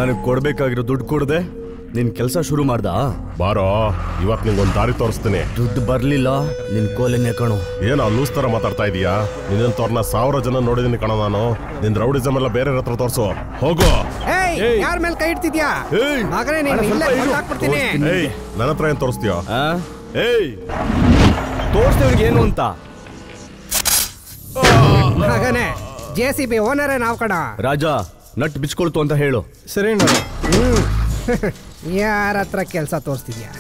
ನನಗೆ ಕೊಡ್ಬೇಕಾಗಿರೋ ದುಡ್ಡು ಕೊಡದೆ ನಿನ್ ಕೆಲಸ ಶುರು ಮಾಡ್ದಾ ಬಾರೋ ಇವತ್ ನಿಂಗೊಂದ್ ದಾರಿ ತೋರಿಸ್ತೀನಿ ದುಡ್ಡು ಬರ್ಲಿಲ್ಲ ನಿನ್ ಕೋಲೆನೆ ಕಣು ಏನೋ ಲೂಸ್ ತರ ಮಾತಾಡ್ತಾ ಇದೀಯಾ ನಿನ್ನಂತವ್ರನ್ನ ಸಾವಿರ ಜನ ನೋಡಿದೀನಿ ಕಣ ನಾನು ನಿನ್ ರೌಡಿಸಮ್ ಎಲ್ಲ ಬೇರೆ ಹತ್ರ ತೋರ್ಸು ಹೋಗು ಏಯ್ ಯಾರ ಮೇಲೆ ಕೈ ಇಡ್ತಿದ್ಯಾ ಏಯ್, ಮಗನೇ ನೀನು ಅಣ್ಣ, ಇಲ್ಲೇ ಸ್ವಲ್ಪ ಇರು. ಕೊಂದ್ ಹಾಕ್ಬಿಡ್ತೀನಿ ಏಯ್ ನನ್ನ ಹತ್ರ ಏನ್ ತೋರಿಸ್ತೀಯೋ ಆ? ಏಯ್ ತೋರ್ಸ್ದವ್ರಿಗೆ ಏನು ಅಂತ ಮಗನೇ ಜೆ ಸಿ ಬಿ ಓನರೇ ನಾವು ಕಣ ರಾಜ ನಟ್ ಬಿಚ್ಕೊಳ್ತು ಅಂತ ಹೇಳು ಸರಿ ಹ್ಮ್ ಯಾರ ಹತ್ರ ಕೆಲಸ ತೋರಿಸ್ತಿದ್ಯಾ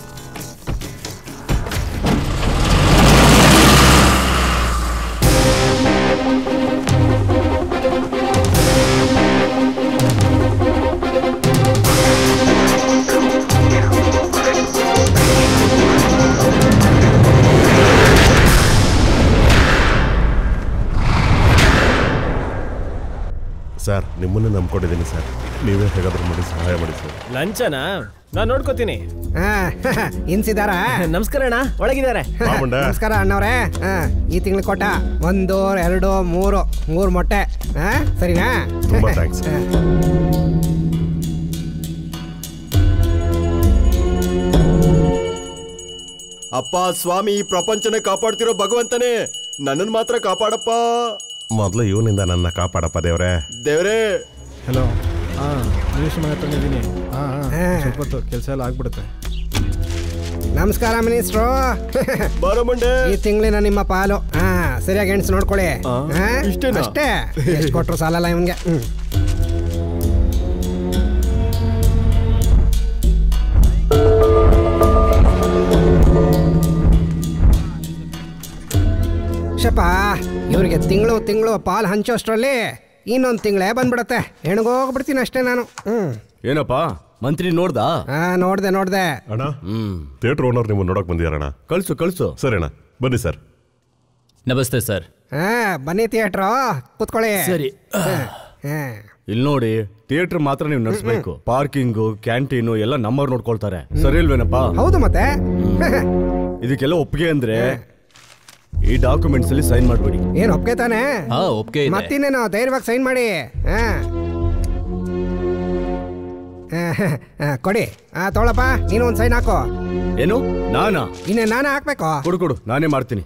ಸರ್ ನಿಮ್ಮನ್ನೇ ನಂಬ್ಕೊಂಡಿದ್ದೀನಿ ಸರ್ ನೀವೇ ಹೇಗಾದ್ರೂ ಮಾಡಿ ಸಹಾಯ ಮಾಡಿ ಸರ್ ಲಂಚನಾ ನಾನ್ ನೋಡ್ಕೋತೀನಿ ಹಾ ಇನ್ಸಿದಾರ ನಮಸ್ಕಾರ ಅಣ್ಣ ಒಳಗಿದ್ದಾರೆ ಬಾ ಮುಂಡೆ ನಮಸ್ಕಾರ ಅಣ್ಣವ್ರೆ ಹಾ ಈ ತಿಂಗಳು ಕೊಟ್ಟ ಒಂದು ಎರಡು ಮೂರು ಮೂರು ಮೊಟ್ಟೆ ಹಾ ಸರಿನಾ ತುಂಬಾ thanks. ಹಾ. ಅಪ್ಪ ಸ್ವಾಮಿ ಈ ಪ್ರಪಂಚನ ಕಾಪಾಡ್ತಿರೋ ಭಗವಂತನೇ ನನ್ನನ್ನು ಮಾತ್ರ ಕಾಪಾಡಪ್ಪ ಮೊದಲು ಇವನಿಂದ ನನ್ನ ಕಾಪಾಡಪ್ಪ ದೇವ್ರೆ ದೇವ್ರೇ ಹಲೋ ಹಾ ನಿಮಿಷ ಮನೆ ಹತ್ರ ಇದ್ದೀನಿ ಹಾ ಹಾ. ಸ್ವಲ್ಪ ಹೊತ್ತು ಕೆಲಸ ಎಲ್ಲ ಆಗ್ಬಿಡುತ್ತೆ ನಮಸ್ಕಾರ ಮಿನಿಸ್ಟ್ರು ಬಾರೋ ಮಂಡೆ ಈ ತಿಂಗಳಿನ ನಿಮ್ಮ ಪಾಲು ಹಾ ಸರಿಯಾಗಿ ಎಣ್ಸ್ ನೋಡ್ಕೊಳ್ಳಿ ಆ, ಹಾ? ಇಷ್ಟೇನಾ? ಅಷ್ಟೇ ಎಷ್ಟು ಕೊಟ್ರು ಸಾಲಲ್ಲ ಇವನ್ಗೆ ಹ್ಮ್ ಶಪ ಇವ್ರಿಗೆ ತಿಂಗಳು ತಿಂಗಳು ಪಾಲ್ ಹಂಚೋಷ್ಟ್ರಲ್ಲಿ ಇನ್ನೊಂದು ತಿಂಗಳೇ ಬಂದ್ಬಿಡತ್ತೆ ಹೆಣ್ಗೋಗ್ಬಿಡ್ತೀನಿ ಅಷ್ಟೇ ನಾನು ಹ್ಮ್ ಏನಪ್ಪ ಮಂತ್ರಿ ನೋಡ್ದಾ ಹಾ ನೋಡ್ದೆ ನೋಡ್ದೆ ಅಣ್ಣ ಹ್ಮ್ ಥಿಯೇಟರ್ ಓನರ್ ನೀವು ನೋಡಕ್ ಬಂದಿದಾರಣ್ಣ ಕಳ್ಸು ಕಳ್ಸು ಸರಿ ಅಣ್ಣ ಬನ್ನಿ ಸರ್ ನಮಸ್ತೆ ಸರ್ ಹಾ ಬನ್ನಿ ಥಿಯೇಟ್ರು ಕೂತ್ಕೊಳ್ಳಿ ಸರಿ. ಹಾ, ಹಾ. ಇಲ್ಲಿ ನೋಡಿ ಥಿಯೇಟರ್ ಮಾತ್ರ ನೀವು ನಡೆಸ್ಬೇಕು ಪಾರ್ಕಿಂಗು ಕ್ಯಾಂಟೀನು ಎಲ್ಲ ನಮ್ಮವ್ರು ನೋಡ್ಕೊಳ್ತಾರೆ ಸರಿ ಇಲ್ವೇನಪ್ಪ ಹೌದು ಮತ್ತೆ ಇದಕ್ಕೆಲ್ಲ ಒಪ್ಪಿಗೆ ಅಂದ್ರೆ ಈ ಡಾಕ್ಯುಮೆಂಟ್ಸ್ ಅಲ್ಲಿ ಸೈನ್ ಮಾಡ್ಬಿಡಿ ಏನ್ ಒಪ್ಗೆ ತಾನೆ ಹಾ ಒಪ್ಪಿಗೆ ಇದೆ ಮತ್ತಿನ್ನೇನು ಧೈರ್ಯವಾಗಿ ಸೈನ್ ಮಾಡಿ ಹಾ ಹಾ, ಹಾ, ಕೊಡಿ ಆ ತೊಗೊಳಪ್ಪ ನೀನು ಒಂದು ಸೈನ್ ಹಾಕು ಏನು ನಾನಾ ಇನ್ನೇ ನಾನೇ ಹಾಕ್ಬೇಕು ಕೊಡು ಕೊಡು ನಾನೇ ಮಾಡ್ತೀನಿ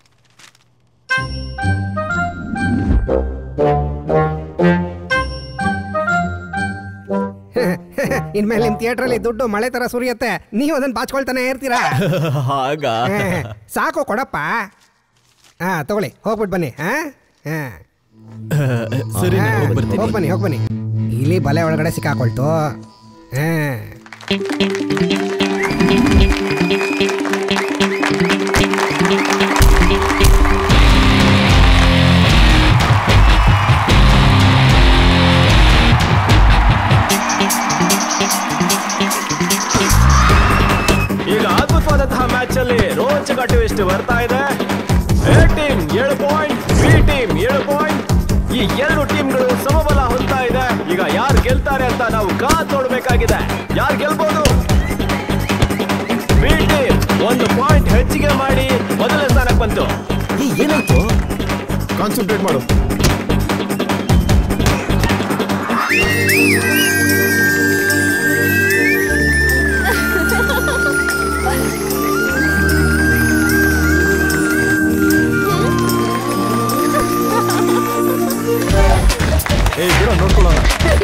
ಇನ್ಮೇಲೆ ನಿಮ್ ಥಿಯೇಟ್ರಲ್ಲಿ ದುಡ್ಡು ಮಳೆ ತರ ಸುರಿಯತ್ತೆ ನೀವು ಅದನ್ನ ಬಾಚ್ಕೊಳ್ತಾನೆ ಇರ್ತೀರಾ ಹಾಗ ಹಾ, ಸಾಕು ಕೊಡಪ್ಪ ಹಾ ತಗೊಳ್ಳಿ ಹೋಗ್ಬಿಟ್ಟು ಬನ್ನಿ ಹಾ ಹಾ ಸರಿ ಹಾ, ನಾನು ಹೋಗ್ ಬರ್ತೀನಿ ಹೋಗ್ ಬನ್ನಿ ಹೋಗ್ ಬನ್ನಿ ಇಲ್ಲಿ ಬಲೆ ಒಳಗಡೆ ಸಿಕ್ಕಾಕೊಳ್ತು ಹಾ ಈಗ ಅದ್ಭುತವಾದಂತಹ ಮ್ಯಾಚ್ ಅಲ್ಲಿ ರೋಚಕ ಟ್ವಿಸ್ಟ್ ಬರ್ತಾ ಇದೆ ಎ ಟೀಮ್ ಏಳು ಪಾಯಿಂಟ್ ಬಿ ಟೀಮ್ ಏಳು ಪಾಯಿಂಟ್ ಈ ಎರಡು ಟೀಮ್ಗಳು ಸಮಬಲ ಹೊಂದ್ತಾ ಇದೆ ಈಗ ಯಾರು ಗೆಲ್ತಾರೆ ಅಂತ ನಾವು ಕಾದ್ ನೋಡ್ಬೇಕಾಗಿದೆ ಯಾರು ಗೆಲ್ಬಹುದು ಬಿ ಟೀಮ್ ಒಂದು ಪಾಯಿಂಟ್ ಹೆಚ್ಚಿಗೆ ಮಾಡಿ ಮೊದಲನೇ ಸ್ಥಾನಕ್ಕೆ ಬಂತು ಏನಾಯ್ತು ಕಾನ್ಸಂಟ್ರೇಟ್ ಮಾಡು ಏಯ್ ಬಿಡ ನೋಡ್ಕೊಳ್ಳೋಣ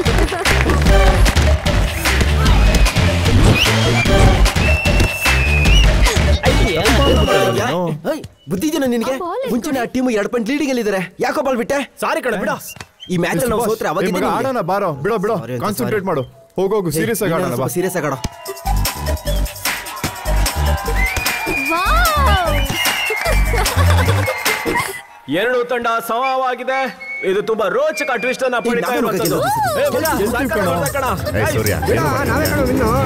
ಬುದ್ಧಿದಿನ ನಿನಗೆ ಮುಂಚಿನ ಟೀಮ್ ಎರಡು ಪಾಯಿಂಟ್ ಲೀಡಿಂಗ್ ಅಲ್ಲಿದ್ದಾರೆ ಯಾಕೋ ಬಾಲ್ ಬಿಟ್ಟೆ ಸಾರಿ ಕಣ ಬಿಡ ಈ ಮ್ಯಾಚ್ ನಾವು ಸೋತ್ರೆ ಏ ಮಗ, ಆಡೋಣ ಬಾರೋ ಬಿಡೋ ಬಿಡೋ ಕಾನ್ಸಂಟ್ರೇಟ್ ಮಾಡು ಹೋಗೋಗು ಸೀರಿಯಸ್ ಆಗಿ ಆಡೋಣ ಬಾ ಸೀರಿಯಸ್ ಆಗಿ ಆಡೋ ಎರಡು ತಂಡ ಸಮವಾಗಿದೆ ಇದು ತುಂಬಾ ರೋಚಕ ಟ್ವಿಸ್ಟ್ ಅನ್ನ ಪಡಿತಾ ನಾನು ಇರುವಂತದ್ದು ಗೆದ್ದು ಏ, ಮಗ, ಸಕ್ಕತ್ತಾಗಿದೆ ಕಣ. ಏಯ್ ಸೂರ್ಯ ಬಿಡ, ಏನು ನಾವೇ ಮಾಡ್ತಿದ್ಯಾ? ಕಣೋ ಇನ್ನು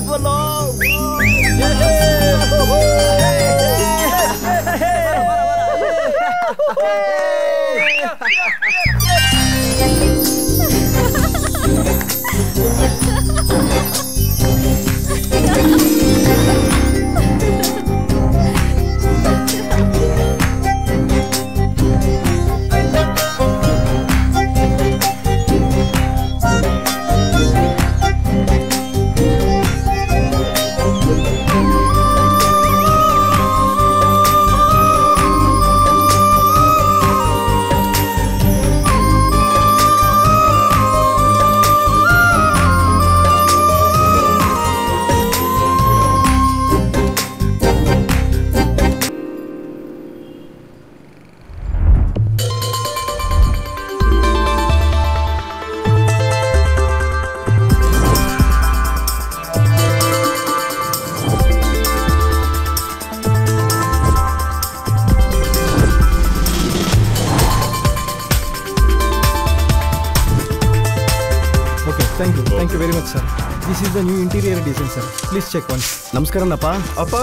ಕೂತ್ವಲ್ಲೋ okay thank you thank you very much sir this is the new interior design sir please check one ನಮಸ್ಕಾರನಪ್ಪ ಅಪ್ಪ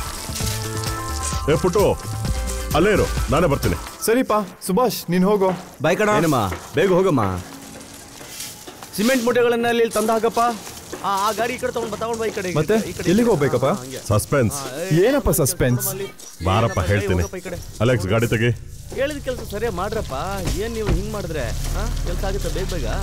ಏ ಪುಟ್ಟು ಅಲ್ಲೇ ಇರು ನಾನೇ ಬರ್ತೀನಿ ಸರಿಪಾ ಸುಭಾಷ್ ನೀನು ಹೋಗೋ ಬಾಯ್ ಕಣ ಏನಮ್ಮ ಬೇಗ ಹೋಗಮ್ಮ ಸಿಮೆಂಟ್ ಮೂಟೆಗಳನ್ನ ಅಲ್ಲಿ ತಂದು ಹಾಕಪ್ಪ ಆ ಆ ಗಾಡಿ ಈ ಕಡೆ ತಗೊಂಡ್ ಬಾ ತಗೊಂಡ್ ಬಾ ಈ ಕಡೆ ಮತ್ತೆ ಈ ಕಡೆ ಎಲ್ಲಿಗೆ ಹೋಗ್ಬೇಕಪ್ಪ ಸಸ್ಪೆನ್ಸ್ ಏನಪ್ಪ ಸಸ್ಪೆನ್ಸ್ ಬಾರಪ್ಪ ಹೇಳ್ತೀನಿ ಹೋಗಪ್ಪ ಈ ಕಡೆ ಅಲೆಕ್ಸ್ ಗಾಡಿ ತೆಗಿ ಹೇಳಿದ ಕೆಲಸ ಸರಿಯಾಗಿ ಮಾಡ್ರಪ್ಪ ಏನ್ ನೀವು ಹಿಂಗ್ ಮಾಡಿದ್ರೆ ಕೆಲಸ ಆಗುತ್ತೆ ಬೇಗ ಬೇಗ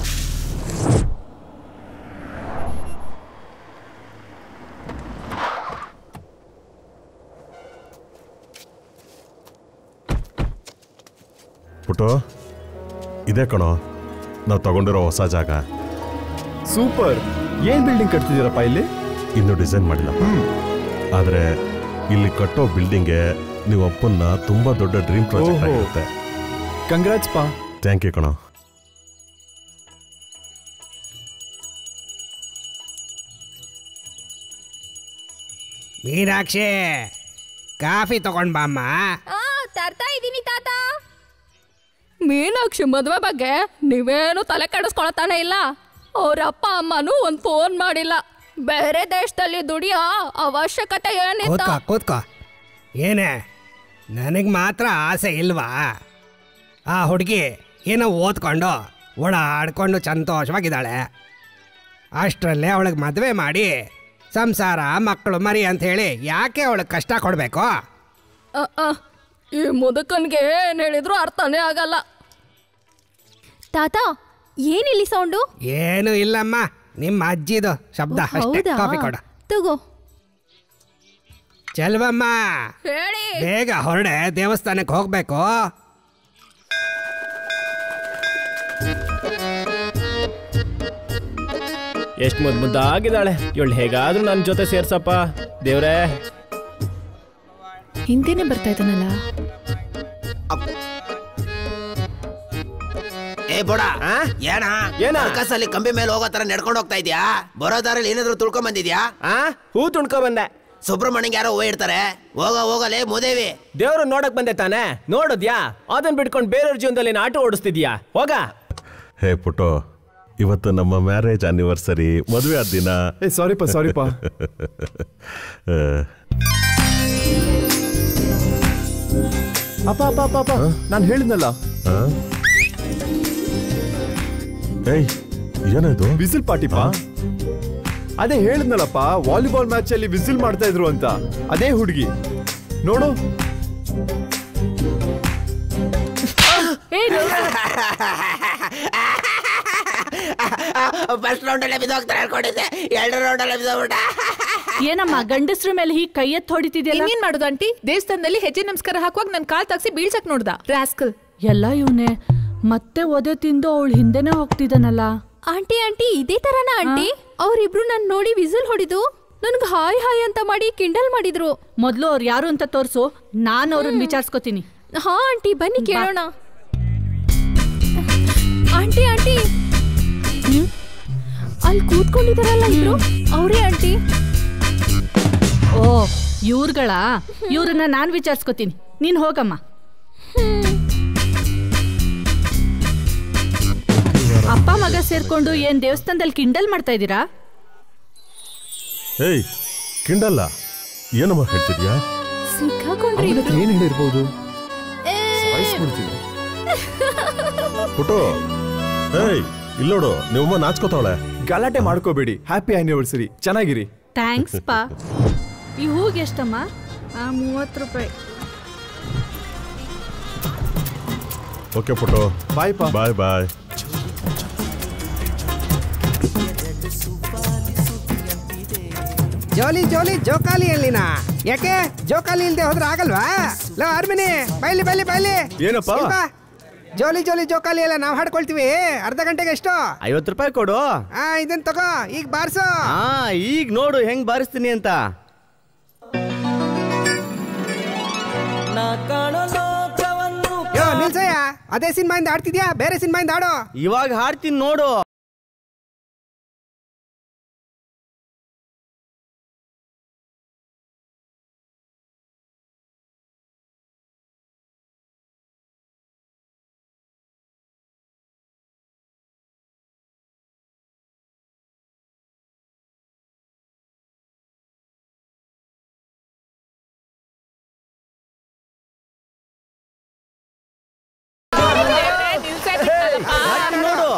ಪುಟ್ಟು ಇದೇ ಕಣೋ ನಾವು ತಗೊಂಡಿರೋ ಹೊಸ ಜಾಗ ಸೂಪರ್ ಏನ್ ಬಿಲ್ಡಿಂಗ್ ಕಟ್ತಿದ್ದೀರಪ್ಪ ಇಲ್ಲಿ ಇನ್ನು ಡಿಸೈನ್ ಮಾಡಿಲ್ಲಪ್ಪ ಆದ್ರೆ ಇಲ್ಲಿ ಕಟ್ಟೋ ಬಿಲ್ಡಿಂಗ್ಗೆ ನೀವು ಅಪ್ಪನ್ನ ತುಂಬಾ ದೊಡ್ಡ ಡ್ರೀಮ್ ಪ್ರಾಜೆಕ್ಟ್ ಓಹೋ. ಆಗಿರುತ್ತೆ ಕಂಗ್ರಾಟ್ಸ್ ಪಾ ಥ್ಯಾಂಕ್ ಯು ಕಣೋ ಮೀನಾಕ್ಷಿ ಕಾಫಿ ತಗೊಂಡ್ ಬಾಮ್ಮ ಆ ತರ್ತಾ ಇದ್ದೀನಿ ತಾತ ಮೀನಾಕ್ಷಿ ಮದುವೆ ಬಗ್ಗೆ ನೀವೇನು ತಲೆ ಕೆಡಿಸ್ಕೊಳತಾನೆ ಇಲ್ಲ ಅವ್ರ ಅಪ್ಪ ಅಮ್ಮನೂ ಒಂದು ಫೋನ್ ಮಾಡಿಲ್ಲ ಬೇರೆ ದೇಶದಲ್ಲಿ ದುಡಿಯೋ ಅವಶ್ಯಕತೆ ಏನಿತ್ತ ಕೂತ್ಕೋ ಕೂತ್ಕೋ ಏನೇ ನನಗೆ ಮಾತ್ರ ಆಸೆ ಇಲ್ವಾ ಆ ಹುಡುಗಿ ಏನೋ ಓದ್ಕೊಂಡು ಓಡಾಡ್ಕೊಂಡು ಸಂತೋಷವಾಗಿದ್ದಾಳೆ ಅಷ್ಟರಲ್ಲೇ ಅವಳಿಗೆ ಮದುವೆ ಮಾಡಿ ಸಂಸಾರ ಮಕ್ಕಳು ಮರಿ ಅಂತ ಹೇಳಿ ಯಾಕೆ ಅವಳಿಗೆ ಕಷ್ಟ ಕೊಡಬೇಕು ಅ, ಅ, ಈ ಮುದುಕನ್ಗೆ ಏನ್ ಹೇಳಿದ್ರು ಅರ್ಥನೇ ಆಗಲ್ಲ ತಾತ ಏನಿಲ್ಲಿ ಸೌಂಡು ಏನು ಇಲ್ಲಮ್ಮ ನಿಮ್ಮ ಅಜ್ಜಿದು ಶಬ್ದ ಅಷ್ಟೇ ಕಾಫಿ ಕೊಡ ತಗೋ ಚೆಲ್ವಮ್ಮ ಹೇಳಿ ಬೇಗ ಹೊರಡೆ ದೇವಸ್ಥಾನಕ್ಕೆ ಹೋಗ್ಬೇಕು ಎಷ್ಟು ಮುದ್ದು ಮುದ್ದಾಗಿದ್ದಾಳೆ ಇವಳು ಹೇಗಾದ್ರೂ ನನ್ನ ಜೊತೆ ಸೇರ್ಸಪ್ಪ ದೇವ್ರೇ ಹಿಂದೆನೆ ಬರ್ತಾ ಇದ್ದಾನಲ್ಲ ಏ ಬೋಡ ಆ? ಏನ ಏನ? ಸರ್ಕಸಲ್ಲಿ ಕಂಬಿ ಮೇಲೆ ಹೋಗೋ ತರ ನಡ್ಕೊಂಡು ಹೋಗ್ತಾ ಇದ್ಯಾ ಬರೋ ದಾರಲ್ಲಿ ಏನಾದ್ರು ತುಳ್ಕೊಂಡ್ ಬಂದಿದ್ಯಾ ಆ ಹೂ ತುಣ್ಕೊ ಬಂದೆ ಸುಬ್ರಹ್ಮಣ್ಯಂಗೆ ಯಾರೋ ಹೂ ಇಡ್ತಾರೆ ಹೋಗ ಹೋಗಲೇ ಮುದೇವಿ ದೇವ್ರು ನೋಡಕ್ ಬಂದೆ ತಾನೆ ನೋಡಿದ್ಯಾ ಅದನ್ನ ಬಿಟ್ಕೊಂಡು ಬೇರೆಯವ್ರ ಜೀವನದಲ್ಲಿ ನೀನ್ ಆಟೋ ಓಡಿಸ್ತಿದ್ಯಾ ಹೋಗ ಹೇ ಪುಟ್ಟು ಇವತ್ತು ನಮ್ಮ ಮ್ಯಾರೇಜ್ ಆನಿವರ್ಸರಿ ಮದುವೆ ಆದ ದಿನ ಏ ಸಾರಿಪ್ಪ ಸಾರಿಪ್ಪ ಆ, ಅಪ್ಪ ಅಪ್ಪ ಅಪ್ಪ ಅಪ್ಪ ನಾನು ಹೇಳಿದ್ನಲ್ಲ ಆ? ಏಯ್ ಏನಾಯ್ತು ವಿಸಿಲ್ ಪಾಟಿಪ್ಪ ಅದೇ ಹೇಳಿದ್ನಲ್ಲಪ್ಪ ವಾಲಿಬಾಲ್ ಮ್ಯಾಚ್ ಅಲ್ಲಿ ವಿಸಿಲ್ ಮಾಡ್ತಾ ಇದ್ರು ಅಂತ ಅದೇ ಹುಡುಗಿ ನೋಡು ಏನು ಫಸ್ಟ್ ರೌಂಡ್ ಅಲ್ಲೇ ಬಿದ್ದೋಗ್ತಾರೆ ಅನ್ಕೊಂಡಿದ್ದೆ ಎರಡು ರೌಂಡ್ ಅಲ್ಲೇ ಬಿದ್ದೋಗ್ಬಿಟ್ಟ ಏನಮ್ಮ ಗಂಡಸ್ರ ಮೇಲೆ ಹೀಗೆ ಕೈ ಎತ್ತು ಹೊಡಿತಿದ್ಯಲ್ಲ ಇನ್ನೇನ್ ಮಾಡೋದು ಆಂಟಿ ದೇವಸ್ಥಾನದಲ್ಲಿ ಹೆಜ್ಜೆ ನಮಸ್ಕಾರ ಹಾಕುವಾಗ ನನ್ ಕಾಲ್ ತಾಗ್ಸಿ ಬೀಳ್ಸಕ್ ನೋಡ್ದ ರಾಸ್ಕಲ್ ಎಲ್ಲ ಇವನೇ ಮತ್ತೆ ಒದೆ ತಿಂದು ಅವಳು ಹಿಂದೆನೆ ಹೋಗ್ತಿದ್ದಾನಲ್ಲ ಆಂಟಿ ಆಂಟಿ ಇದೇ ತರನಾ ಆಂಟಿ ಅವರಿಬ್ರು ನನ್ ನೋಡಿ ವಿಸಿಲ್ ಹೊಡಿದು ನನ್ಗೆ ಹಾಯ್ ಹಾಯ್ ಅಂತ ಮಾಡಿ ಕಿಂಡಲ್ ಮಾಡಿದ್ರು ಮೊದ್ಲು ಅವ್ರು ಯಾರು ಅಂತ ತೋರ್ಸು ನಾನು ಅವ್ರನ್ನ ವಿಚಾರಿಸ್ಕೋತೀನಿ ಹಾ ಆಂಟಿ ಬನ್ನಿ ಕೇಳೋಣ ಆಂಟಿ ಆಂಟಿ ಅಲ್ಲಿ ಕೂತ್ಕೊಂಡಿದಾರಲ್ಲ ಇಬ್ರು ಅವರೇ ಆಂಟಿ ಓ ಇವ್ರುಗಳ ಇವ್ರನ್ನ ನಾನು ವಿಚಾರಿಸ್ಕೋತೀನಿ ನೀನು ಹೋಗಮ್ಮ ಅಪ್ಪ ಮಗ ಸೇರ್ಕೊಂಡು ಏನ್ ದೇವಸ್ಥಾನದಲ್ಲಿ ಕಿಂಡಲ್ ಮಾಡ್ತಾ ಇದ್ದೀರಾ ಏಯ್ ಕಿಂಡಲ್ಲ ಏನಮ್ಮ ಹೇಳ್ತಿದ್ಯಾ ಸಿಕ್ಕಾಕೊಂಡ್ರಿ ಅವ್ನ ಹತ್ರ ಏನ್ ಹೇಳಿರ್ಬೋದು ಸಾಯಿಸ್ಬಿಡ್ತೀನಿ ಪುಟು ಏಯ್ ಇಲ್ಲೋಡು ನಿಮ್ಮಮ್ಮ ನಾಚ್ಕೋತಾವಳೆ ಗಲಾಟೆ ಮಾಡ್ಕೋಬೇಡಿ ಹ್ಯಾಪಿ ಆನಿವರ್ಸರಿ ಚೆನ್ನಾಗಿರಿ ಥ್ಯಾಂಕ್ಸ್ ಪಾ ಈ ಹೂಗೆ ಎಷ್ಟಮ್ಮ ಆ ಮೂವತ್ತು ರೂಪಾಯಿ ಓಕೆ ಪುಟು ಬಾಯ್ ಪಾ ಬಾಯ್ ಬಾಯ್ ಜೋಲಿ ಜೋಲಿ ಜೋಕಾಲಿ ಅಲ್ಲಿನ ಯಾಕೆ ಜೋಕಾಲಿ ಇಲ್ದೆ ಹೋದ್ರೆ ಆಗಲ್ವಾ ಲೋ ಆರ್ಮಿನಿ ಬೈಲಿ ಬೈಲಿ ಬೈಲಿ ಏನಪ್ಪ? ಇಲ್ಲಿ ಬಾ. ಜೋಲಿ ಜೋಲಿ ಜೋಕಾಲಿ ಎಲ್ಲ ನಾವು ಹಾಡ್ಕೊಳ್ತೀವಿ ಅರ್ಧ ಗಂಟೆಗೆ ಎಷ್ಟು ಐವತ್ತು ರೂಪಾಯಿ ಕೊಡು ಆ ಇದನ್ ತಗೋ ಈಗ ಬಾರ್ಸು ಹಾ ಈಗ ನೋಡು ಹೆಂಗ್ ಬಾರಿಸ್ತೀನಿ ಅಂತ ಯೋ ನಿಲ್ಸಯ್ಯ ಅದೇ ಸಿನಿಮಾಯಿಂದ ಆಡ್ತಿದ್ಯಾ ಬೇರೆ ಸಿನಿಮಾಯಿಂದ ಆಡೋ ಇವಾಗ ಹಾಡ್ತೀನಿ ನೋಡು ಹಾಡ್ತೀನಿ ನೋಡು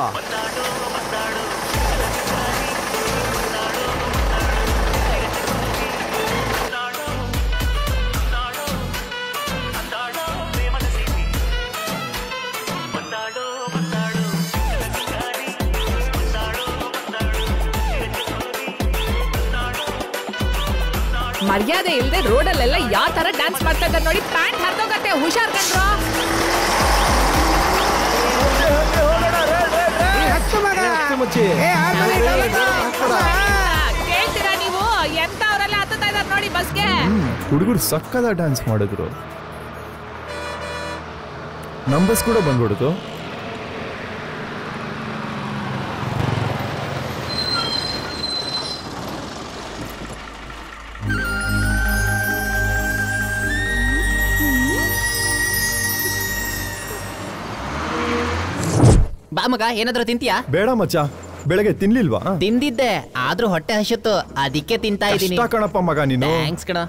ಮರ್ಯಾದೆ ಇಲ್ದೆ ರೋಡಲ್ಲೆಲ್ಲ ಯಾವ ತರ ಡ್ಯಾನ್ಸ್ ಮಾಡ್ತಾ ಇದ್ದಾರೆ ನೋಡಿ ಪ್ಯಾಂಟ್ ಹರಿದೋಗತ್ತೆ ಹುಷಾರ್ ಕಂಡ್ರೋ ಏ, ಹತ್ತು ಮಗ ಏ, ಆರ್ಮನಿ ಡೌಲತ್ತು. ಕೇಳ್ತೀರಾ ನೀವು ಎಂತ ಅವರೆಲ್ಲ ಹತ್ತುತ್ತಾ ಇದಾರೆ ನೋಡಿ ಬಸ್ಗೆ ಹುಡುಗರು ಸಕ್ಕದ ಡ್ಯಾನ್ಸ್ ಮಾಡಿದ್ರು ನಂಬರ್ಸ್ ಕೂಡ ಬಂದ್ಬಿಡ್ತು ಬಾ ಮಗ ಏನಾದ್ರೂ ತಿಂತೀಯಾ ಬೇಡ ಮಚ್ಚ ಬೆಳಗ್ಗೆ ತಿನ್ಲಿಲ್ವಾ ತಿಂದಿದ್ದೆ ಆದ್ರೂ ಹೊಟ್ಟೆ ಹಸಿತ್ತು ಅದಕ್ಕೆ ತಿಂತಾ ಇದೀನಿ ಕಷ್ಟ ಕಣಪ್ಪ ಮಗ ನೀನು ಥ್ಯಾಂಕ್ಸ್ ಕಣ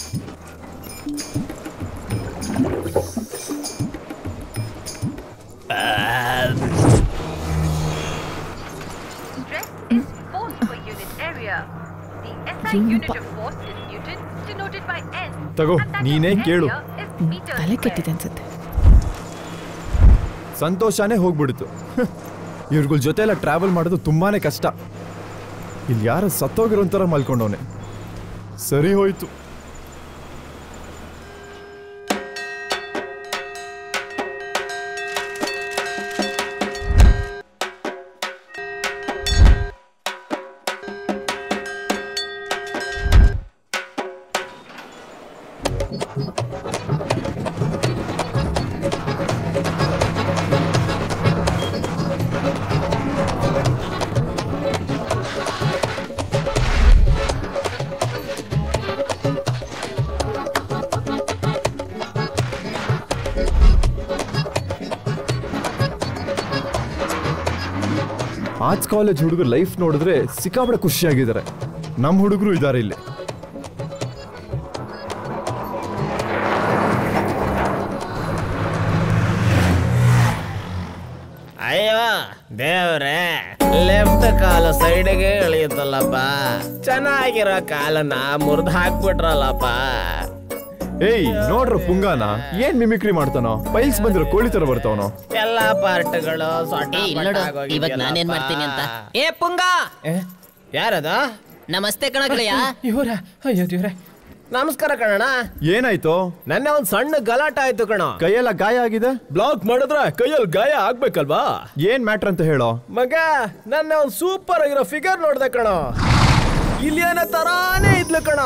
ತಗೋ ನೀನೇ ಕೇಳು ತಲೆ ಕೆಟ್ಟಿದೆ ಅನ್ಸುತ್ತೆ ಸಂತೋಷನೇ ಹೋಗ್ಬಿಡ್ತು ಇವ್ರಗಳ ಜೊತೆ ಎಲ್ಲ ಟ್ರಾವೆಲ್ ಮಾಡೋದು ತುಂಬಾನೇ ಕಷ್ಟ ಇಲ್ಲಿ ಯಾರು ಸತ್ತೋಗಿರೋ ಥರ ಮಲ್ಕೊಂಡವನೆ ಸರಿ ಹೋಯ್ತು ಆರ್ಟ್ಸ್ ಕಾಲೇಜ್ ಹುಡುಗರು ಲೈಫ್ ನೋಡಿದ್ರೆ ಸಿಕ್ಕಾಪಡೆ ಖುಷಿಯಾಗಿದ್ದಾರೆ ನಮ್ಮ ಹುಡುಗರು ಇದ್ದಾರೆ ಇಲ್ಲಿ ಅಯ್ಯೋ ದೇವ್ರೆ ಲೆಫ್ಟ್ ಕಾಲು ಸೈಡ್ಗೆ ಇಳಿಯುತ್ತಲ್ಲಪ್ಪ ಚೆನ್ನಾಗಿರೋ ಕಾಲನ್ನ ಮುರಿದು ಹಾಕ್ಬಿಟ್ರಲ್ಲಪ್ಪ ಏಯ್ ನೋಡ್ರ ಪುಂಗಾನ ಏನ್ ಮಿಮಿಕ್ರಿ ಮಾಡ್ತಾನೋ ಪೈಲ್ಸ್ ಬಂದಿರೋ ಕೋಳಿ ತರ ಬರ್ತಾವನೋ ಎಲ್ಲಾ ಪಾರ್ಟ್ಗಳು ಏ ಇಲ್ಲ ನೋಡು ಇವಾಗ ನಾನೇನ್ ಮಾಡ್ತೀನಿ ಅಂತ ಏ ಪುಂಗ ಯಾರದ ನಮಸ್ತೆ ಕಣ ಗೆಳೆಯ ಇವ್ರ ಅಯ್ಯೋ ದೇವ್ರೆ ನಮಸ್ಕಾರ ಕಣಣ್ಣ ಏನಾಯ್ತು ನೆನ್ನೆ ಒಂದ್ ಸಣ್ಣ ಗಲಾಟ ಆಯ್ತು ಕಣ ಕೈಯೆಲ್ಲ ಗಾಯ ಆಗಿದೆ ಬ್ಲಾಕ್ ಮಾಡಿದ್ರೆ ಕೈಯಲ್ಲಿ ಗಾಯ ಆಗ್ಬೇಕಲ್ವಾ ಏನ್ ಮ್ಯಾಟ್ರ್ ಅಂತ ಹೇಳೋ ಮಗ ನನ್ನ ಒಂದ್ ಸೂಪರ್ ಆಗಿರೋ ಫಿಗರ್ ನೋಡ್ದೆ ಕಣ ಇಲ್ಲಿಯನ ತರಾನೇ ಇದ್ಲು ಕಣ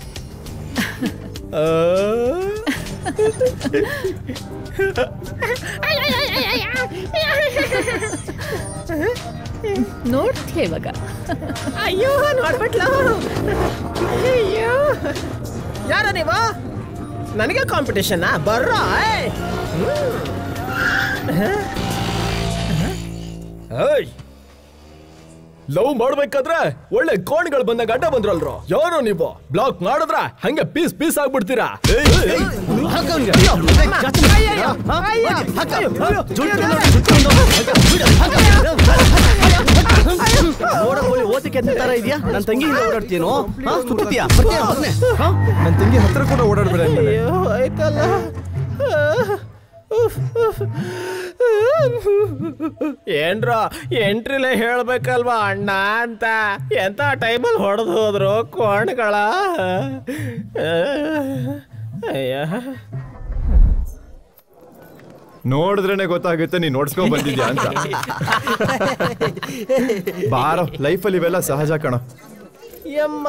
ಆ, ನೋಡ್ತೀಯ ಇವಾಗ ಅಯ್ಯೋ ನೋಡ್ಬಿಟ್ಲ ಅಯ್ಯೋ ಯಾರ ನೀವು ನನಗೆ ಕಾಂಪಿಟೇಷನ್ ಬರ್ರ ಲವ್ ಮಾಡ್ಬೇಕಾದ್ರೆ ಒಳ್ಳೆ ಕೋಣಿಗಳು ಬಂದಾಗ ಅಡ್ಡ ಬಂದ್ರಲ್ರು ಯಾರು ನೀವು ಬ್ಲಾಕ್ ಮಾಡಿದ್ರ ಹಂಗೆ ಪೀಸ್ ಪೀಸ್ ಆಗ್ಬಿಡ್ತೀರಾ ನೋಡೋಕೆ ಓದಕ್ಕೆ ತರ ಇದೆಯಾ ನನ್ನ ತಂಗಿ ಹಿಂದೆ ಓಡಾಡ್ತೀನೋ ಹಾ ಸುತ್ತೀಯಾ ಬರ್ತೀಯಾ ಮೊದ್ಲೇ? ಹಾ? ನನ್ನ ತಂಗಿ ಹತ್ರ ಕೂಡ ಓಡಾಡ್ಬೇಡ ಅಂದ್ಮೇಲೆ. ಆಯ್ತಲ್ಲ ಏನ್ರ ಎಂಟ್ರಿಲೇ ಹೇಳ್ಬೇಕಲ್ವಾ ಅಣ್ಣ ಅಂತ ಎಂತ ಟೈಮಲ್ಲಿ ಹೊಡೆದು ಹೋದ್ರು ಕೋಣ್ಗಳ ಅಯ್ಯ ನೋಡಿದ್ರೇನೆ ಗೊತ್ತಾಗುತ್ತೆ ನೀನ್ ನೋಡ್ಸ್ಕೊಂಡ್ ಬಂದಿದ್ಯಾ ಅಂತ ಬಾರೋ ಲೈಫಲ್ಲಿ ಇವೆಲ್ಲ ಸಹಜ ಕಣ ಯಮ್ಮ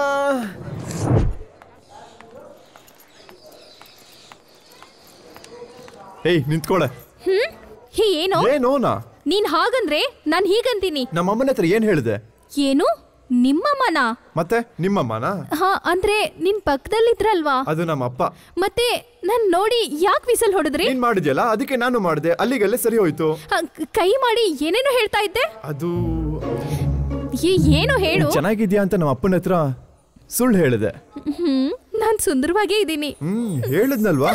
ಏಯ್ ನಿಂತ್ಕೊಳೆ ಹ್ಮ್ ಹೇ ಏನು ಏನೋನಾ ನೀನ್ ಹಾಗಂದ್ರೆ ನಾನ್ ಹೀಗಂತೀನಿ ನಮ್ಮ ಅಮ್ಮನ ಹತ್ರ ಏನ್ ಹೇಳಿದೆ ಏನು ನಿಮ್ಮಮ್ಮನ ಮತ್ತೆ ನಿಮ್ಮಮ್ಮನ ಹಾ ಅಂದ್ರೆ ನಿನ್ ಪಕ್ಕದಲ್ಲಿದ್ರಲ್ವಾ ಅದು ನಮ್ಮ ಅಪ್ಪ ಮತ್ತೆ ನಾನ್ ನೋಡಿ ಯಾಕೆ ವಿಸಲ್ ಹೊಡೆದ್ರಿ ನೀನ್ ಮಾಡಿದ್ಯಲ್ಲ ಅದಕ್ಕೆ ನಾನು ಮಾಡಿದೆ ಅಲ್ಲಿಗಲ್ಲೇ ಸರಿ ಹೋಯ್ತು ಹ, ಕ- ಕೈ ಮಾಡಿ ಏನೇನೋ ಹೇಳ್ತಾ ಇದ್ದೆ ಅದು ಏ- ಏನು ಹೇಳು ನೀನ್ ಚೆನ್ನಾಗಿದ್ಯಾ ಅಂತ ನಮ್ಮ ಅಪ್ಪನ ಹತ್ರ ಸುಳ್ಳು ಹೇಳಿದೆ ಹ್ಮ್ ನಾನ್ ಸುಂದರವಾಗೇ ಇದ್ದೀನಿ ಹ್ಮ್ ಹೇಳಿದ್ನಲ್ವಾ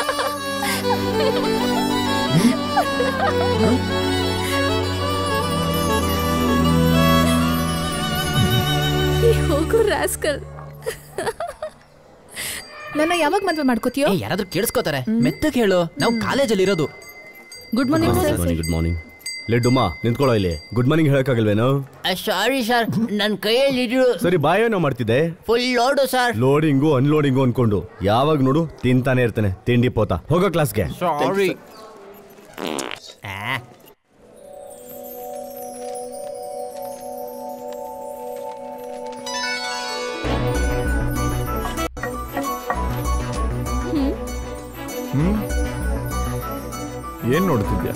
ಈ ಹೋಗು ರಾಸ್ಕಲ್ ನನ್ನ ಯಾವಾಗ ಮದ್ವೆ ಮಾಡ್ಕೋತೀಯೋ ಏ ಯಾರಾದ್ರೂ ಕೇಳಿಸ್ಕೋತಾರೆ ಮೆತ್ತಗೆ ಹೇಳು ನಾವು ಕಾಲೇಜಲ್ಲಿ ಇರೋದು good morning good morning good morning ಲೇ ಡುಮ್ಮ ನಿಂತ್ಕೊಳ್ಳೋ ಇಲ್ಲಿ ಗುಡ್ ಮಾರ್ನಿಂಗ್ ಹೇಳಕ್ಕಾಗಲ್ವೇನೋ ಸಾರಿ ಸರ್ ನನ್ನ ಕೈಯಲ್ಲಿ ಇದ್ರು ಸರಿ ಬಾಯೇನೋ ಮಾಡ್ತಿದ್ದೆ full load sir loading unloading ಅನ್ಕೊಂಡು ಯಾವಾಗ ನೋಡು ತಿಂತಾನೆ ಇರ್ತಾನೆ ತಿಂಡಿ ಪೋತ ಹೋಗೋ ಕ್ಲಾಸ್ಗೆ ಸಾರಿ ಹ್ಮ್ ಏನ್ ನೋಡ್ತಿದ್ಯಾ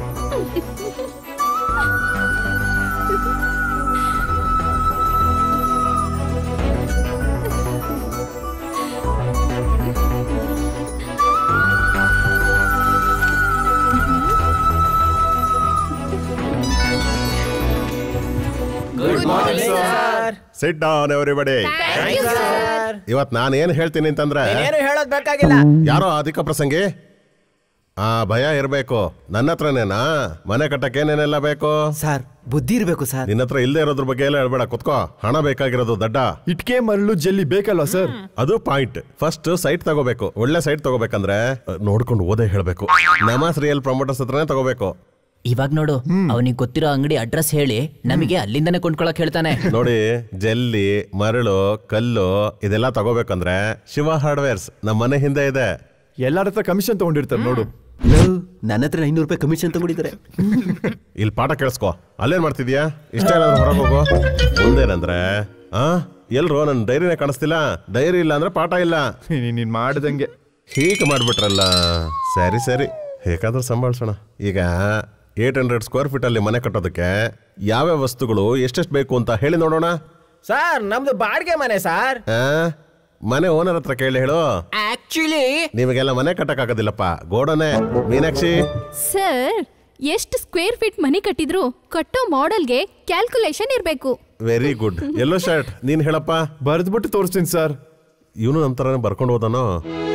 good morning sit down everybody ಇವತ್ ನಾನು ಏನ್ ಹೇಳ್ತೀನಿ ಅಂತಂದ್ರೆ ಏನು ಹೇಳೋದ್ ಬೇಕಾಗಿಲ್ಲ ಯಾರೋ ಅಧಿಕ ಪ್ರಸಂಗಿ ಆ ಭಯ ಇರ್ಬೇಕು ನನ್ನ ಹತ್ರನೇನಾ ಮನೆ ಕಟ್ಟಕ್ಕೆ ಏನೇನೆಲ್ಲ ಬೇಕು ಸರ್ ಬುದ್ಧಿ ಇರ್ಬೇಕು ಸರ್ ನಿನ್ನ ಹತ್ರ ಇಲ್ಲದೆ ಇರೋದ್ರ ಬಗ್ಗೆ ಎಲ್ಲ ಹೇಳ್ಬೇಡ ಕುತ್ಕೋ ಹಣ ಬೇಕಾಗಿರೋದು ದಡ್ಡ ಇಟ್ಕೆ ಮರಳು ಜಲ್ಲಿ ಬೇಕಲ್ವಾ ಸರ್ ಅದು ಪಾಯಿಂಟ್ ಫಸ್ಟ್ ಸೈಟ್ ತಗೋಬೇಕು ಒಳ್ಳೆ ಸೈಟ್ ತಗೋಬೇಕಂದ್ರೆ ಅಹ್, ನೋಡ್ಕೊಂಡು ಓದೇ ಹೇಳ್ಬೇಕು ನಮಾಸ್ ರಿಯಲ್ ಪ್ರಮೋಟರ್ಸ್ ಹತ್ರನೇ ತಗೋಬೇಕು ಇವಾಗ ನೋಡು ಅವನಿಗೆ ಗೊತ್ತಿರೋ ಅಂಗಡಿ ಅಡ್ರೆಸ್ ಹೇಳಿ ನಮಗೆ ಅಲ್ಲಿಂದನೇ ಕೊಂಡ್ಕೊಳಕ್ ಹೇಳ್ತಾನೆ ನೋಡಿ ಜಲ್ಲಿ ಮರಳು ಕಲ್ಲು ಇದೆಲ್ಲ ತಗೋಬೇಕಂದ್ರೆ ಶಿವ ಹಾರ್ಡ್ವೇರ್ಸ್ ನಮ್ಮ ಮನೆ ಹಿಂದೆ ಇದೆ ಎಲ್ಲಾರ ಹತ್ರ ಕಮಿಷನ್ ತಗೊಂಡಿರ್ತಾರೆ ನೋಡು ನನ್ನ ಹತ್ರ ಐನೂರು ರೂಪಾಯಿ ಕಮಿಷನ್ ತಗೊಂಡಿದ್ದಾರೆ ಇಲ್ಲಿ ಪಾಠ ಕೇಳಿಸ್ಕೊ ಅಲ್ಲೇನ್ ಮಾಡ್ತಿದ್ಯಾ ಇಷ್ಟ ಏನಾದ್ರು ಹೊರಗೆ ಹೋಗು ಮುಂದೇನಂದ್ರೆ ಆ ಎಲ್ರು ನನ್ನ ಡೈರಿನೇ ಕಾಣಿಸ್ತಿಲ್ಲ ಡೈರಿ ಇಲ್ಲ ಅಂದ್ರೆ ಪಾಠ ಇಲ್ಲ ನೀನ್ ಮಾಡ್ದಂಗೆ ಹೀಗೆ ಮಾಡ್ಬಿಟ್ರಲ್ಲ ಸರಿ ಸರಿ ಹೇಗಾದ್ರೂ ಸಂಭಾಳಿಸೋಣ ಈಗ ಏಟ್ ಹಂಡ್ರೆಡ್ ಸ್ಕ್ವೇರ್ ಫೀಟ್ ಅಲ್ಲಿ ಮನೆ ಕಟ್ಟೋದಕ್ಕೆ ಯಾವ್ಯಾವ ವಸ್ತುಗಳು ಎಷ್ಟೆಷ್ಟು ಬೇಕು ಅಂತ ಹೇಳಿ ನೋಡೋಣ ಸರ್ ನಮ್ದು ಬಾಡಿಗೆ ಮನೆ ಸರ್ ಆ? ಮನೆ ಓನರ್ ಹತ್ರ ಕೇಳಿ ಹೇಳು ಆಕ್ಚುಲಿ ನಿಮಗೆಲ್ಲ ಮನೆ ಕಟ್ಟಕ್ಕಾಗೋದಿಲ್ಲಪ್ಪ ಗೋಡನೆ ಮೀನಾಕ್ಷಿ ಸರ್ ಎಷ್ಟು ಸ್ಕ್ವೇರ್ ಫೀಟ್ ಮನೆ ಕಟ್ಟಿದ್ರು ಕಟ್ಟೋ ಮಾಡೆಲ್ಗೆ ಕ್ಯಾಲ್ಕುಲೇಷನ್ ಇರಬೇಕು ವೆರಿ ಗುಡ್ ಎಲ್ಲೋ ಶರ್ಟ್ ನೀನ್ ಹೇಳಪ್ಪ ಬರ್ದ್ಬಿಟ್ಟು ತೋರಿಸ್ತೀನಿ ಸರ್ ಇವನು ನಮ್ಮ ಥರನೇ ಬರ್ಕೊಂಡು ಹೋದನೋ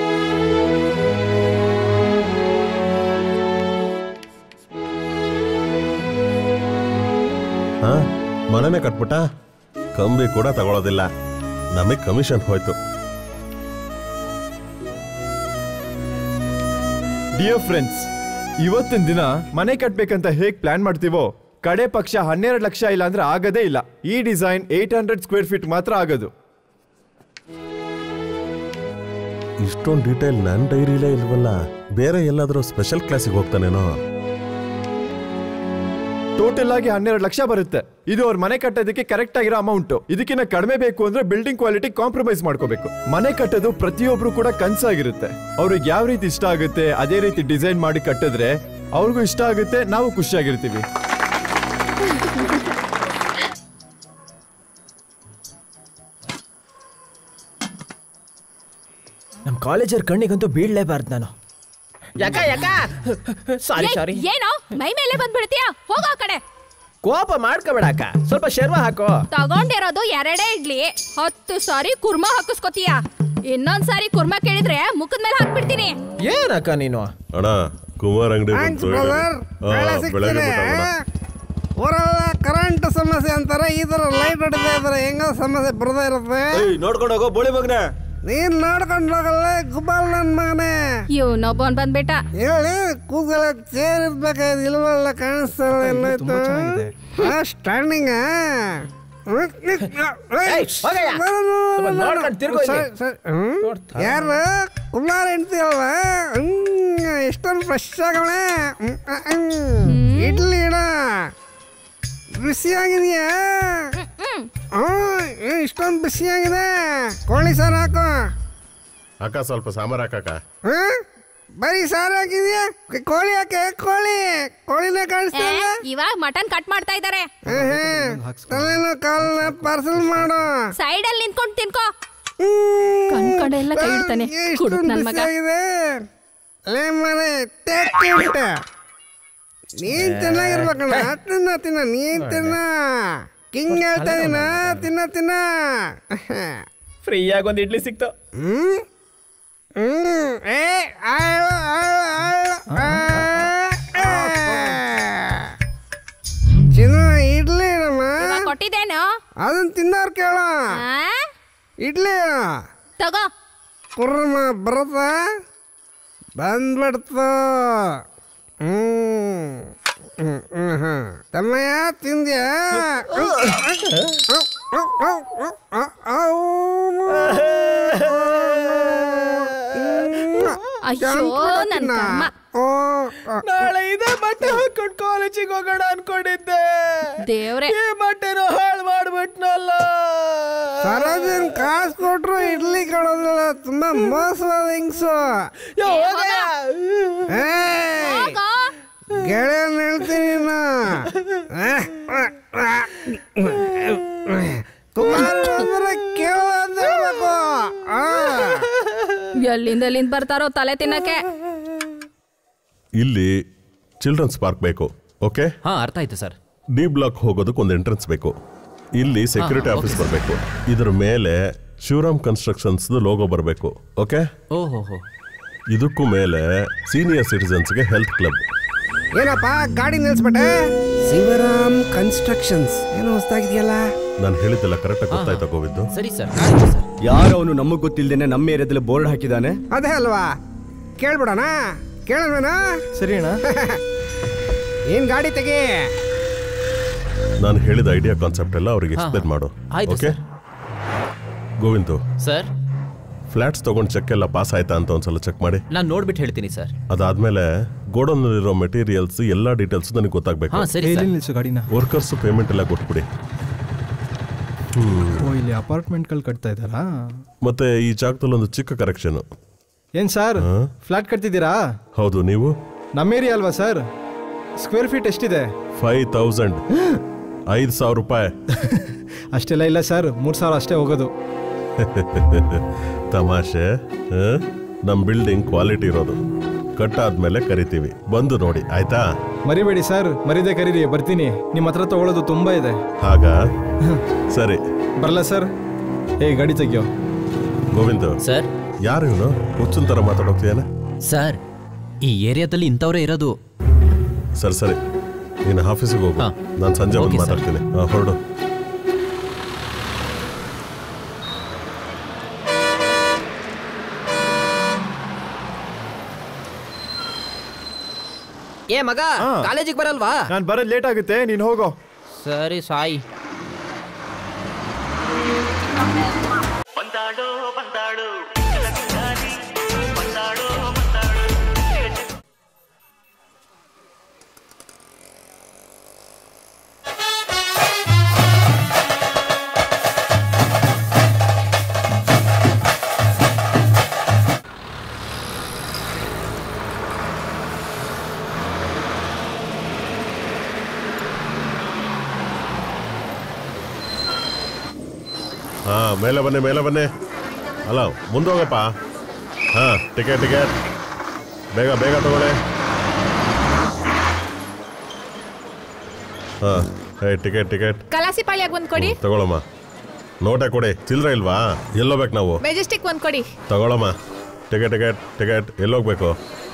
ಹಾ ಮನೆನೇ ಕಟ್ಬಿಟ್ಟ ಕಂಬಿ ಕೂಡ ತಗೊಳ್ಳೋದಿಲ್ಲ ನಮಗೆ ಕಮಿಷನ್ ಹೋಯ್ತು ಡಿಯರ್ ಫ್ರೆಂಡ್ಸ್ ಇವತ್ತಿನ ದಿನ ಮನೆ ಕಟ್ಬೇಕಂತ ಹೇಗ್ ಪ್ಲಾನ್ ಮಾಡ್ತೀವೋ ಕಡೆ ಪಕ್ಷ ಹನ್ನೆರಡು ಲಕ್ಷ ಇಲ್ಲ ಅಂದ್ರೆ ಆಗದೇ ಇಲ್ಲ ಈ design eight hundred square feet ಮಾತ್ರ ಆಗೋದು ಇಷ್ಟೊಂದು ಡೀಟೇಲ್ ನನ್ನ ಡೈರಿಲೇ ಇಲ್ವಲ್ಲ ಬೇರೆ ಎಲ್ಲಾದ್ರೂ ಸ್ಪೆಷಲ್ ಕ್ಲಾಸಿಗೆ ಹೋಗ್ತಾನೇನೋ ಟೋಟಲ್ ಆಗಿ ಹನ್ನೆರಡು ಲಕ್ಷ ಬರುತ್ತೆ ಇದು ಅವ್ರ ಮನೆ ಕಟ್ಟೋದಕ್ಕೆ ಕರೆಕ್ಟ್ ಆಗಿರೋ ಅಮೌಂಟ್ ಇದಕ್ಕಿಂತ ಕಡಿಮೆ ಬೇಕು ಅಂದ್ರೆ ಬಿಲ್ಡಿಂಗ್ ಕ್ವಾಲಿಟಿ ಕಾಂಪ್ರಮೈಸ್ ಮಾಡ್ಕೋಬೇಕು ಮನೆ ಕಟ್ಟೋದು ಪ್ರತಿಯೊಬ್ರು ಕೂಡ ಕನ್ಸಾಗಿರುತ್ತೆ ಅವ್ರಿಗೆ ಯಾವ ರೀತಿ ಇಷ್ಟ ಆಗುತ್ತೆ ಅದೇ ರೀತಿ ಡಿಸೈನ್ ಮಾಡಿ ಕಟ್ಟಿದ್ರೆ ಅವ್ರಿಗೂ ಇಷ್ಟ ಆಗುತ್ತೆ ನಾವು ಖುಷಿಯಾಗಿರ್ತೀವಿ ನಮ್ ಕಾಲೇಜರ್ ಕಣ್ಣಿಗಂತೂ ಬೀಳ್ಲೇಬಾರ್ದು ನಾನು ಯಾಕ ಯಾಕ ಸಾರಿ ಏಯ್, ಸಾರಿ ಏನೋ ಮೈ ಮೇಲೆ ಬಂದ್ಬಿಡ್ತೀಯಾ ಹೋಗೋ ಆ ಕಡೆ ಕೋಪ ಮಾಡ್ಕೋಬೇಡಕ್ಕ ಸ್ವಲ್ಪ ಶರ್ವ ಹಾಕೋ ತಗೊಂಡಿರೋದು ಎರಡೇ ಇಡ್ಲಿ ಹತ್ತು ಸಾರಿ ಕುರ್ಮಾ ಹಾಕಿಸ್ಕೊತೀಯ ಇನ್ನೊಂದ್ ಸಾರಿ ಕುರ್ಮಾ ಕೇಳಿದ್ರೆ ಮುಖದ ಮೇಲೆ ಹಾಕ್ಬಿಡ್ತೀನಿ ಏನಕ್ಕ ನೀನು ಅಣ್ಣ ಕುಮಾರ್ ಅಂಗಡಿ Thanks, ಬಂತು brother. ಒಳ್ಳೆ ಬೆಳಗ್ಗೆ ಸಿಗ್ತೀನಿ. ಬಿಟ್ಟವಣ್ಣ. ಊರೆಲ್ಲ ಕರೆಂಟ್ ಸಮಸ್ಯೆ ಅಂತಾರೆ ಈ ತರ ಲೈಟ್ ಹೊಡಿತಾ ಇದ್ರೆ ಹೆಂಗ ಸಮಸ್ಯೆ ಬರದೇ ಇರುತ್ತೆ ನೋಡ್ಕೊಂಡು ಹೋಗೋ ಬೋಳಿ ಮಗನ ನೀನ್ ನೋಡ್ಕೊಂಡು ಹೋಗಲ್ಲ ಗುಬ್ಬಲ್ ನನ್ ಮಗನೇ ಇವನೊಬ್ಬನ್ ಬಂದ್ಬಿಟ್ಟ ಹೇಳಿ ಕೂದಲ ಚೇರ್ ಇರ್ಬೇಕಾಯ್ತು ಇಲ್ವಲ್ಲ ಕಾಣಿಸ್ತಲ್ಲ ಎಲ್ಲಾಯ್ತು ಸ್ಟ್ಯಾಂಡಿಂಗ್ ನೋಡ್ಕೊಂಡ್ ತಿರ್ಗೋ ಇಲ್ಲಿ. ಯಾರು ಕುಮಾರ್ ಹೆಂಡ್ತಿ ಅಲ್ವಾ ಹ್ಮ್, ಎಷ್ಟೊಂದು ಫ್ರೆಶ್ ಆಗವಳೆ ಹ್ಮ್, ಹ್ಮ್. ಇಡ್ಲಿ ಇಡ ಬಿಸಿಯಾಗಿದೆಯಾ ಹ್ಮ್ ಇಷ್ಟೊಂದು ಬಿಸಿಯಾಗಿದೆ ಕೋಳಿ ಸಾರು ಹಾಕು ಅಕ್ಕ ಸ್ವಲ್ಪ ಸಾಂಬಾರ್ ಹಾಕಕ್ಕ ಹ್ಮ್? ಬರೀ ಸಾರು ಹಾಕಿದ್ಯಾ ಕೋಳಿ ಹಾಕೆ ಕೋಳಿ ಕೋಳಿನೇ ಕಾಣಿಸ್ತಾ ಇಲ್ಲ ಇವಾಗ ಮಟನ್ ಕಟ್ ಮಾಡ್ತಾ ಇದಾರೆ ತಲೆನೋ ಕಾಲನ್ನ ಪಾರ್ಸಲ್ ಮಾಡು ಸೈಡ್ ಅಲ್ಲಿ ನಿಂತ್ಕೊಂಡು ತಿನ್ಕೋ ಕಣ್ ಕಡೆ ಎಲ್ಲ ಕೈ ಇಡ್ತಾನೆ ಕುಡುಕ್ ನನ್ ಮಗ ಬಿಸಿಯಾಗಿದೆ ಲೇ ಮನೆ take it. ನೀನ್ ಚೆನ್ನಾಗಿರ್ಬೇಕಣ್ಣ ತಿನ್ನ ತಿನ್ನ ನೀನ್ ತಿನ್ನ ಕಿಂಗ್ ಹೇಳ್ತಾ ಇದೀನ ತಿನ್ನ ತಿನ್ನ ಫ್ರೀಯಾಗಿ ಒಂದು ಇಡ್ಲಿ ಸಿಕ್ತು ಹ್ಮ್ ಹ್ಮ್ ಏ ಆಳು ಆಳು ಆಳು ಆ, ಆ. ಚಿನ್ನು ಇಡ್ಲಿ ನಮ್ಮ ಇವಾಗ ಕೊಟ್ಟಿದ್ದೇನು ಅದನ್ನ ತಿನ್ನೋರ್ ಕೇಳ ಆ? ಇಡ್ಲಿ ತಗೋ ಕುರ್ಮ ಬರುತ್ತ ಬಂದ್ಬಿಡ್ತು ಹ್ಮ್ ಹ್ಮ್ ಹ್ಮ್ ಹ್ಮ್ ತಮ್ಮಯ್ಯ ತಿಂದ್ಯಾ ಅಯ್ಯೋ ನನ್ ಕರ್ಮ ನಾಳೆ ಇದೇ ಬಟ್ಟೆ ಹಾಕೊಂಡು ಕಾಲೇಜಿಗೆ ಹೋಗೋಣ ಅನ್ಕೊಂಡಿದ್ದೆ ದೇವ್ರೆ ಈ ಬಟ್ಟೆನೂ ಹಾಳು ಮಾಡ್ಬಿಟ್ನಲ್ಲ ಸರೋಜಿನ್ ಕಾಸು ಕೊಟ್ರು ಇಡ್ಲಿ ಕೊಡೋದಿಲ್ಲ ತುಂಬಾ ಮೋಸವಾದ ಹಿಂಗ್ಸು ಗೆಳೆಯನ್ ಹೇಳ್ತೀನಿ ನಾ. ಕುಮಾರ್ ಅಂದ್ರೆ ಕೇಳು ಅಂತ ಹೇಳ್ಬೇಕು ಆ. ಎಲ್ಲಿಂದ ಎಲ್ಲಿಂದ ಬರ್ತಾರೋ ತಲೆ ತಿನ್ನಕ್ಕೆ ಇಲ್ಲಿ ಚಿಲ್ಡ್ರನ್ಸ್ ಪಾರ್ಕ್ ಬೇಕು ಓಕೆ ಹಾ ಅರ್ಥ ಆಯ್ತು ಸರ್ ಡಿ ಬ್ಲಾಕ್ ಹೋಗೋದಕ್ಕೆ ಒಂದು ಎಂಟ್ರೆನ್ಸ್ ಬೇಕು ಇಲ್ಲಿ ಸೆಕ್ಯೂರಿಟಿ ಹಾ, ಆಫೀಸ್ okay, sir. ಬರಬೇಕು ಇದ್ರ ಮೇಲೆ ಶಿವರಾಮ್ ಕನ್ಸ್ಟ್ರಕ್ಷನ್ಸ್ ಲೋಗೋ ಬರಬೇಕು ಓಕೆ ಓಹೋ ಹೋ ಇದಕ್ಕೂ ಮೇಲೆ ಸೀನಿಯರ್ ಸಿಟಿಸನ್ಸ್ಗೆ ಹೆಲ್ತ್ ಕ್ಲಬ್ ಏನಪ್ಪ ಗಾಡಿ ನಿಲ್ಸ್ಬಿಟ್ಟೆ ಶಿವರಾಮ್ ಕನ್ಸ್ಟ್ರಕ್ಷನ್ಸ್ ಏನೋ ಹೊಸ್ದಾಗಿದೆಯಲ್ಲ ನಾನು ಹೇಳಿದ್ದೆಲ್ಲ ಕರೆಕ್ಟಾಗಿ ಗೊತ್ತಾಯ್ತಾ ಗೋವಿಂದು ಸರಿ ಸರ್ ಯಾರು ಅವನು ನಮಗ್ ಗೊತ್ತಿಲ್ದೇನೆ ನಮ್ಮ ಏರಿಯಾದಲ್ಲಿ ಬೋರ್ಡ್ ಹಾಕಿದಾನೆ ಅದೇ ಅಲ್ವಾ ಕೇಳ್ಬಿಡೋಣ ಕೇಳೋಣ ಸರಿ ಅಣ್ಣ ಏನ್ ಗಾಡಿ ತೆಗಿ ನಾನು ಹೇಳಿದ ಐಡಿಯಾ ಕಾನ್ಸೆಪ್ಟ್ ಎಲ್ಲ ಅವ್ರಿಗೆ ಹಾ, ಎಕ್ಸ್ಪ್ಲೇನ್ ಹಾ. ಮಾಡು ಆಯ್ತು, ಓಕೆ ಗೋವಿಂದು ಸರ್ ಫ್ಲಾಟ್ಸ್ ತಗೊಂಡು ಚೆಕ್ ಎಲ್ಲ ಪಾಸ್ ಆಯ್ತಾ ಅಂತ ಒಂದ್ಸಲ ಚೆಕ್ ಮಾಡಿ ನಾನು ನೋಡ್ಬಿಟ್ಟು ಹೇಳ್ತೀನಿ ಸರ್ ಅದಾದ್ಮೇಲೆ ಗೋಡೌನಲ್ಲಿರೋ ಮೆಟೀರಿಯಲ್ಸ್ ಎಲ್ಲ ಡೀಟೇಲ್ಸ್ ನನಗೆ ಗೊತ್ತಾಗಬೇಕು ಹಾ, ಸರಿ, ಎಲ್ಲಿ ನಿಲ್ಸು ಗಾಡಿನ ವರ್ಕರ್ಸ್ ಪೇಮೆಂಟ್ ಎಲ್ಲ ಕೊಟ್ಬಿಡಿ ಓ ಇಲ್ಲಿ ಅಪಾರ್ಟ್ಮೆಂಟ್ಗಳು ಕಟ್ತಾ ಇದ್ದಾರಾ ಮತ್ತೆ ಈ ಜಾಗದಲ್ಲಿ ಒಂದು ಚಿಕ್ಕ ಕರೆಕ್ಷನ್ ಏನ್ ಸರ್ ಹಾ? ಫ್ಲಾಟ್ ಕಟ್ತಿದ್ದೀರಾ ಹೌದು ನೀವು ನಮ್ಮ ಏರಿಯಾ ಅಲ್ವಾ ಸರ್ ಸ್ಕ್ವೇರ್ ಫೀಟ್ ಎಷ್ಟಿದೆ ಫೈವ್ ತೌಸಂಡ್ ಐದು ಸಾವಿರ ರೂಪಾಯಿ ಅಷ್ಟೆಲ್ಲ ಇಲ್ಲ ಸರ್ ಮೂರು ಸಾವಿರ ಅಷ್ಟೇ ಹೋಗೋದು ತಮಾಷೆ ನಮ್ಮ ಬಿಲ್ಡಿಂಗ್ ಕ್ವಾಲಿಟಿ ಇರೋದು ಕಟ್ಟಾದ್ಮೇಲೆ ಕರಿತೀವಿ ಬಂದು ನೋಡಿ ಆಯ್ತಾ ಮರಿಬೇಡಿ ಸರ್ ಮರಿದೆ ಕರೀರಿ ಬರ್ತೀನಿ ನಿಮ್ಮ ಹತ್ರ ತಗೊಳ್ಳೋದು ತುಂಬಾ ಇದೆ ಹಾಗ ಸರಿ ಬರಲ್ಲ ಸರ್ ಏ ಗಾಡಿ ತೆಗಿಯೋ ಗೋವಿಂದ್ ಸರ್ ಯಾರು ಇವನು ಹುಚ್ಚನ್ ಥರ ಮಾತಾಡೋಗ್ತೀಯಾನ ಸರ್ ಈ ಏರಿಯಾದಲ್ಲಿ ಇಂಥವ್ರೇ ಇರೋದು ಸರಿ ಸರಿ ನೀನು ಆಫೀಸಿಗೆ ಹೋಗು ನಾನು ಸಂಜೆ ಬಂದು Okay, sir. ಮಾತಾಡ್ತೀನಿ ಹಾ, ಹೊರಡು ಏ ಮಗ ಕಾಲೇಜಿಗೆ ಬರಲ್ವಾ ನಾನು ಬರೋದು ಲೇಟ್ ಆಗುತ್ತೆ ನೀನು ಹೋಗೋ ಸರಿ ಸಾಯಿ ಹಾ ಮೇಲೆ ಬನ್ನಿ ಮೇಲೆ ಬನ್ನಿ ಅಲ್ಲ ಮುಂದೆ ಹೋಗಪ್ಪ ಹಾ ಟಿಕೆಟ್ ಟಿಕೆಟ್ ಬೇಗ ಬೇಗ ತಗೊಳ್ಳಿ ಹಾ ಏ ಟಿಕೆಟ್ ಟಿಕೆಟ್ ಕಲಾಸಿ ಪಾಳ್ಯಾಗ ಒಂದ್ ಕೊಡಿ ತಗೊಳಮ್ಮ ನೋಟೆ ಕೊಡಿ ಚಿಲ್ಲರೆ ಇಲ್ವಾ ಎಲ್ಲೋಗ್ಬೇಕು ನಾವು ಮೆಜೆಸ್ಟಿಕ್ ಒಂದ್ ಕೊಡಿ ತಗೊಳಮ್ಮ ಟಿಕೆಟ್ ಟಿಕೆಟ್ ಟಿಕೆಟ್ ಎಲ್ಲೋಗ್ಬೇಕು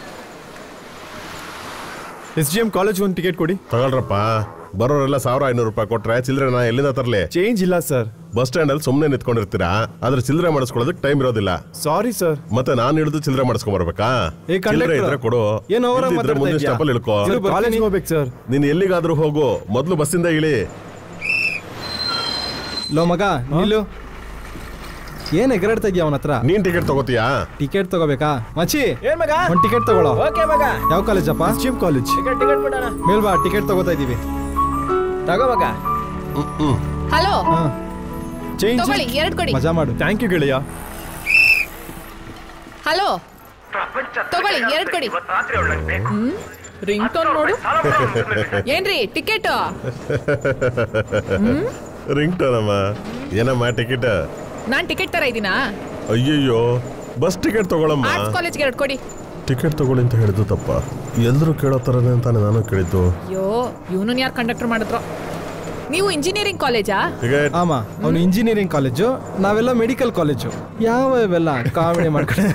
ಎಸ್ ಜಿ ಎಂ ಕಾಲೇಜ್ ಒಂದು ಟಿಕೆಟ್ ಕೊಡಿ ತಗೊಳ್ರಪ್ಪ ಬರೋರೆಲ್ಲ ಸಾವಿರ ಐನೂರು ರೂಪಾಯಿ ಕೊಟ್ರೆ ಚಿಲ್ಲರೆ ನಾ ಎಲ್ಲಿಂದ ತರಲಿ ಚೇಂಜ್ ಇಲ್ಲ ಸರ್ ಬಸ್ ಸ್ಟ್ಯಾಂಡ್ ಅಲ್ಲಿ ಸುಮ್ಮನೆ ನಿಂತ್ಕೊಂಡಿರ್ತೀರಾ ಆದ್ರೆ ಚಿಲ್ಲರೆ ಮಾಡಿಸ್ಕೊಳ್ಳೋದಕ್ಕೆ ಟೈಮ್ ಇರೋದಿಲ್ಲ ಸಾರಿ ಸರ್ ಮತ್ತೆ ನಾನು ಹಿಡಿದು ಚಿಲ್ಲರೆ ಮಾಡಿಸ್ಕೊಂಡ್ ಬರ್ಬೇಕಾ ಏ, ಚಿಲ್ಲರೆ conductor. ಇದ್ರೆ ಕೊಡು ಏನ್ ಅವರ ಇಲ್ದಿದ್ರೆ ಮಾತಾಡ್ತಾ ಮುಂದಿನ ಇದ್ಯಾ? ಸ್ಟಾಪಲ್ಲಿ ಇಳ್ಕೋ ಇದು ಕಾಲೇಜ್ ಹೋಗ್ಬೇಕು ಸರ್ ನೀನ್ ಎಲ್ಲಿಗಾದ್ರೂ ಹೋಗು ಮೊದ್ಲು ಬಸ್ಸಿಂದ ಇಳಿ ಲೋ ಮಗ ನಿಲ್ಲು ಏನ್ ಎಗರಾಡ್ತಾ ಇದೀಯ ಅವನ ಹತ್ರ ನೀನ್ ಟಿಕೆಟ್ ತಗೋತೀಯಾ ಟಿಕೆಟ್ ತಗೋಬೇಕಾ ಮಚ್ಚಿ ಏನ್ ಮಗ ಒಂದ್ ಟಿಕೆಟ್ ತಗೊಳ್ಳೋ ಓಕೆ ಮಗ ಯಾವ ಕಾಲೇಜಪ್ಪ S G M college ticket ticket ಬಿಡೋಣ ಮೇಲ್ಬಾ ಟಿಕೆಟ್ ತಗೋತಾ ಇದೀವಿ ತಗೋ ಮಗ ಹಲೋ ಚೇಂಜ್ ತಗೊಳ್ಳಿ ಎರಡ್ ಕೊಡಿ ಮಜಾ ಮಾಡು ಥ್ಯಾಂಕ್ ಯು ಗೆಳೆಯ ಹಲೋ ತಗೊಳ್ಳಿ ಎರಡ್ ಕೊಡಿ ರಿಂಗ್ ಟೋನ್ ನೋಡು ಏನ್ರಿ ಟಿಕೆಟ್ ರಿಂಗ್ ಟೋನಮ್ಮ ಏನಮ್ಮ ಟಿಕೆಟ್ ನಾನ್ ಟಿಕೆಟ್ ತರ ಇದೀನಾ ಅಯ್ಯಯ್ಯೋ ಬಸ್ ಟಿಕೆಟ್ ತಗೊಳಮ್ಮ ಆರ್ಟ್ಸ್ ಕಾಲೇಜ್ಗೆ ಎರಡ್ ಕೊಡಿ ಟಿಕೆಟ್ ತಗೊಳ್ಳಿ ಅಂತ ಹೇಳಿದ್ದು ತಪ್ಪ ಎಲ್ಲರೂ ಕೇಳೋ ಥರನೇ ಅಂತಾನೆ ನಾನು ಕೇಳಿದ್ದು ಅಯ್ಯೋ ಇವನು ಯಾರು ಕಂಡಕ್ಟರ್ ಮಾಡಿದ್ರು ನೀವು ಇಂಜಿನಿಯರಿಂಗ್ ಕಾಲೇಜಾ ಟಿಕೆಟ್ ಆಮ ಅವನು ಇಂಜಿನಿಯರಿಂಗ್ ಕಾಲೇಜು ನಾವೆಲ್ಲ ಮೆಡಿಕಲ್ ಕಾಲೇಜು ಯಾವ ಇವೆಲ್ಲ ಕಾಮಿಡಿ ಮಾಡ್ಕೊಂಡು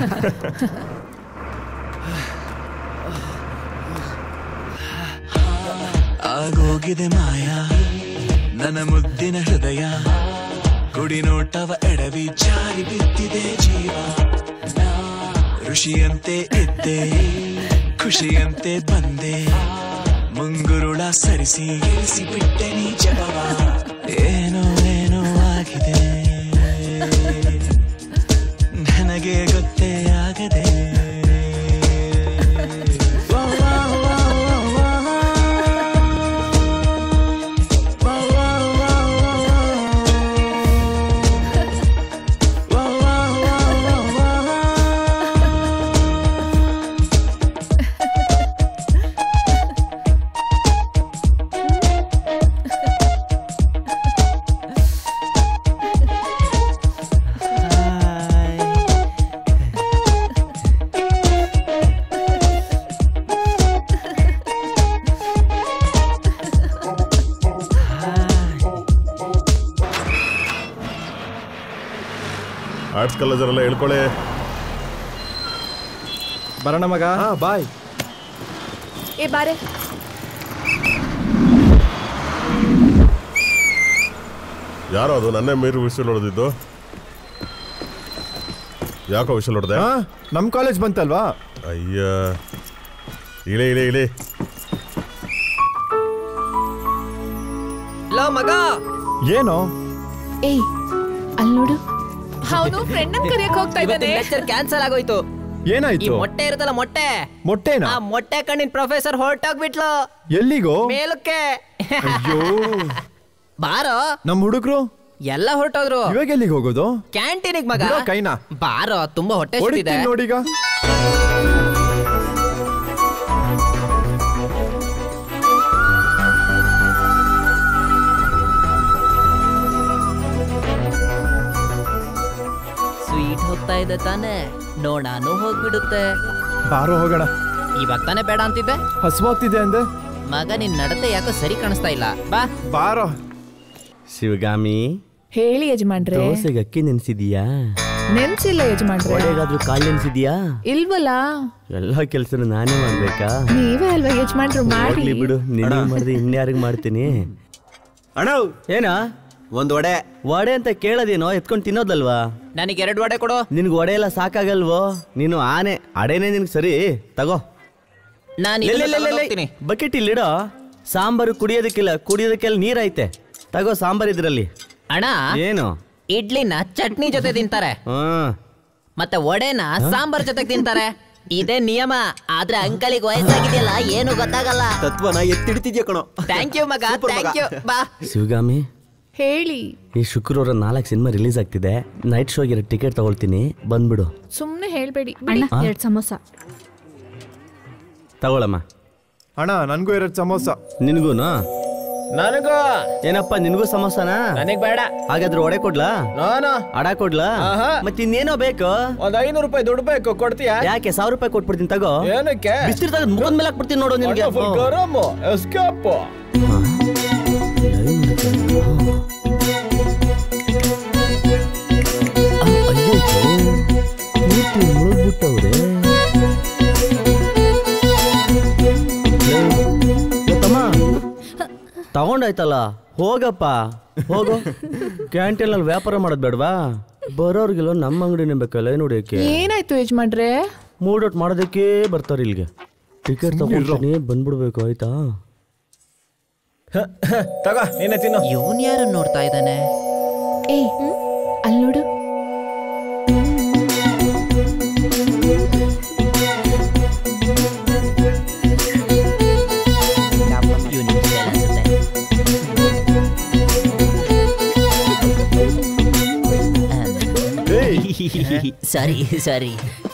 ಆಗೋಗಿದೆ ಮಾಯ ನನ್ನ ಮುದ್ದಿನ ಹೃದಯ ಗುಡಿ ನೋಟವ ಎಡವಿ ಜಾರಿ ಬಿದ್ದಿದೆ ಜೀವ ಋಷಿಯಂತೆ ಇದ್ದೆ ಖುಷಿಯಂತೆ ಬಂದೆ ಮುಂಗುರುಳ ಸರಿಸಿ ಇಳಿಸಿ ಬಿಟ್ಟೆ ನೀ ಜಗವ ಏನೋ ಏನೋ ಆಗಿದೆ ನನಗೆ ಗೊತ್ತೇ ಆಗದೆ ವಾ, ವಾ, ವಾ, ವಾ, ವಾ. ಆರ್ಟ್ಸ್ ಕಾಲೇಜರೆಲ್ಲ ಹೇಳ್ಕೊಳ್ಳಿ ಬರೋಣ ಮಗ ಹಾ ಬಾಯ್ ಏ ಬಾರೆ ಯಾರೋ ಅದು ನನ್ನೇ ಮೀರು ವಿಸಿಲ್ ಹೊಡೆದಿದ್ದು ಯಾಕೋ ವಿಸಿಲ್ ಹೊಡೆದೆ ಹಾ ನಮ್ ಕಾಲೇಜ್ ಬಂತಲ್ವಾ ಅಯ್ಯ ಇಳಿ ಇಳಿ ಇಳಿ ಲೋ ಮಗ ಏನೋ ಏಯ್ ಅಲ್ಲಿ ನೋಡು ಅವನು ಫ್ರೆಂಡ್ ಅನ್ನ ಕರಿಯಕ್ ಹೋಗ್ತಾ ಇದ್ದಾನೆ ಲೆಕ್ಚರ್ ಕ್ಯಾನ್ಸಲ್ ಆಗೋಯ್ತು ಈ ಏನಾಯ್ತು ಮೊಟ್ಟೆ ಇರುತ್ತಲ್ಲ ಮೊಟ್ಟೆ ಮೊಟ್ಟೆನಾ ಆ ಮೊಟ್ಟೆ ಕಣ್ಣಿನ ಪ್ರೊಫೆಸರ್ ಹೊರಟೋಗ್ಬಿಟ್ಲು ಎಲ್ಲಿಗೋ ಮೇಲಕ್ಕೆ ಅಯ್ಯೋ ಬಾರೋ ನಮ್ ಹುಡುಗರು ಎಲ್ಲ ಹೊರಟೋದ್ರು ಇವಾಗ ಎಲ್ಲಿಗೆ ಹೋಗೋದು ಕ್ಯಾಂಟೀನಿಗೆ ಮಗ ಬಿಡೋ ಕೈನಾ ಬಾರೋ ತುಂಬಾ ಹೊಟ್ಟೆ ಇದೆ ಹೊಡಿತೀನಿ ನೋಡೀಗ ಸ್ವೀಟ್ ಹೋಗ್ತಾ ಇದೆ ತಾನೇ ನೋಡಾನು ಹೋಗ್ಬಿಡುತ್ತೆ ಬಾರೋ ಹೋಗೋಣ ಇವಾಗ ತಾನೇ ಬೇಡ ಅಂತಿದ್ದೆ ಹಸುವಾಗ್ತಿದೆ ಅಂದೆ ಮಗ ನಿನ್ ನಡತೆ ಯಾಕೋ ಸರಿ ಕಾಣಿಸ್ತಾ ಇಲ್ಲ ಬಾ ಬಾರೋ ಶಿವಗಾಮಿ ಹೇಳಿ ಯಜಮಾನ್ರೆ ದೋಸೆಗೆ ಅಕ್ಕಿ ನೆನ್ಸಿದೀಯಾ ನೆನ್ಸಿಲ್ಲ ಯಜಮಾನ್ರೆ ಒಡೆಗಾದ್ರೂ ಕಾಳು ನೆನ್ಸಿದ್ಯಾ ಇಲ್ವಲ್ಲ ಎಲ್ಲ ಕೆಲ್ಸನೂ ನಾನೇ ಮಾಡ್ಬೇಕಾ ನೀವೇ ಅಲ್ವಾ ಯಜಮಾನ್ರು ಮಾಡಿ ಹೋಗ್ಲಿ ಬಿಡು ನಿನಗೆ ಮಾಡಿದ್ರೆ ಇನ್ಯಾರಿಗೆ ಮಾಡ್ತೀನಿ ಅಣ್ಣ ಏನ ಒಂದ್ ವಡೆ ವಡೆ ಅಂತ ಕೇಳೋದೇನೋ ಎತ್ಕೊಂಡು ತಿನ್ನೋದಲ್ವಾ ನನಗೆ ಎರಡು ವಡೆ ಕೊಡು ನಿನ್ಗೆ ವಡೆ ಎಲ್ಲ ಸಾಕಾಗಲ್ವೋ ನೀನು ಆನೆ ಅಡೆನೇ ನಿನ್ಗೆ ಸರಿ ತಗೋ ನಾನು ಹೋಗ್ತೀನಿ ಬಕೆಟ್ ಇಲ್ಲಿಡೋ ಸಾಂಬಾರು ಕುಡಿಯೋದಕ್ಕಿಲ್ಲ ಕುಡಿಯೋದಕ್ಕೆಲ್ಲ ನೀರೈತೆ ತಗೋ ಸಾಂಬಾರ್ ಇದ್ರಲ್ಲಿ ಅಣ್ಣ ಏನು ಇಡ್ಲಿನ ಚಟ್ನಿ ಜೊತೆ ತಿಂತಾರೆ ಹ್ಮ್ ಮತ್ತೆ ವಡೆನ ಸಾಂಬಾರ್ ಜೊತೆ ತಿಂತಾರೆ ಇದೇ ನಿಯಮ ಆದ್ರೆ ಅಂಕಲಿಗೆ ವಯಸ್ಸಾಗಿದೆಯಲ್ಲ ಏನು ಗೊತ್ತಾಗಲ್ಲ ತತ್ವನ ಎತ್ತಿಡ್ತಿದ್ಯಾ ಕಣೋ ಥ್ಯಾಂಕ್ ಯು ಮಗ Super ಮಗ. ಥ್ಯಾಂಕ್ ಯು ಬಾ ಶಿವಗಾಮಿ ಹೇಳಿ ಈ ಶುಕ್ರವಾರ ನಾಲ್ಕು ಸಿನಿಮಾ ರಿಲೀಸ್ ಆಗ್ತಿದೆ ನೈಟ್ ಶೋಗೆ ಎರಡು ಟಿಕೆಟ್ ತಗೊಳ್ತೀನಿ ಬಂದ್ಬಿಡು ಸುಮ್ನೆ ಹೇಳ್ಬೇಡಿ ಅಣ್ಣ ಆ? ಎರಡು ಸಮೋಸ ತಗೊಳಮ್ಮ ಅಣ್ಣ ನನ್ಗೂ ಎರಡು ಸಮೋಸ ನಿನ್ಗೂನು ನನಗೂ ಏನಪ್ಪ ನಿನ್ಗೂ ಸಮೋಸನಾ ನನಗ್ ಬೇಡ ಹಾಗಾದ್ರೆ ಒಡೆ ಕೊಡ್ಲಾ ನಾನು ಅಡ ಕೊಡ್ಲಾ ಆಹಾ. ಮತ್ತೆ ಇನ್ನೇನೋ ಬೇಕು ಒಂದ್ ಐನೂರು ರೂಪಾಯಿ ದುಡ್ಡು ಬೇಕು ಕೊಡ್ತೀಯಾ ಯಾಕೆ ಸಾವಿರ ರೂಪಾಯಿ ಕೊಟ್ಬಿಡ್ತೀನಿ ತಗೋ ಏನಕ್ಕೆ ಬಿಸ್ತಿರ್ ತಗದ್ ಮುಖದ ಮೇಲೆ ಹಾಕ್ಬಿಡ್ತೀನಿ ನೋಡು ನಿನ್ಗೆ ಫುಲ್ ಗರಂ ಎಸ್ಕೇಪ್ ಅಯ್ಯೋ ಪೂರ್ತಿ ಮುಳುಗ್ಬಿಟ್ಟವ್ರೆ ತಮ್ಮ ತಗೊಂಡಾಯ್ತಲ್ಲ ಹೋಗಪ್ಪ ಹೋಗು ಕ್ಯಾಂಟೀನಲ್ಲಿ ವ್ಯಾಪಾರ ಮಾಡೋದು ಬೇಡವಾ ಬರೋರ್ಗೆಲ್ಲ ನಮ್ಮ ಅಂಗಡಿನೇ ಬೇಕಲ್ಲ ನೋಡಿಯಕ್ಕೆ ಏನಾಯ್ತು ಯಜಮಾನ್ರೆ ಮೂಡೌಟ್ ಮಾಡೋದಕ್ಕೆ ಬರ್ತಾರೆ ಇಲ್ಲಿಗೆ ಟಿಕೆಟ್ ತಗೊಂಡ್ತೀನಿ ಬಂದ್ಬಿಡ್ಬೇಕು ಆಯ್ತಾ ತಗ ನೀನೆ ತಿನ್ನು ಇವನ್ ಯಾರು ನೋಡ್ತಾ ಇದ್ದಾನೆ ಏ ಅಲ್ಲಿ ನೋಡು ಇವ್ನಿಗೆ ಇಷ್ಟ ಇಲ್ಲ ಅನ್ಸುತ್ತೆ ಸಾರಿ ಸಾರಿ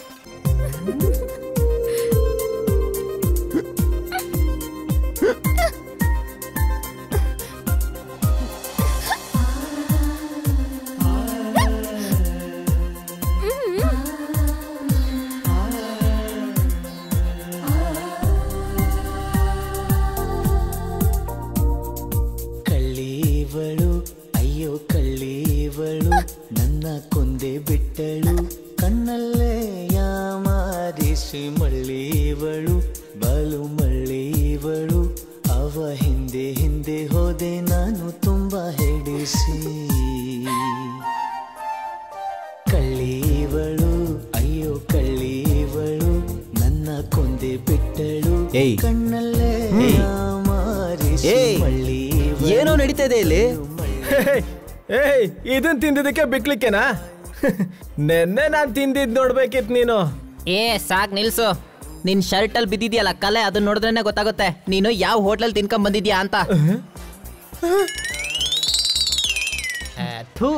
ಕಳ್ಳೀವಳು ಅಯ್ಯೋ ಕಳ್ಳೀವಳು ನನ್ನ ಕೊಂದೆ ಬಿಟ್ಟಳು ಕಣ್ಣಲ್ಲೇ ಯಾಮಾರಿಸಿ ಮಳ್ಳೀವಳು ಬಲು ಮಳ್ಳೀವಳು ಅವ ಹಿಂದೆ ಹಿಂದೆ ಹೋದೆ ನಾನು ತುಂಬಾ ಹೆಡಿಸಿ ಕಳ್ಳೀವಳು ಅಯ್ಯೋ ಕಳ್ಳೀವಳು ನನ್ನ ಕೊಂದೆ ಬಿಟ್ಟಳು ಏಯ್. ಕಣ್ಣಲ್ಲೇ ಏಯ್. ಯಾಮಾರಿಸಿ ಏಯ್ ಮಳ್ಳೀವಳು ಏನೋ ನಡೀತಾ ಇದೆ ಇಲ್ಲಿ ಏಯ್ ಇದನ್ ತಿಂದಿದ್ದಕ್ಕೆ ಬಿಕ್ಲಿಕ್ಕೆನಾ ನೆನ್ನೆ ನಾನ್ ತಿಂದಿದ್ ನೋಡ್ಬೇಕಿತ್ ನೀನು ಏ ಸಾಕ್ ನಿಲ್ಸು ನಿನ್ ಶರ್ಟ್ ಅಲ್ಲಿ ಬಿದ್ದಿದ್ಯಲ್ಲ ಕಲೆ ಅದನ್ನ ನೋಡಿದ್ರೇನೆ ಗೊತ್ತಾಗುತ್ತೆ ನೀನು ಯಾವ ಹೋಟ್ಲಲ್ಲಿ ತಿನ್ಕೊಂಡ್ ಬಂದಿದ್ಯಾ ಅಂತ ಆ, ಥು.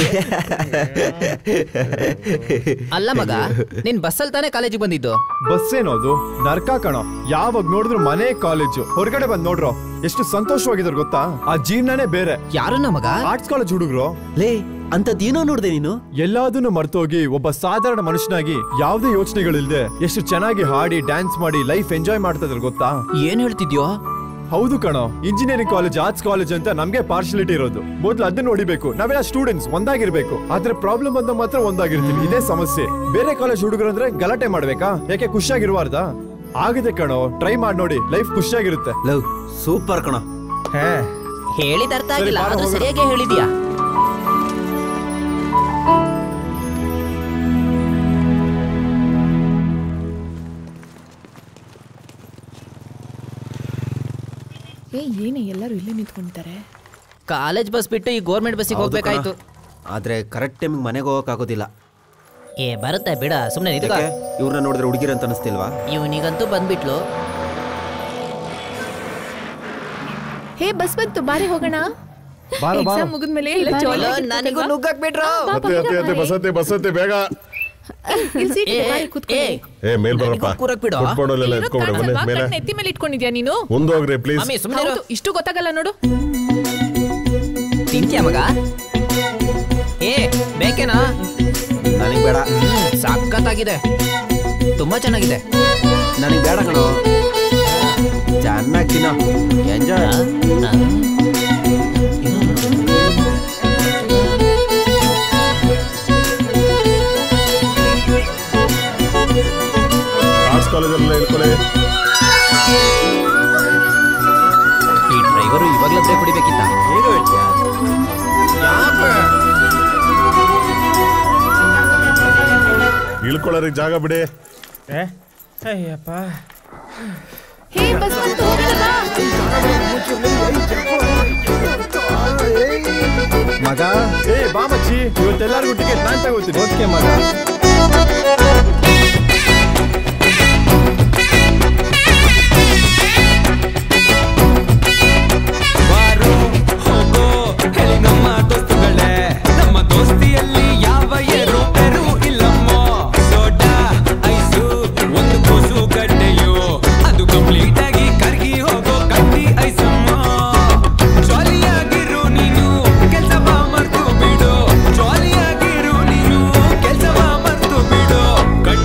ಅಲ್ಲ ಮಗ ನೀನ್ ಬಸ್ಸಲ್ಲಿ ತಾನೇ ಕಾಲೇಜಿಗೆ ಬಂದಿದ್ದು ಬಸ್ ಏನೋದು ನರ್ಕ ಕಣೋ ಯಾವಾಗ ನೋಡಿದ್ರು ಮನೆ ಕಾಲೇಜು ಹೊರಗಡೆ ಬಂದ್ ನೋಡ್ರೋ ಎಷ್ಟು ಸಂತೋಷವಾಗಿದ್ರು ಗೊತ್ತಾ ಆ ಜೀವನನೇ ಬೇರೆ ಯಾರನ್ನ ಮಗ ಆರ್ಟ್ಸ್ ಕಾಲೇಜ್ ಹುಡುಗ್ರು ಲೇ ಅಂತದೇನೋ ನೋಡ್ದೆ ನೀನು ಎಲ್ಲಾದನ್ನು ಮರ್ತೋಗಿ ಒಬ್ಬ ಸಾಧಾರಣ ಮನುಷ್ಯನಾಗಿ ಯಾವ್ದೇ ಯೋಚನೆಗಳಿಲ್ದೆ ಎಷ್ಟು ಚೆನ್ನಾಗಿ ಹಾಡಿ ಡ್ಯಾನ್ಸ್ ಮಾಡಿ ಲೈಫ್ ಎಂಜಾಯ್ ಮಾಡ್ತಾ ಇದ್ರು ಗೊತ್ತಾ ಏನ್ ಹೇಳ್ತಿದ್ಯೋ ಹೌದು ಕಣೋ ಇಂಜಿನಿಯರಿಂಗ್ ಕಾಲೇಜ್ ಆರ್ಟ್ಸ್ ಕಾಲೇಜ್ ಅಂತ ನಮ್ಗೆ ಪಾರ್ಶಿಯಾಲಿಟಿ ಇರೋದು ಮೊದ್ಲು ಅದನ್ನ ನೋಡಿಬೇಕು ನಾವೆಲ್ಲ ಸ್ಟೂಡೆಂಟ್ಸ್ ಒಂದಾಗಿರ್ಬೇಕು ಆದ್ರೆ ಪ್ರಾಬ್ಲಮ್ ಬಂದ ಮಾತ್ರ ಒಂದಾಗಿರ್ತೀವಿ ಇದೇ ಸಮಸ್ಯೆ ಬೇರೆ ಕಾಲೇಜ್ ಹುಡುಗರು ಅಂದ್ರೆ ಗಲಾಟೆ ಮಾಡ್ಬೇಕಾ ಯಾಕೆ ಖುಷಿಯಾಗಿರ್ಬಾರ್ದಾ ಆಗಿದೆ ಕಣೋ ಟ್ರೈ ಮಾಡಿ ನೋಡಿ ಲೈಫ್ ಖುಷಿಯಾಗಿರುತ್ತೆ ಲವ್ ಸೂಪರ್ ಕಣ ಹೇಳಿದ ಅರ್ಥ ಸರಿ, ಆಗಿಲ್ಲ ಬಾರ ಅದು ಹೋಗೋಣ. ಸರಿಯಾಗಿ ಹೇಳಿದ್ಯಾ ಏ ಏನೇ ಎಲ್ಲರೂ ಇಲ್ಲೇ ನಿಂತ್ಕೊಂಡಿದ್ದಾರೆ ಕಾಲೇಜ್ ಬಸ್ ಬಿಟ್ಟು ಈ ಗೋರ್ಮೆಂಟ್ ಬಸ್ಸಿಗೆ ಹೋಗ್ಬೇಕಾಯ್ತು ಆದ್ರೆ ಕರೆಕ್ಟ್ ಟೈಮಿಗೆ ಮನೆಗೆ ಹೋಗಕ್ಕಾಗೋದಿಲ್ಲ ಏ ಬರುತ್ತೆ ಬಿಡ ಸುಮ್ನೆ ನಿಂತ್ಕೋ ಇವ್ರನ್ನ ನೋಡಿದ್ರೆ ಹುಡುಗಿರ ಅಂತ ಅನಿಸ್ತಿಲ್ವಾ ಇವನಿಗಂತೂ ಬಂದ್ಬಿಟ್ಲು ಹೇ ಬಸ್ ಬಂತು ಬಾರಿ ಹೋಗೋಣ ಬಾರೋ, ಬಾರೋ. ಎಕ್ಸಾಮ್ ಮುಗಿದ್ಮೇಲೆ ಇಲ್ಲ jolly ಅಲೋ, ಆಗಿರ್ಬೇಕಲ್ವಾ? ನನಗೂ ನುಗ್ಗಕ್ ಬಿಟ್ರು ಅತ್ತೆ ಅತ್ತೆ ಅತ್ತೆ ಬಸತ್ತೆ ಬಸತ್ತೆ ಬೇಗ ಇಲ್ಲಿ seat ಇದೆ, ಏ, ಬಾರಿ ಕೂತ್ಕೊಳ್ಳಿ. ಏ, ಏ ಮೇಲ್ ಬರಪ್ಪ ನನಗೂ ಕೂರಕ್ ಬಿಡು. ಕುತ್ಕೊಂಡಲ್ಲೆಲ್ಲ ಏನೋ ಎತ್ಕೊಬಿಡು ಬನ್ನಿ ಕಾಣ್ಸಲ್ವಾ? ಮೇಲೆ ಕಣ್ಣ್ ಎತ್ತಿ ಮೇಲೆ ಇಟ್ಕೊಂಡಿದ್ಯಾ ನೀನು ಮುಂದೋಗ್ರಿ ಪ್ಲೀಸ್ ಮಮ್ಮಿ ಸುಮ್ಮನೆ ಹೌದು ಇಷ್ಟು ಗೊತ್ತಾಗಲ್ಲ ನೋಡು ತಿಂತ್ಯಾ ಮಗ ಏ ಬೇಕೇನಾ ನನಗೆ ಬೇಡ ಹ್ಮ್ ಸಖತ್ತಾಗಿದೆ ತುಂಬಾ ಚೆನ್ನಾಗಿದೆ ನನಗೆ ಬೇಡ ಕಣೋ ಚೆನ್ನಾಗಿ ತಿನ್ನೋ ಎಂಜಾಯ್ ಆರ್ಟ್ಸ್ ಕಾಲೇಜಲ್ಲ ಇಳ್ಕೊಳ್ಳಿ ಈ ಡ್ರೈವರು ಇವಾಗ್ಲೇ ಬ್ರೇಕ್ ಹೊಡಿಬೇಕಿತ್ತ ಹೇಗೆ ಹೇಳ್ತೀಯಾ ಇಳ್ಕೊಳ್ಳೋರಿಗೆ ಜಾಗ ಬಿಡಿ ಏ ಅಯ್ಯಪ್ಪ ಹೇ ಬಸ್ ಬಂತು ಹೋಗೋಣ ಬಾ. ಮಗ ಏ ಬಾ ಮಚ್ಚಿ ಇವತ್ತೆಲ್ಲರಿಗೂ ಟಿಕೆಟ್ ನಾನ್ ತಗೋತೀನಿ ಓಕೆ ಮಗ ಬಾರೋ ಹೋಗೋ ಹೇಳಿ ನಮ್ಮ ದೋಸ್ತುಗಳೇ ನಮ್ಮ ದೋಸ್ತಿಯಲ್ಲಿ ಯಾವ ಏರುಪೇರು ಇಲ್ಲಮ್ಮ ಸೋಡಾ ಐಸು ಒಂದು ಕೋಸು ಗಡ್ಡೆಯು ಅದು ಕಂಪ್ಲೀಟ್ ಆಗಿ ಕರ್ಗಿ ಹೋಗೋ ಕಟ್ಟಿ ಐಸಮ್ಮ ಜಾಲಿಯಾಗಿರು ನೀನು ಕೆಲ್ಸವ ಮರ್ತು ಬಿಡು ಜಾಲಿಯಾಗಿರು ನೀನು ಕೆಲ್ಸವ ಮರ್ತು ಬಿಡು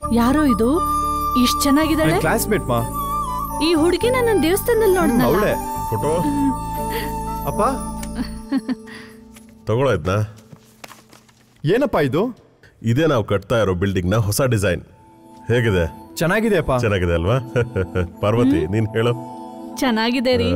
ಯಾರೋ ಇದು ಇಷ್ಟ್ ಚೆನ್ನಾಗಿದ್ದಾಳೆ ಕ್ಲಾಸ್ಮೇಟ್ ಮಾ ಈ ಹುಡುಗಿನ ನನ್ನ ದೇವಸ್ಥಾನದಲ್ಲಿ ನೋಡ್ನಲ್ಲ ಅವಳೆ ಫೋಟೋ ಅಪ್ಪ ತಗೊಳ್ಳೋ ಇದ್ನ ಏನಪ್ಪ ಇದು ಇದೇ ನಾವು ಕಟ್ತಾ ಇರೋ ಬಿಲ್ಡಿಂಗ್ ನ ಹೊಸ ಡಿಸೈನ್ ಹೇಗಿದೆ ಚೆನ್ನಾಗಿದೆ ಅಪ್ಪ ಚೆನ್ನಾಗಿದೆ ಅಲ್ವಾ ಪಾರ್ವತಿ ನೀನ್ ಹೇಳು ಚೆನ್ನಾಗಿದೆ ರೀ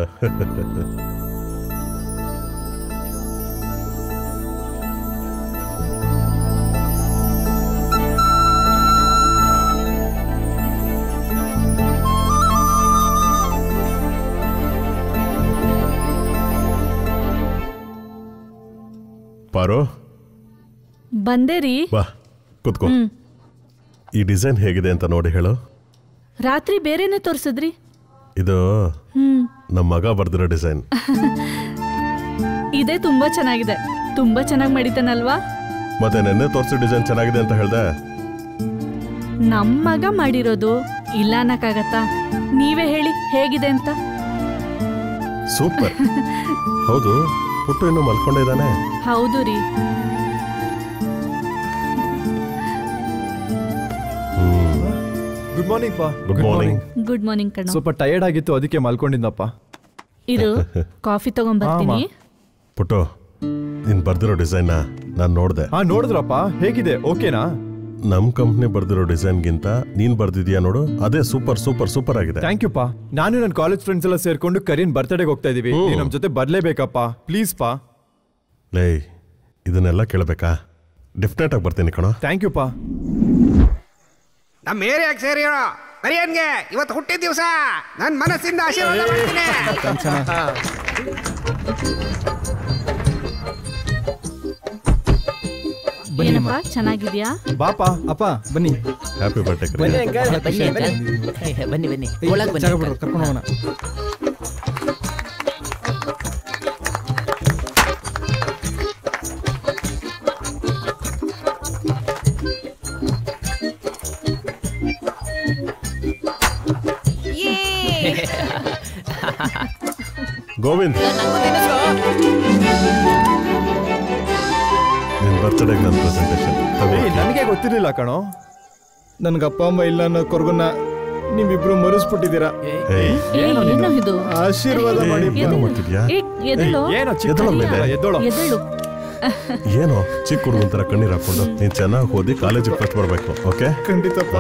ಪಾರು ಬಂದೆ ರೀ ಬಾ ಕುತ್ಕೋ ಹ್ಮ್ ಈ ಡಿಸೈನ್ ಹೇಗಿದೆ ಅಂತ ನೋಡಿ ಹೇಳು ರಾತ್ರಿ ಬೇರೆನೆ ತೋರ್ಸಿದ್ರಿ ಇದು ಹ್ಮ್ ನಮ್ಮ ಮಗ ಬರ್ದಿರೋ ಡಿಸೈನ್ ಇದೇ ತುಂಬಾ ಚೆನ್ನಾಗಿದೆ ತುಂಬಾ ಚೆನ್ನಾಗಿ ಮಾಡಿದ್ದಾನಲ್ವಾ ಮತ್ತೆ ನೆನ್ನೆ ತೋರಿಸೋ ಡಿಸೈನ್ ಚೆನ್ನಾಗಿದೆ ಅಂತ ಹೇಳ್ದೆ ನಮ್ ಮಗ ಮಾಡಿರೋದು ಇಲ್ಲ ಅನ್ನಕ್ಕಾಗತ್ತಾ ನೀವೇ ಹೇಳಿ ಹೇಗಿದೆ ಅಂತ ಸೂಪರ್ ಹೌದು ಪುಟ್ಟು ಇನ್ನು ಮಲ್ಕೊಂಡಿದ್ದಾನೆ ಹೌದು ರೀ ಗುಡ್ ಮಾರ್ನಿಂಗ್ ಪಾ ಗುಡ್ ಮಾರ್ನಿಂಗ್ ಗುಡ್ ಮಾರ್ನಿಂಗ್ ಕಣ ಸ್ವಲ್ಪ ಟಯರ್ಡ್ ಆಗಿತ್ತು ಅದಕ್ಕೆ ಮಲ್ಕೊಂಡಿದ್ದಪ್ಪ ಇರು ಕಾಫಿ ತಗೊಂಬರ್ತೀನಿ ಪುಟ್ಟು ನೀನ್ ಬರ್ದಿರೋ ಡಿಸೈನ್ನ ನಾನು ನೋಡ್ದೆ ಹಾ ನೋಡಿದ್ರಪ್ಪ ಹೇಗಿದೆ ಓಕೆನಾ ನಮ್ ಕಂಪ್ನಿ ಬರ್ದಿರೋ ಡಿಸೈನ್ಗಿಂತ ನೀನ್ ಬರ್ದಿದ್ಯಾ ನೋಡು ಅದೇ ಸೂಪರ್ ಸೂಪರ್ ಸೂಪರ್ ಆಗಿದೆ ಥ್ಯಾಂಕ್ ಯು ಪಾ ನಾನು ನನ್ನ ಕಾಲೇಜ್ ಫ್ರೆಂಡ್ಸ್ ಎಲ್ಲ ಸೇರ್ಕೊಂಡು ಕರೀನ್ ಬರ್ತ್ಡೇಗೆ ಹೋಗ್ತಾ ಇದೀವಿ ಹ್ಮ್. ನೀವ್ ನಮ್ ಜೊತೆ ಬರ್ಲೇಬೇಕಪ್ಪ ಪ್ಲೀಸ್ ಪಾ ಲೇ ಇದನ್ನೆಲ್ಲ ಕೇಳಬೇಕಾ ಡೆಫಿನೆಟ್ ಆಗಿ ಬರ್ತೀನಿ ಕಣೋ ಥ್ಯಾಂಕ್ ಯು ಪಾ ನಮ್ಮ ಏರಿಯಾಗೆ ಸೇರಿರೋ ಮರಿಯನ್ಗೆ ಇವತ್ತು ಹುಟ್ಟಿದ ದಿವಸ ನನ್ನ ಮನಸ್ಸಿಂದ ಆಶೀರ್ವಾದ ಮಾಡ್ತೀನಿ ಏನಪ್ಪ ಚೆನ್ನಾಗಿದ್ಯಾ ಬಾಪಾ ಅಪ್ಪ ಬನ್ನಿ ಹ್ಯಾಪಿ ಬರ್ಡೇ ಬನ್ನಿ ಅಂಕಲ್ ಬನ್ನಿ ಅಂಕಲ್ ಬನ್ನಿ ಬನ್ನಿ ಒಳಗ್ ಬನ್ನಿ ಜಾಗ uncle. ಬಿಡ್ರು ಕರ್ಕೊಂಡು ಹೋಗೋಣ ಗೋವಿಂದ್ ನಿನ್ ಬರ್ತ್ಡೇಗೆ ನನ್ನ ಪ್ರೆಸೆಂಟೇಷನ್ ನನಗೆ ಗೊತ್ತಿರಲಿಲ್ಲ ಕಣೋ ನನ್ಗೆ ಅಪ್ಪ ಅಮ್ಮ ಇಲ್ಲ ಅನ್ನೋ ಕೊರಗನ್ನ ನೀವಿಬ್ರು ಮರೆಸ್ಬಿಟ್ಟಿದ್ದೀರಾ ಏನು ಇದು ಆಶೀರ್ವಾದ ಮಾಡಿ ಏನು ಮಾಡ್ತಿದ್ಯಾ ಏ, ಎದ್ದೇಳು. ಏನೋ ಚಿಕ್ಕ ಎದ್ದೇಳು ಮೇಲೆ. ಎದ್ದೋಳು ಎದ್ದೇಳು ಏನೋ ಚಿಕ್ಕ ಹುಡುಗನ ತರ ಕಣ್ಣೀರ್ ಹಾಕೊಂಡು ನೀನ್ ಚೆನ್ನಾಗಿ ಓದಿ ಕಾಲೇಜಿಗೆ ಫಸ್ಟ್ ಬರ್ಬೇಕು ಓಕೆ ಖಂಡಿತಪ್ಪ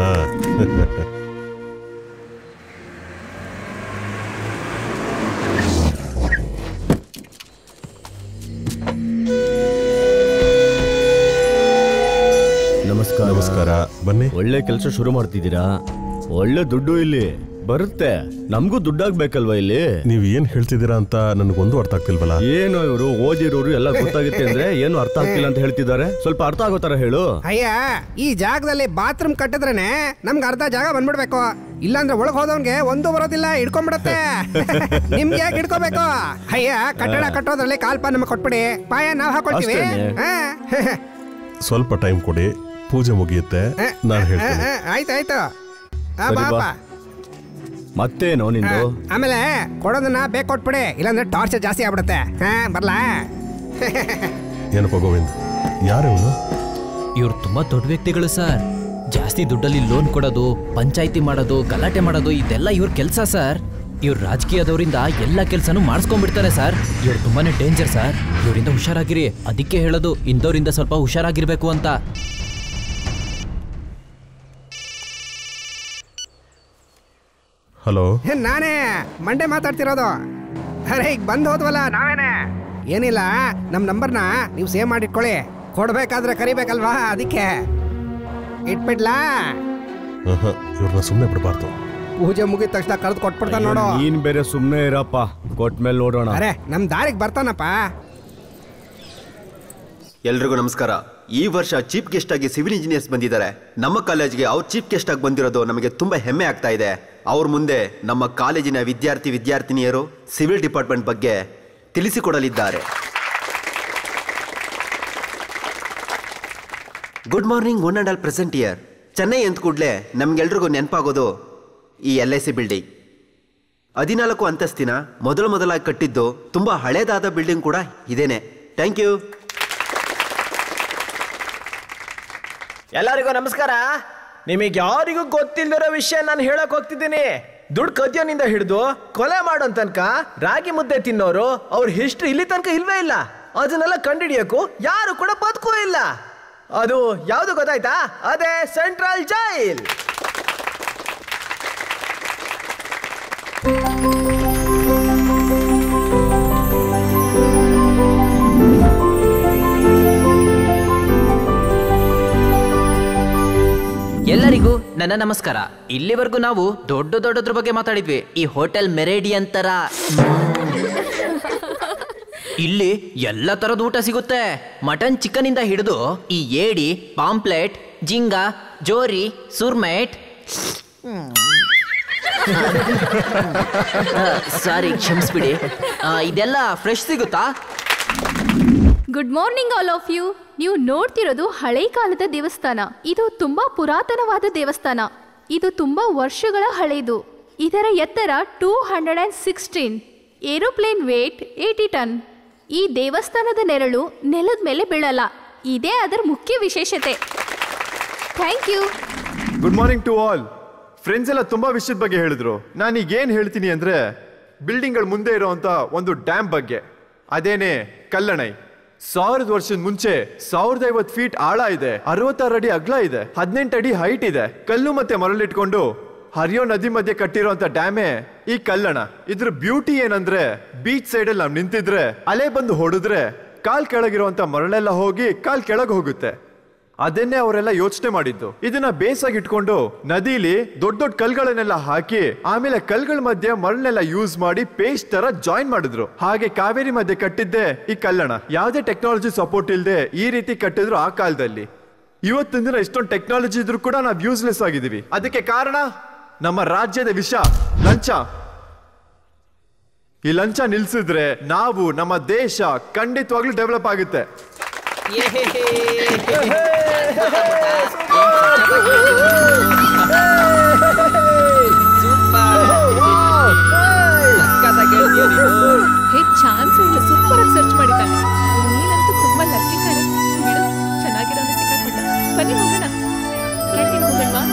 ನಮಸ್ಕಾರ ನಮಸ್ಕಾರ ಬನ್ನಿ ಒಳ್ಳೆ ಕೆಲಸ ಶುರು ಮಾಡ್ತಿದ್ದೀರಾ ಒಳ್ಳೆ ದುಡ್ಡು ಇಲ್ಲಿ ಬರುತ್ತೆ ನಮಗೂ ದುಡ್ಡಾಗ್ಬೇಕಲ್ವಾ ಇಲ್ಲಿ ನೀವ್ ಏನ್ ಹೇಳ್ತಿದ್ದೀರಾ ಅಂತ ನನಗೊಂದು ಅರ್ಥ ಆಗ್ತಿಲ್ವಲ್ಲ ಏನು ಇವರು ಓದಿರೋರು ಎಲ್ಲ ಗೊತ್ತಾಗುತ್ತೆ ಅಂದ್ರೆ ಏನು ಅರ್ಥ ಆಗ್ತಿಲ್ಲ ಅಂತ ಹೇಳ್ತಿದ್ದಾರೆ ಸ್ವಲ್ಪ ಅರ್ಥ ಆಗೋ ತರ ಹೇಳು ಅಯ್ಯ ಈ ಜಾಗದಲ್ಲಿ ಬಾತ್ರೂಮ್ ಕಟ್ಟಿದ್ರೇನೆ ನಮ್ಗೆ ಅರ್ಧ ಜಾಗ ಬಂದ್ಬಿಡ್ಬೇಕು ಇಲ್ಲಾಂದ್ರೆ ಒಳಗ್ ಹೋದವನ್ಗೆ ಒಂದು ಬರೋದಿಲ್ಲ ಹಿಡ್ಕೊಂಡ್ಬಿಡತ್ತೆ ನಿಮ್ಗೆ ಯಾಕೆ ಹಿಡ್ಕೋಬೇಕು ಅಯ್ಯ ಕಟ್ಟಡ ಕಟ್ಟೋದ್ರಲ್ಲಿ ಕಾಲ್ಪ ನಮಗೆ ಕೊಟ್ಬಿಡಿ ಪಾಯ ನಾವ್ ಹಾಕೊಳ್ತೀವಿ ಅಷ್ಟೇನೆ. ಹಾ. ಸ್ವಲ್ಪ ಟೈಮ್ ಕೊಡಿ ಪೂಜೆ ಮುಗಿಯುತ್ತೆ ನಾನು ಹೇಳ್ತೇನೆ ಆ, ಆಯ್ತು ಆಯ್ತು ಆ, ಸರಿ ಬಾ ಬಾ. ಬಾ. ಮತ್ತೇನೋ ನಿಂದು ಆಮೇಲೆ ಕೊಡೋದನ್ನ ಬೇಗ ಕೊಟ್ಬಿಡಿ ಇಲ್ಲಾಂದ್ರೆ ಟಾರ್ಚರ್ ಜಾಸ್ತಿ ಆಗ್ಬಿಡುತ್ತೆ ಹಾ ಬರ್ಲಾ ಏನಪ್ಪ ಗೋವಿಂದ್ ಯಾರು ಇವನು ಇವ್ರು ತುಂಬಾ ದೊಡ್ಡ ವ್ಯಕ್ತಿಗಳು ಸರ್ ಜಾಸ್ತಿ ದುಡ್ಡಲ್ಲಿ ಲೋನ್ ಕೊಡೋದು ಪಂಚಾಯಿತಿ ಮಾಡೋದು ಗಲಾಟೆ ಮಾಡೋದು ಇದೆಲ್ಲ ಇವ್ರ ಕೆಲಸ ಸರ್ ಇವ್ರು ರಾಜಕೀಯದವರಿಂದ ಎಲ್ಲ ಕೆಲಸನೂ ಮಾಡಿಸ್ಕೊಂಡ್ಬಿಡ್ತಾರೆ ಸರ್ ಇವ್ರು ತುಂಬಾನೇ ಡೇಂಜರ್ ಸರ್ ಇವರಿಂದ ಹುಷಾರಾಗಿರಿ ಅದಕ್ಕೆ ಹೇಳೋದು ಇಂಥವ್ರಿಂದ ಸ್ವಲ್ಪ ಹುಷಾರಾಗಿರ್ಬೇಕು ಅಂತ ಹಲೋ ಹೇ, ನಾನೇ ಮಂಡೆ ಮಾತಾಡ್ತಿರೋದು ಅರೆ ಈಗ ಬಂದು ಹೋದ್ವಲ್ಲ ನಾವೇನೆ ಏನಿಲ್ಲ ನಮ್ಮ ನಂಬರ್ನ ನೀವು ಸೇವ್ ಮಾಡಿಟ್ಕೊಳ್ಳಿ ಕೊಡ್ಬೇಕಾದ್ರೆ ಕರಿಬೇಕಲ್ವಾ ಅದಕ್ಕೆ ಇಟ್ಬಿಡ್ಲಾ ಇವ್ರನ್ನ ಸುಮ್ಮನೆ ಬಿಡಬಾರ್ದು ಪೂಜೆ ಮುಗಿದ ತಕ್ಷಣ ಕರೆದು ಕೊಟ್ಬಿಡ್ತಾನೆ ನೋಡು ನೀನ್ ಬೇರೆ ಸುಮ್ನೆ ಇರಪ್ಪ ಕೊಟ್ಮೇಲೆ ನೋಡೋಣ ಅರೆ ನಮ್ ದಾರಿಗೆ ಬರ್ತಾನಪ್ಪ ಎಲ್ರಿಗೂ ನಮಸ್ಕಾರ ಈ ವರ್ಷ ಚೀಫ್ ಗೆಸ್ಟ್ ಆಗಿ ಸಿವಿಲ್ ಇಂಜಿನಿಯರ್ಸ್ ಬಂದಿದ್ದಾರೆ ನಮ್ಮ ಕಾಲೇಜ್ಗೆ ಅವ್ರು ಚೀಫ್ ಗೆಸ್ಟ್ ಆಗಿ ಬಂದಿರೋದು ನಮಗೆ ತುಂಬಾ ಹೆಮ್ಮೆ ಆಗ್ತಾ ಇದೆ ಅವ್ರ ಮುಂದೆ ನಮ್ಮ ಕಾಲೇಜಿನ ವಿದ್ಯಾರ್ಥಿ ವಿದ್ಯಾರ್ಥಿನಿಯರು ಸಿವಿಲ್ ಡಿಪಾರ್ಟ್ಮೆಂಟ್ ಬಗ್ಗೆ ತಿಳಿಸಿಕೊಡಲಿದ್ದಾರೆ good morning one and all present year Chennai ಅಂದ ಕೂಡಲೇ ನಮ್ಗೆಲ್ರಿಗೂ ನೆನಪಾಗೋದು ಈ ಎಲ್ ಐ ಸಿ ಬಿಲ್ಡಿಂಗ್ ಹದಿನಾಲ್ಕು ಅಂತಸ್ತಿನ ಮೊದಲು ಮೊದಲಾಗಿ ಕಟ್ಟಿದ್ದು ತುಂಬಾ ಹಳೇದಾದ ಬಿಲ್ಡಿಂಗ್ ಕೂಡ ಇದೇನೆ ಥ್ಯಾಂಕ್ ಯು ಎಲ್ಲರಿಗೂ ನಮಸ್ಕಾರ ನಿಮಗೆ ಯಾರಿಗೂ ಗೊತ್ತಿಲ್ದಿರೋ ವಿಷಯ ನಾನು ಹೇಳಕ್ ಹೋಗ್ತಿದ್ದೀನಿ ದುಡ್ಡು ಕದ್ಯೋನಿಂದ ಹಿಡಿದು ಕೊಲೆ ಮಾಡೋ ತನಕ ರಾಗಿ ಮುದ್ದೆ ತಿನ್ನೋರು ಅವ್ರ ಹಿಸ್ಟ್ರಿ ಇಲ್ಲಿ ತನಕ ಇಲ್ವೇ ಇಲ್ಲ ಅದನ್ನೆಲ್ಲ ಕಂಡಿಡಿಯಕ್ಕೂ ಯಾರು ಕೂಡ ಬದುಕೂ ಇಲ್ಲ ಅದು ಯಾವುದು ಗೊತ್ತಾಯ್ತಾ ಅದೇ ಸೆಂಟ್ರಲ್ ಜೈಲ್ ಎಲ್ಲರಿಗೂ ನನ್ನ ನಮಸ್ಕಾರ ಇಲ್ಲಿವರೆಗೂ ನಾವು ದೊಡ್ಡ ದೊಡ್ಡದ್ರ ಬಗ್ಗೆ ಮಾತಾಡಿದ್ವಿ ಈ ಹೋಟೆಲ್ ಮೆರೇಡಿಯನ್ ತರ ಇಲ್ಲಿ ಎಲ್ಲ ತರದ ಊಟ ಸಿಗುತ್ತೆ ಮಟನ್ ಚಿಕನ್ ಇಂದ ಹಿಡಿದು ಈ ಏಡಿ ಪಾಂಪ್ಲೆಟ್ ಜಿಂಗ ಜೋರಿ ಸುರ್ಮೇಟ್ ಸಾರಿ ಕ್ಷಮಿಸ್ಬಿಡಿ ಆ, ಇದೆಲ್ಲ ಫ್ರೆಶ್ ಸಿಗುತ್ತಾ good morning all of you ನೀವು ನೋಡ್ತಿರೋದು ಹಳೆ ಕಾಲದ ದೇವಸ್ಥಾನ ಇದು ತುಂಬಾ ಪುರಾತನವಾದ ದೇವಸ್ಥಾನ ಇದು ತುಂಬಾ ವರ್ಷಗಳ ಹಳೆಯದು ಇದರ ಎತ್ತರ two hundred and sixteen aeroplane weight eighty ton ಈ ದೇವಸ್ಥಾನದ ನೆರಳು ನೆಲದ ಮೇಲೆ ಬೀಳಲ್ಲ ಇದೇ ಅದರ ಮುಖ್ಯ ವಿಶೇಷತೆ thank you good morning to all friends ಎಲ್ಲ ತುಂಬಾ ವಿಷಯದ ಬಗ್ಗೆ ಹೇಳಿದ್ರು ನಾನೀಗ ಏನ್ ಹೇಳ್ತೀನಿ ಅಂದ್ರೆ ಬಿಲ್ಡಿಂಗ್ಗಳ ಮುಂದೆ ಇರುವಂತ ಒಂದು ಡ್ಯಾಮ್ ಬಗ್ಗೆ ಅದೇನೆ ಕಲ್ಲಣೈ ಸಾವಿರದ ವರ್ಷದ ಮುಂಚೆ ಸಾವಿರದ ಐವತ್ತು ಫೀಟ್ ಆಳ ಇದೆ ಅರವತ್ತಾರು ಅಡಿ ಅಗ್ಲ ಇದೆ ಹದಿನೆಂಟು ಅಡಿ ಹೈಟ್ ಇದೆ ಕಲ್ಲು ಮತ್ತೆ ಮರಳಿಟ್ಕೊಂಡು ಹರಿಯೋ ನದಿ ಮಧ್ಯೆ ಕಟ್ಟಿರುವಂತ ಡ್ಯಾಮೇ ಈ ಕಲ್ಲಣ ಇದ್ರ ಬ್ಯೂಟಿ ಏನಂದ್ರೆ ಬೀಚ್ ಸೈಡ್ ಅಲ್ಲಿ ನಾವು ನಿಂತಿದ್ರೆ ಅಲೆ ಬಂದು ಹೊಡೆದ್ರೆ ಕಾಲ್ ಕೆಳಗಿರುವಂತ ಮರಳೆಲ್ಲ ಹೋಗಿ ಕಾಲ್ ಕೆಳಗೆ ಹೋಗುತ್ತೆ ಅದನ್ನೇ ಅವರೆಲ್ಲ ಯೋಚನೆ ಮಾಡಿದ್ದು ಇದನ್ನ ಬೇಸಾಗಿ ಇಟ್ಕೊಂಡು ನದಿಲಿ ದೊಡ್ಡ ದೊಡ್ಡ ಕಲ್ಗಳನ್ನೆಲ್ಲ ಹಾಕಿ ಆಮೇಲೆ ಕಲ್ಗಳ ಮಧ್ಯೆ ಮರಳನ್ನೆಲ್ಲ ಯೂಸ್ ಮಾಡಿ ಪೇಸ್ಟ್ ತರ ಜಾಯಿನ್ ಮಾಡಿದ್ರು ಹಾಗೆ ಕಾವೇರಿ ಮಧ್ಯೆ ಕಟ್ಟಿದ್ದೆ ಈ ಕಲ್ಲಣ ಯಾವುದೇ ಟೆಕ್ನಾಲಜಿ ಸಪೋರ್ಟ್ ಇಲ್ಲದೆ ಈ ರೀತಿ ಕಟ್ಟಿದ್ರು ಆ ಕಾಲದಲ್ಲಿ ಇವತ್ತಿನ ದಿನ ಇಷ್ಟೊಂದು ಟೆಕ್ನಾಲಜಿ ಇದ್ರೂ ಕೂಡ ನಾವು ಯೂಸ್ಲೆಸ್ ಆಗಿದ್ದೀವಿ ಅದಕ್ಕೆ ಕಾರಣ ನಮ್ಮ ರಾಜ್ಯದ ವಿಷ ಲಂಚ ಈ ಲಂಚ ನಿಲ್ಸಿದ್ರೆ ನಾವು ನಮ್ಮ ದೇಶ ಖಂಡಿತವಾಗ್ಲೂ ಡೆವಲಪ್ ಆಗುತ್ತೆ ಹೇ ಚಾನ್ಸ್ ಇಲ್ಲ ಸೂಪರ್ ಆಗಿ ಸರ್ಚ್ ಮಾಡಿದ್ದಾನೆ ನೀನಂತೂ ತುಂಬಾ ಲಕ್ಕಿ ಕಣೆ ಬಿಡು ಚೆನ್ನಾಗಿರೋನು ಸಿಕ್ಕಾಕೊಂಡ ಬನ್ನಿ ಹೋಗೋಣ ಕ್ಯಾಂಟೀನ್ ಹೋಗೋಣವಾ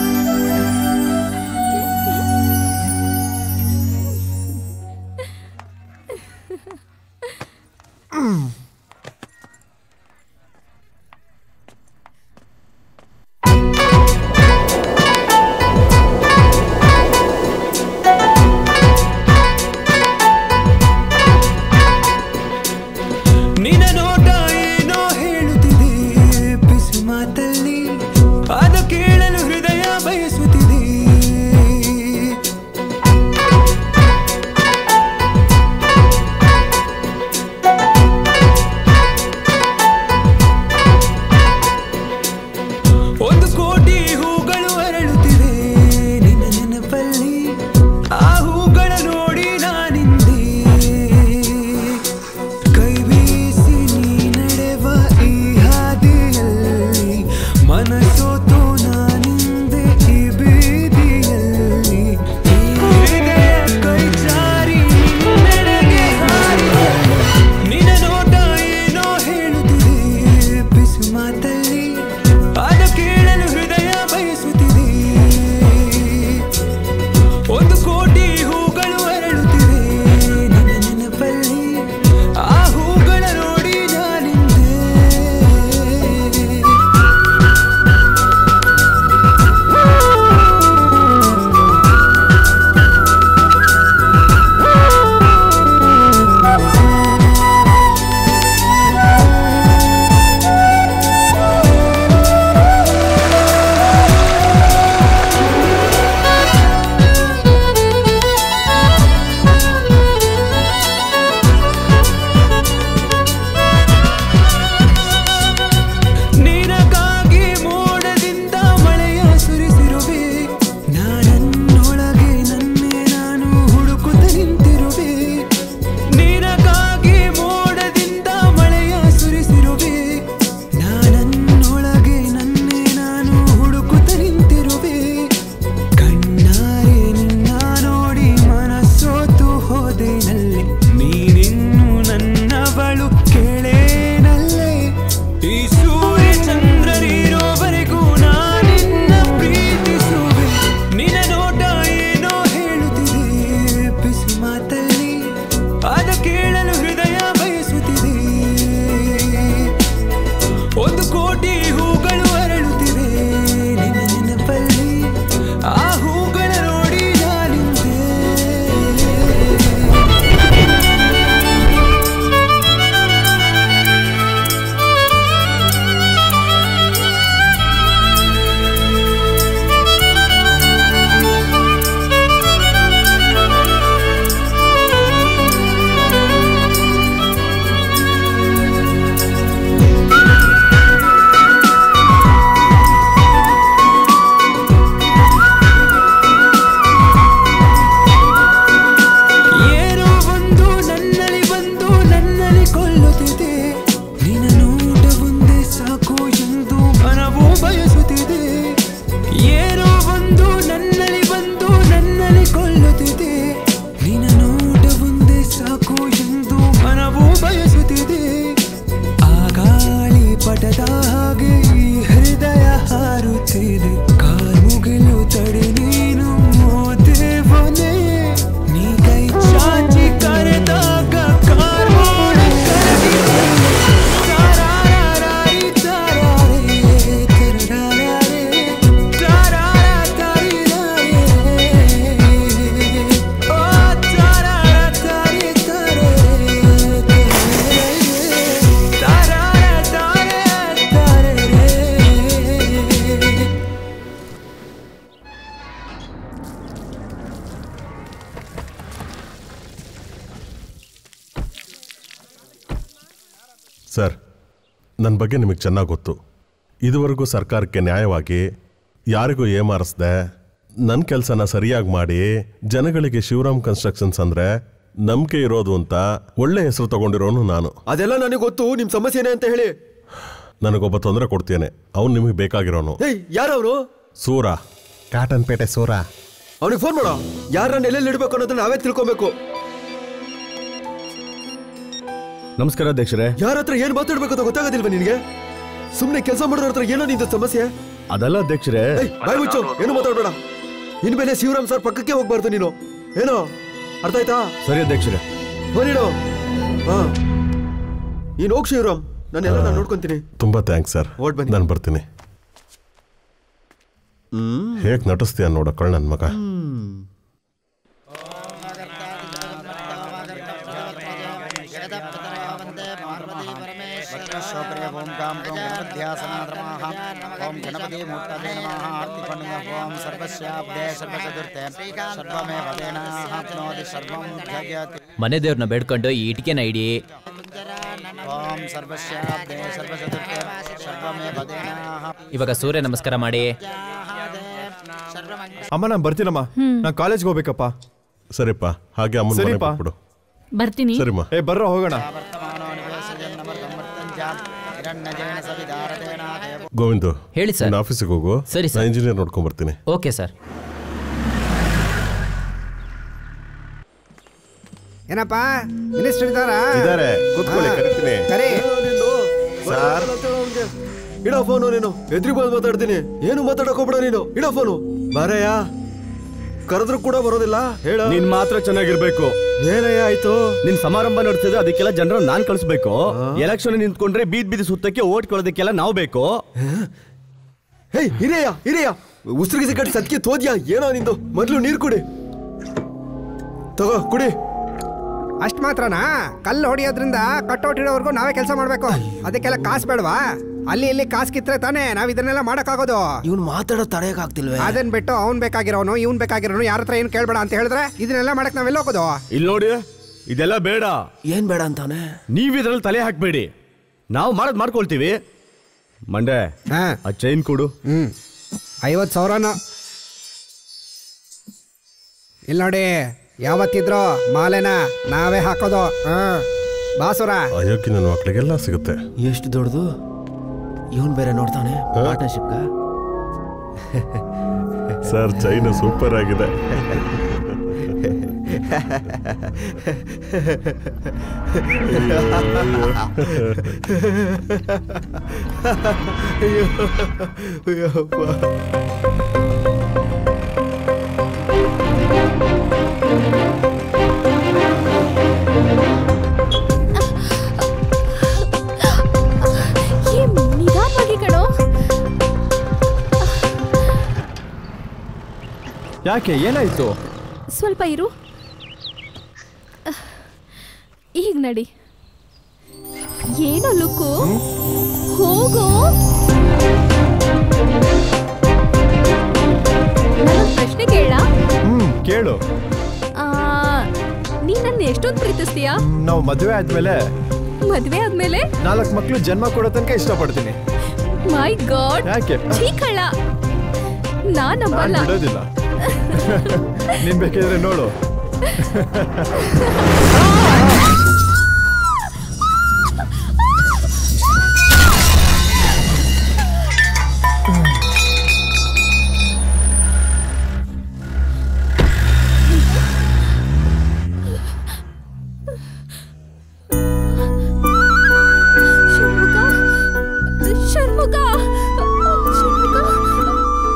ಇದೆ ಕಾಲುಗಳು ತಡೆ ನೀನು ಓ ದೇವನೇ ನೀ ಕೈ ಚಾಚಿ ಕರೆದಾಗ ಕಾರ್ಮೋಡ ಕರಗಿದೆ ತಾರಾರಾರಿ ತಾರಾರೆ, ತರರಾರೆ, ತಾರಾರ ತಾರಿರಾರೆ. ಓ ತಾರಾರ ತಾರಿ ತಾರೆ, ತಾರಾರ ತಾರೆ ತಾರೆರೆ. ಸರ್ ನನ್ನ ಬಗ್ಗೆ ನಿಮಗೆ ಚೆನ್ನಾಗಿ ಗೊತ್ತು ಇದುವರೆಗೂ ಸರ್ಕಾರಕ್ಕೆ ನ್ಯಾಯವಾಗಿ ಯಾರಿಗೂ ಏಮಾರಿಸ್ದೆ ನನ್ನ ಕೆಲಸನ ಸರಿಯಾಗಿ ಮಾಡಿ ಜನಗಳಿಗೆ ಶಿವರಾಮ್ ಕನ್ಸ್ಟ್ರಕ್ಷನ್ಸ್ ಅಂದರೆ ನಂಬಿಕೆ ಇರೋದು ಅಂತ ಒಳ್ಳೆ ಹೆಸರು ತಗೊಂಡಿರೋನು ನಾನು ಅದೆಲ್ಲ ನನಗೆ ಗೊತ್ತು ನಿಮ್ ಸಮಸ್ಯೆ ಏನೇ ಅಂತ ಹೇಳಿ ನನಗೊಬ್ಬ ತೊಂದರೆ ಕೊಡ್ತೇನೆ ಅವ್ನು ನಿಮಗೆ ಬೇಕಾಗಿರೋನು ಏಯ್ ಯಾರವನು ಸೂರ ಕಾಟನ್ ಪೇಟೆ ಸೂರ ಅವನಿಗೆ ಫೋನ್ ಮಾಡೋ ಯಾರನ್ನ ಎಲ್ಲೆಲ್ಲಿ ಇಡ್ಬೇಕು ಅನ್ನೋದನ್ನ ನಾವೇ ತಿಳ್ಕೊಬೇಕು ನಮಸ್ಕಾರ ಅಧ್ಯಕ್ಷರೇ ಯಾರ ಹತ್ರ ಏನ್ ಮಾತಾಡ್ಬೇಕು ಅಂತ ಗೊತ್ತಾಗೋದಿಲ್ವಾ ನಿನ್ಗೆ ಸುಮ್ನೆ ಕೆಲಸ ಮಾಡೋರ ಹತ್ರ ಏನೋ ನಿಂದು ಸಮಸ್ಯೆ ಅದಲ್ಲ ಅಧ್ಯಕ್ಷರೇ ಏಯ್, ಬಾಯ್ ಮುಚ್ಚು ಏನು ಮಾತಾಡ್ಬೇಡ ಇನ್ಮೇಲೆ ಶಿವರಾಮ್ ಸರ್ ಪಕ್ಕಕ್ಕೆ ಹೋಗ್ಬಾರ್ದು ನೀನು ಏನೋ ಅರ್ಥ ಆಯ್ತಾ ಸರಿ ಅಧ್ಯಕ್ಷರೇ ಫೋನ್ ಇಡು ಹಾ ನೀನು ಹೋಗ್ ಶಿವರಾಮ್ ನಾನೆಲ್ಲ ನಾನು ನೋಡ್ಕೊಂತೀನಿ ತುಂಬ ಥ್ಯಾಂಕ್ಸ್ ಸರ್ ನಾನು ಬರ್ತೀನಿ ಹೇಗೆ ನಟಿಸ್ತೀಯ ನೋಡ ಕಳ್ ನನ್ನ ಮಗ ಓಂ ಕಾಂ ಓಂ ಗಣಪತ್ಯಾಸನಾದ್ರಮಾಹ ಓಂ ಗಣಪತಿ ಮೂರ್ತದೆ ನಮಃ ಆರ್ತಿಪಣ್ಯ ಓಂ ಸರ್ವಸ್ಯಾಬ್ದೆ ಸರ್ವಚತುರ್ಥೆ ಸರ್ವಮೇ ಪದೇನಾಪ್ನೋತಿ ಸರ್ವಂ ಧ್ಯಯತಿ ಮನೆ ದೇವ್ರನ್ನ ಬೇಡ್ಕೊಂಡು ಈ ಇಟಿಕೆನ ಇಡಿ ಓಂ ಸರ್ವಸ್ಯಾಬ್ದೆ ಸರ್ವಚತುರ್ಥೆ ಸರ್ವಮೇ ಪದೇನಾಹ ಇವಾಗ ಸೂರ್ಯ ನಮಸ್ಕಾರ ಮಾಡಿ ಅಮ್ಮ ನಾನು ಬರ್ತೀನಮ್ಮ ನಾನು ಕಾಲೇಜ್ಗೆ ಹೋಗ್ಬೇಕಪ್ಪ ಸರಿಪ್ಪ ಹಾಗೆ ಅಮ್ಮನ ಮನೆಗೆ ಸರಿಪ್ಪ. ಬಿಟ್ಬಿಡು ಬರ್ತೀನಿ ಸರಿಮ್ಮ ಏ ಬರ್ರೋ ಹೋಗೋಣ ಹಿರಣ್ಯಜೇನ ಸವಿದಾರದೇನ ದೇವ ಗೋವಿಂದು ಹೇಳಿ ಸರ್. ನಿನ್ನ ಆಫೀಸಿಗೆ ಹೋಗು ಸರಿ ಸರ್. ನಾನು ಇಂಜಿನಿಯರ್ ನೋಡ್ಕೊಂಡ್ ಬರ್ತೀನಿ ಓಕೆ ಸರ್ ಏನಪ್ಪ ಮಿನಿಸ್ಟರ್ ಇದ್ದಾರಾ ಇದಾರೆ. ಕೂತ್ಕೊಳ್ಳಿ, ಹಾ. ಕರಿತೀನಿ. ಕರಿ ಸರ್. ಇಡೋ ಫೋನು ನೀನು ಎದ್ರಿ ಬಂದು ಮಾತಾಡ್ತೀನಿ ಏನು ಮಾತಾಡಕ್ ಹೋಗ್ಬೇಡ ನೀನು ಇಡೋ ಫೋನು ಬಾರಯ್ಯ ಕರೆದ್ರು ಕೂಡ ಬರೋದಿಲ್ಲ ಹೇಳ ನೀನ್ ಮಾತ್ರ ಚೆನ್ನಾಗಿರ್ಬೇಕು ಏನಯ್ಯ ಆಯ್ತು ನಿನ್ ಸಮಾರಂಭ ನಡೆಸಿದ್ರೆ ಅದಕ್ಕೆಲ್ಲ ಜನರ ನಾನ್ ಕಳಿಸ್ಬೇಕು ಎಲೆಕ್ಷನ್ ನಿಂತ್ಕೊಂಡ್ರೆ ಬೀದ್ ಬೀದಿ ಸುತ್ತಕ್ಕೆ ಓಟ್ ಕೊಡೋದಕ್ಕೆಲ್ಲ ನಾವು ಬೇಕು ಹೇ ಹಿರಿಯ ಹಿರಿಯ ಉಸಿರಿಗೆ ಕಟ್ಟಿ ಸತ್ಕೆ ತೋದ್ಯಾ ಏನೋ ನಿಂದು ಮೊದ್ಲು ನೀರು ಕುಡಿ ತಗೋ ಕುಡಿ ಅಷ್ಟ್ ಮಾತ್ರನಾ ಕಲ್ಲು ಹೊಡಿಯೋದ್ರಿಂದ ಕಟ್ಟೋಟ್ ಇಡೋವರೆಗೂ ನಾವೇ ಕೆಲಸ ಮಾಡ್ಬೇಕು ಅದಕ್ಕೆಲ್ಲ ಕಾಸು ಬೇಡವಾ ಅಲ್ಲಿ ಇಲ್ಲಿ ಕಾಸು ಕಿತ್ರೆ ತಾನೇ ನಾವ್ ಇದನ್ನೆಲ್ಲ ಮಾಡಕ್ಕಾಗೋದು ಇವ್ನು ಮಾತಾಡೋ ತಡೆಯಕ್ಕಾಗ್ತಿಲ್ವೇ ಅದನ್ ಬಿಟ್ಟು ಅವ್ನ್ ಬೇಕಾಗಿರೋನು ಇವ್ನ್ ಬೇಕಾಗಿರೋನು ಯಾರ ಹತ್ರ ಏನು ಕೇಳ್ಬೇಡ ಅಂತ ಹೇಳಿದ್ರೆ ಇದನ್ನೆಲ್ಲ ಮಾಡಕ್ ನಾವೆಲ್ಲ ಹೋಗೋದು ಇಲ್ಲಿ ನೋಡಿ ಇದೆಲ್ಲ ಬೇಡ ಏನ್ ಬೇಡ ಅಂತಾನೆ ನೀವ್ ಇದ್ರಲ್ಲಿ ತಲೆ ಹಾಕ್ಬೇಡಿ ನಾವು ಮಾಡೋದ್ ಮಾಡ್ಕೊಳ್ತೀವಿ ಮಂಡೆ ಆ ಚೈನ್ ಕೊಡು ಹ್ಮ್ ಐವತ್ತು ಸಾವಿರನ ಇಲ್ಲಿ ನೋಡಿ ಯಾವತ್ತಿದ್ರು ಮಾಲೆನ ನಾವೇ ಹಾಕೋದು ಹಾ ಬಾಸುರ ಅಯೋಗ್ಯ ನನ್ನ ಮಕ್ಕಳಿಗೆಲ್ಲ ಸಿಗುತ್ತೆ ಎಷ್ಟು ದೊಡ್ಡದು ಇವನ್ ಬೇರೆ ನೋಡ್ತಾನೆ ಪಾರ್ಟ್ನರ್ಶಿಪ್ ಸರ್ ಚೈನು ಸೂಪರ್ ಆಗಿದೆ ಅಯ್ಯೋ ಅಯ್ಯಪ್ಪ ಏ, ನಿಧಾನವಾಗಿ ಕಣೋ ಯಾಕೆ ಏನಾಯ್ತು ಸ್ವಲ್ಪ ಇರು ಈಗ ನಡಿ ಏನೋ ಲುಕ್ಕು ಹೋಗು ನಾನೊಂದ್ ಪ್ರಶ್ನೆ ಕೇಳ ಹ್ಮ್ ಕೇಳು ನೀನ್ ನನ್ನ ಎಷ್ಟೊಂದು ಪ್ರೀತಿಸ್ತೀಯಾ ನಾವು ಮದುವೆ ಆದ್ಮೇಲೆ ಮದ್ವೆ ಆದ್ಮೇಲೆ ನಾಲ್ಕು ಮಕ್ಳು ಜನ್ಮ ಕೊಡೋ ತನಕ ಇಷ್ಟಪಡ್ತೀನಿ ಮೈ ಗಾಡ್ ಯಾಕೆ? ಛೀ ಕಳ್ಳ ನಾನ್ ನಾನ್ ನಂಬಲ್ಲ ಬಿಡೋದಿಲ್ಲ ನೀನ್ ಬೇಕಿದ್ರೆ ನೋಡು ಷಣ್ಮುಖ ಷಣ್ಮುಖ ಷಣ್ಮುಖ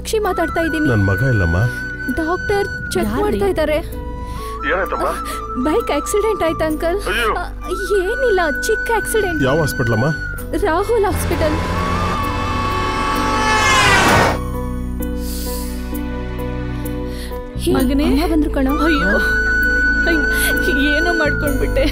ಮೀನಾಕ್ಷಿ ಮಾತಾಡ್ತಾ ಇದ್ದೀನಿ ನನ್ನ ಮಗ ಇಲ್ಲಮ್ಮ ಡಾಕ್ಟರ್ ಚೆಕ್ ಮಾಡ್ತಾ ಇದ್ದಾರೆ ಏನಾಯ್ತಮ್ಮ ಬೈಕ್ ಆಕ್ಸಿಡೆಂಟ್ ಆಯ್ತು ಅಂಕಲ್ ಏನಿಲ್ಲ ಚಿಕ್ಕ ಆಕ್ಸಿಡೆಂಟ್ ಯಾವ ಹಾಸ್ಪಿಟ್ಲ್ ಅಮ್ಮ ರಾಹುಲ್ ಹಾಸ್ಪಿಟಲ್ ಮಗನೇ ಬಂದ್ರು ಕಣ ಅಯ್ಯೋ ಅಯ್ಯ್, ಏನೋ ಮಾಡ್ಕೊಂಡ್ಬಿಟ್ಟೆ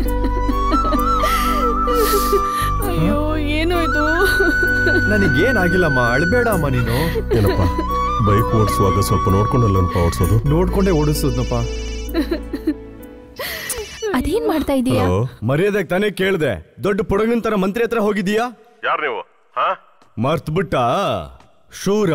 ಅಯ್ಯೋ ಏನು ಇದು ನನಗೇನಾಗಿಲ್ಲಮ್ಮ ಅಳ್ಬೇಡ ಅಮ್ಮ ನೀನು ಏನಪ್ಪ ಬೈಕ್ ಓಡಿಸುವಾಗ ಸ್ವಲ್ಪ ನೋಡ್ಕೊಂಡಲ್ಲನಪ್ಪ ಓಡಿಸೋದು ನೋಡ್ಕೊಂಡೇ ಓಡಿಸೋದ್ನಪ್ಪ ಅದೇನ್ ಮಾಡ್ತಾ ಇದೀಯಾ ಮರ್ಯಾದಕ್ಕೆ ತಾನೇ ಕೇಳ್ದೆ ದೊಡ್ಡ ಪುಡಗನ್ ತರ ಮಂತ್ರಿ ಹತ್ರ ಹೋಗಿದೀಯಾ ಯಾರು ನೀವು ಹಾ ಮರ್ತ್ಬಿಟ್ಟ ಶೂರ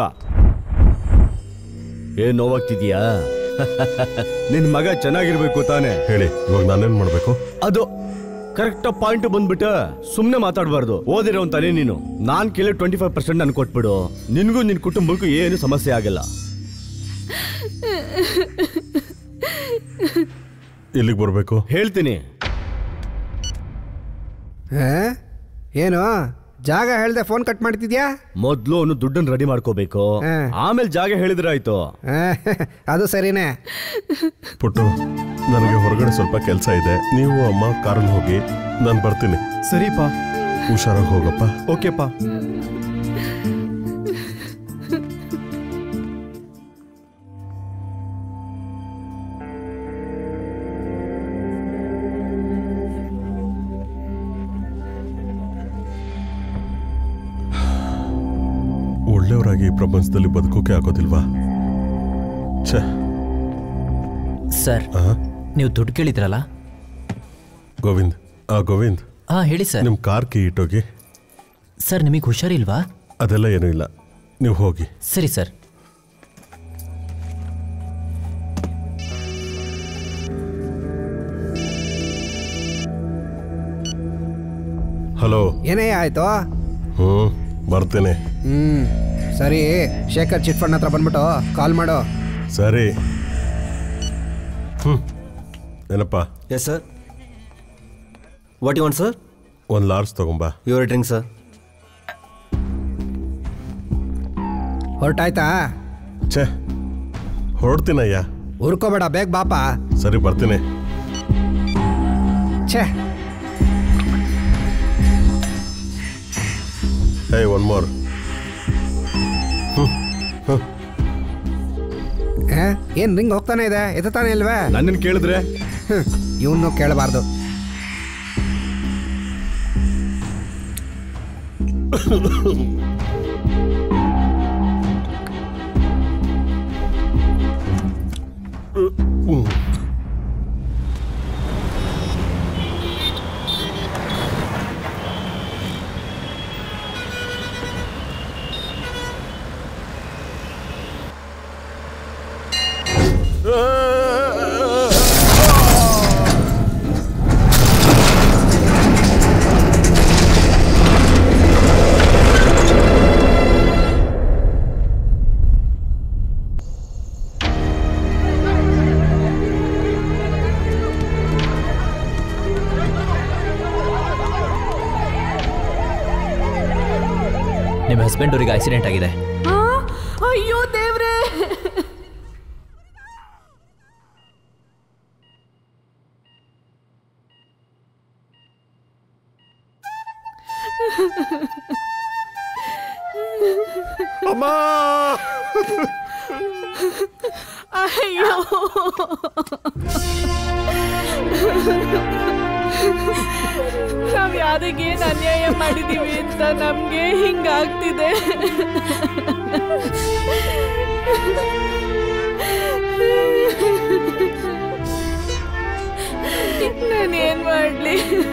ಏನ್ ನೋವಾಗ್ತಿದ್ಯಾ ನಿನ್ ಮಗ ಚೆನ್ನಾಗಿರ್ಬೇಕು ತಾನೆ ಹೇಳಿ ಇವಾಗ ನಾನೇನ್ ಮಾಡ್ಬೇಕು ಅದು ಕರೆಕ್ಟ್ ಪಾಯಿಂಟ್ ಬಂದ್ಬಿಟ್ಟ ಸುಮ್ನೆ ಮಾತಾಡಬಾರ್ದು ಓದಿರೋ ತಾನೇ ನೀನು ನಾನ್ ಕೇಳಿ ಟ್ವೆಂಟಿ ಫೈವ್ ಪರ್ಸೆಂಟ್ ನನ್ ಕೊಟ್ಬಿಡು ನಿನ್ಗೂ ನಿನ್ ಕುಟುಂಬಕ್ಕೂ ಏನು ಸಮಸ್ಯೆ ಆಗಲ್ಲ ಇಲ್ಲಿಗೆ ಬರಬೇಕು ಹೇಳ್ತೀನಿ ಆ? ಏನು ಜಾಗ ಹೇಳ್ದೆ ಫೋನ್ ಕಟ್ ಮಾಡ್ತಿದ್ಯಾ ಮೊದ್ಲು ಅವನು ದುಡ್ಡನ್ನ ರೆಡಿ ಮಾಡ್ಕೋಬೇಕು ಆಮೇಲೆ ಜಾಗ ಹೇಳಿದ್ರೆ ಆಯ್ತು ಆ, ಅದು ಸರಿನೇ ಪುಟ್ಟು ನನಗೆ ಹೊರಗಡೆ ಸ್ವಲ್ಪ ಕೆಲಸ ಇದೆ ನೀವು ಅಮ್ಮ ಕಾರಲ್ಲಿ ಹೋಗಿ ನಾನು ಬರ್ತೀನಿ ಸರಿಪಾ ಹುಷಾರಾಗಿ ಹೋಗಪ್ಪ ಓಕೆಪ್ಪ ಒಳ್ಳೆಯವರಾಗಿ ಈ ಪ್ರಪಂಚದಲ್ಲಿ ಬದುಕೋಕೆ ಆಗೋದಿಲ್ವಾ ಛೇ ಸರ್ ನೀವು ದುಡ್ಡು ಕೇಳಿದ್ರಲ್ಲ ಗೋವಿಂದ್ ಆ ಗೋವಿಂದ್ ಹಾ ಹೇಳಿ ಸರ್ ನಿಮ್ಮ ಕಾರ್ ಕೀ ಇಟ್ಟೋಗಿ ಸರ್ ನಿಮಗೆ ಹುಷಾರಿಲ್ವಾ ಅದೆಲ್ಲ ಏನೂ ಇಲ್ಲ ನೀವು ಹೋಗಿ ಸರಿ ಸರ್ ಹಲೋ ಏನೇ ಆಯ್ತು ಹ್ಞೂ ಬರ್ತೇನೆ ಹ್ಮ್ ಸರಿ ಶೇಖರ್ ಚಿಟ್ ಫಂಡ್ ಹತ್ರ ಬಂದ್ಬಿಟ್ಟು ಕಾಲ್ ಮಾಡು ಸರಿ ಹ್ಞೂ ಏನಪ್ಪ yes sir what you want sir ಒಂದು ಲಾರ್ಜ್ ತಗೊಂಬಾ ಯುವರ್ ಡ್ರಿಂಕ್ ಸರ್ ಹೊರಟಾಯ್ತಾ ಛೇ ಹೊರಡ್ತೀನಯ್ಯ ಹುರ್ಕೋಬೇಡ ಬೇಗ ಬಾಪ ಸರಿ ಬರ್ತೀನಿ ಛೇ ಹೇ ಒನ್ ಮೋರ್ ಏ? ಏನ್ ರಿಂಗ್ ಹೋಗ್ತಾನೆ ಇದೆ ಎತ್ತಾನೆ ಇಲ್ವೇ ನನ್ನನ್ನು ಕೇಳಿದ್ರೆ ಇವನು ಕೇಳಬಾರ್ದು ನಿಮ್ಮ ಹಸ್ಬೆಂಡ್ ಅವರಿಗೆ ಆಕ್ಸಿಡೆಂಟ್ ಆಗಿದೆ ಆ, ಅಯ್ಯೋ ದೇವ್ರೇ ಅಮ್ಮ ಅಯ್ಯೋ ನಾವ್ ಯಾರಿಗೆ ಏನ್ ಅನ್ಯಾಯ ಮಾಡಿದೀವಿ ಅಂತ ನಮ್ಗೆ ಹಿಂಗಾಗ್ತಿದೆ ನಾನೇನ್ ಮಾಡ್ಲಿ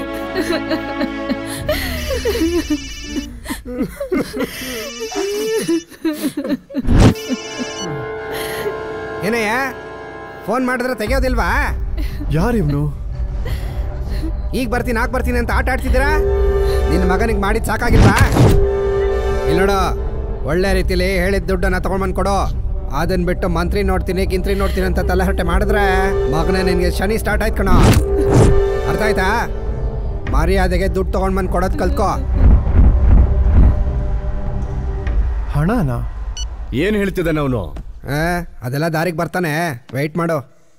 ಏನಯ್ಯ ಫೋನ್ ಮಾಡಿದ್ರೆ ತೆಗಿಯೋದಿಲ್ವಾ ಯಾರು ಇವನು ಈಗ ಬರ್ತೀನಿ ಆಗ ಬರ್ತೀನಿ ಅಂತ ಆಟ ಆಡ್ತಿದ್ದೀರಾ ನಿನ್ನ ಮಗನಿಗೆ ಮಾಡಿದ್ ಸಾಕಾಗಿಲ್ವಾ ಇಲ್ಲಿ ನೋಡು ಒಳ್ಳೆ ರೀತಿಲಿ ಹೇಳಿದ ದುಡ್ಡನ್ನ ತಗೊಂಡ್ಬಂದು ಕೊಡು ಅದನ್ನ ಬಿಟ್ಟು ಮಂತ್ರಿ ನೋಡ್ತೀನಿ ಕಿಂತ್ರಿ ನೋಡ್ತೀನಿ ಅಂತ ತಲೆಹರಟೆ ಮಾಡಿದ್ರೆ ಮಗನೇ ನಿನಗೆ ಶನಿ ಸ್ಟಾರ್ಟ್ ಆಯ್ತು ಕಣೋ ಅರ್ಥ ಆಯ್ತಾ ಮರ್ಯಾದೆಗೆ ದುಡ್ಡು ತಗೊಂಡ್ ಬಂದು ಕೊಡೋದು ಕಲ್ತ್ಕೋ ಹಣನಾ ಏನ್ ಹೇಳ್ತಿದ್ದಾನೆ ಅವನು ಆ, ಅದೆಲ್ಲ ದಾರಿಗೆ ಬರ್ತಾನೆ ವೆಯ್ಟ್ ಮಾಡು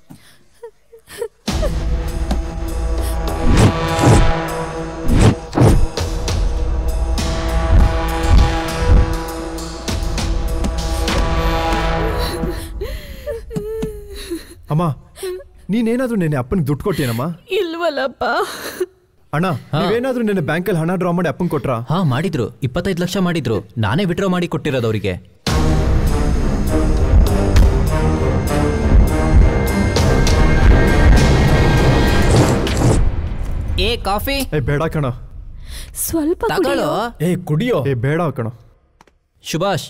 ಅಮ್ಮ ನೀನೇನಾದ್ರೂ ನೆನೆ ಅಪ್ಪನಿಗೆ ದುಡ್ಡು ಕೊಟ್ಟೇನಮ್ಮ ಇಲ್ವಲ್ಲಪ್ಪ ಅಣ್ಣ ನೀವೇನಾದ್ರೂ ನೆನೆ ಬ್ಯಾಂಕಲ್ಲಿ ಹಣ ಡ್ರಾ ಮಾಡಿ ಅಪ್ಪನ್ ಕೊಟ್ರಾ ಹಾ ಮಾಡಿದ್ರು ಇಪ್ಪತ್ತೈದು ಲಕ್ಷ ಮಾಡಿದ್ರು ನಾನೇ ವಿಡ್ರಾ ಮಾಡಿ ಕೊಟ್ಟಿರೋದು ಅವರಿಗೆ ಏ ಕಾಫಿ ಏ ಬೇಡ ಕಣ ಸ್ವಲ್ಪ ತಗೊಳ್ಳೋ ಏ ಕುಡಿಯೋ ಏ ಬೇಡ ಕಣ ಸುಭಾಷ್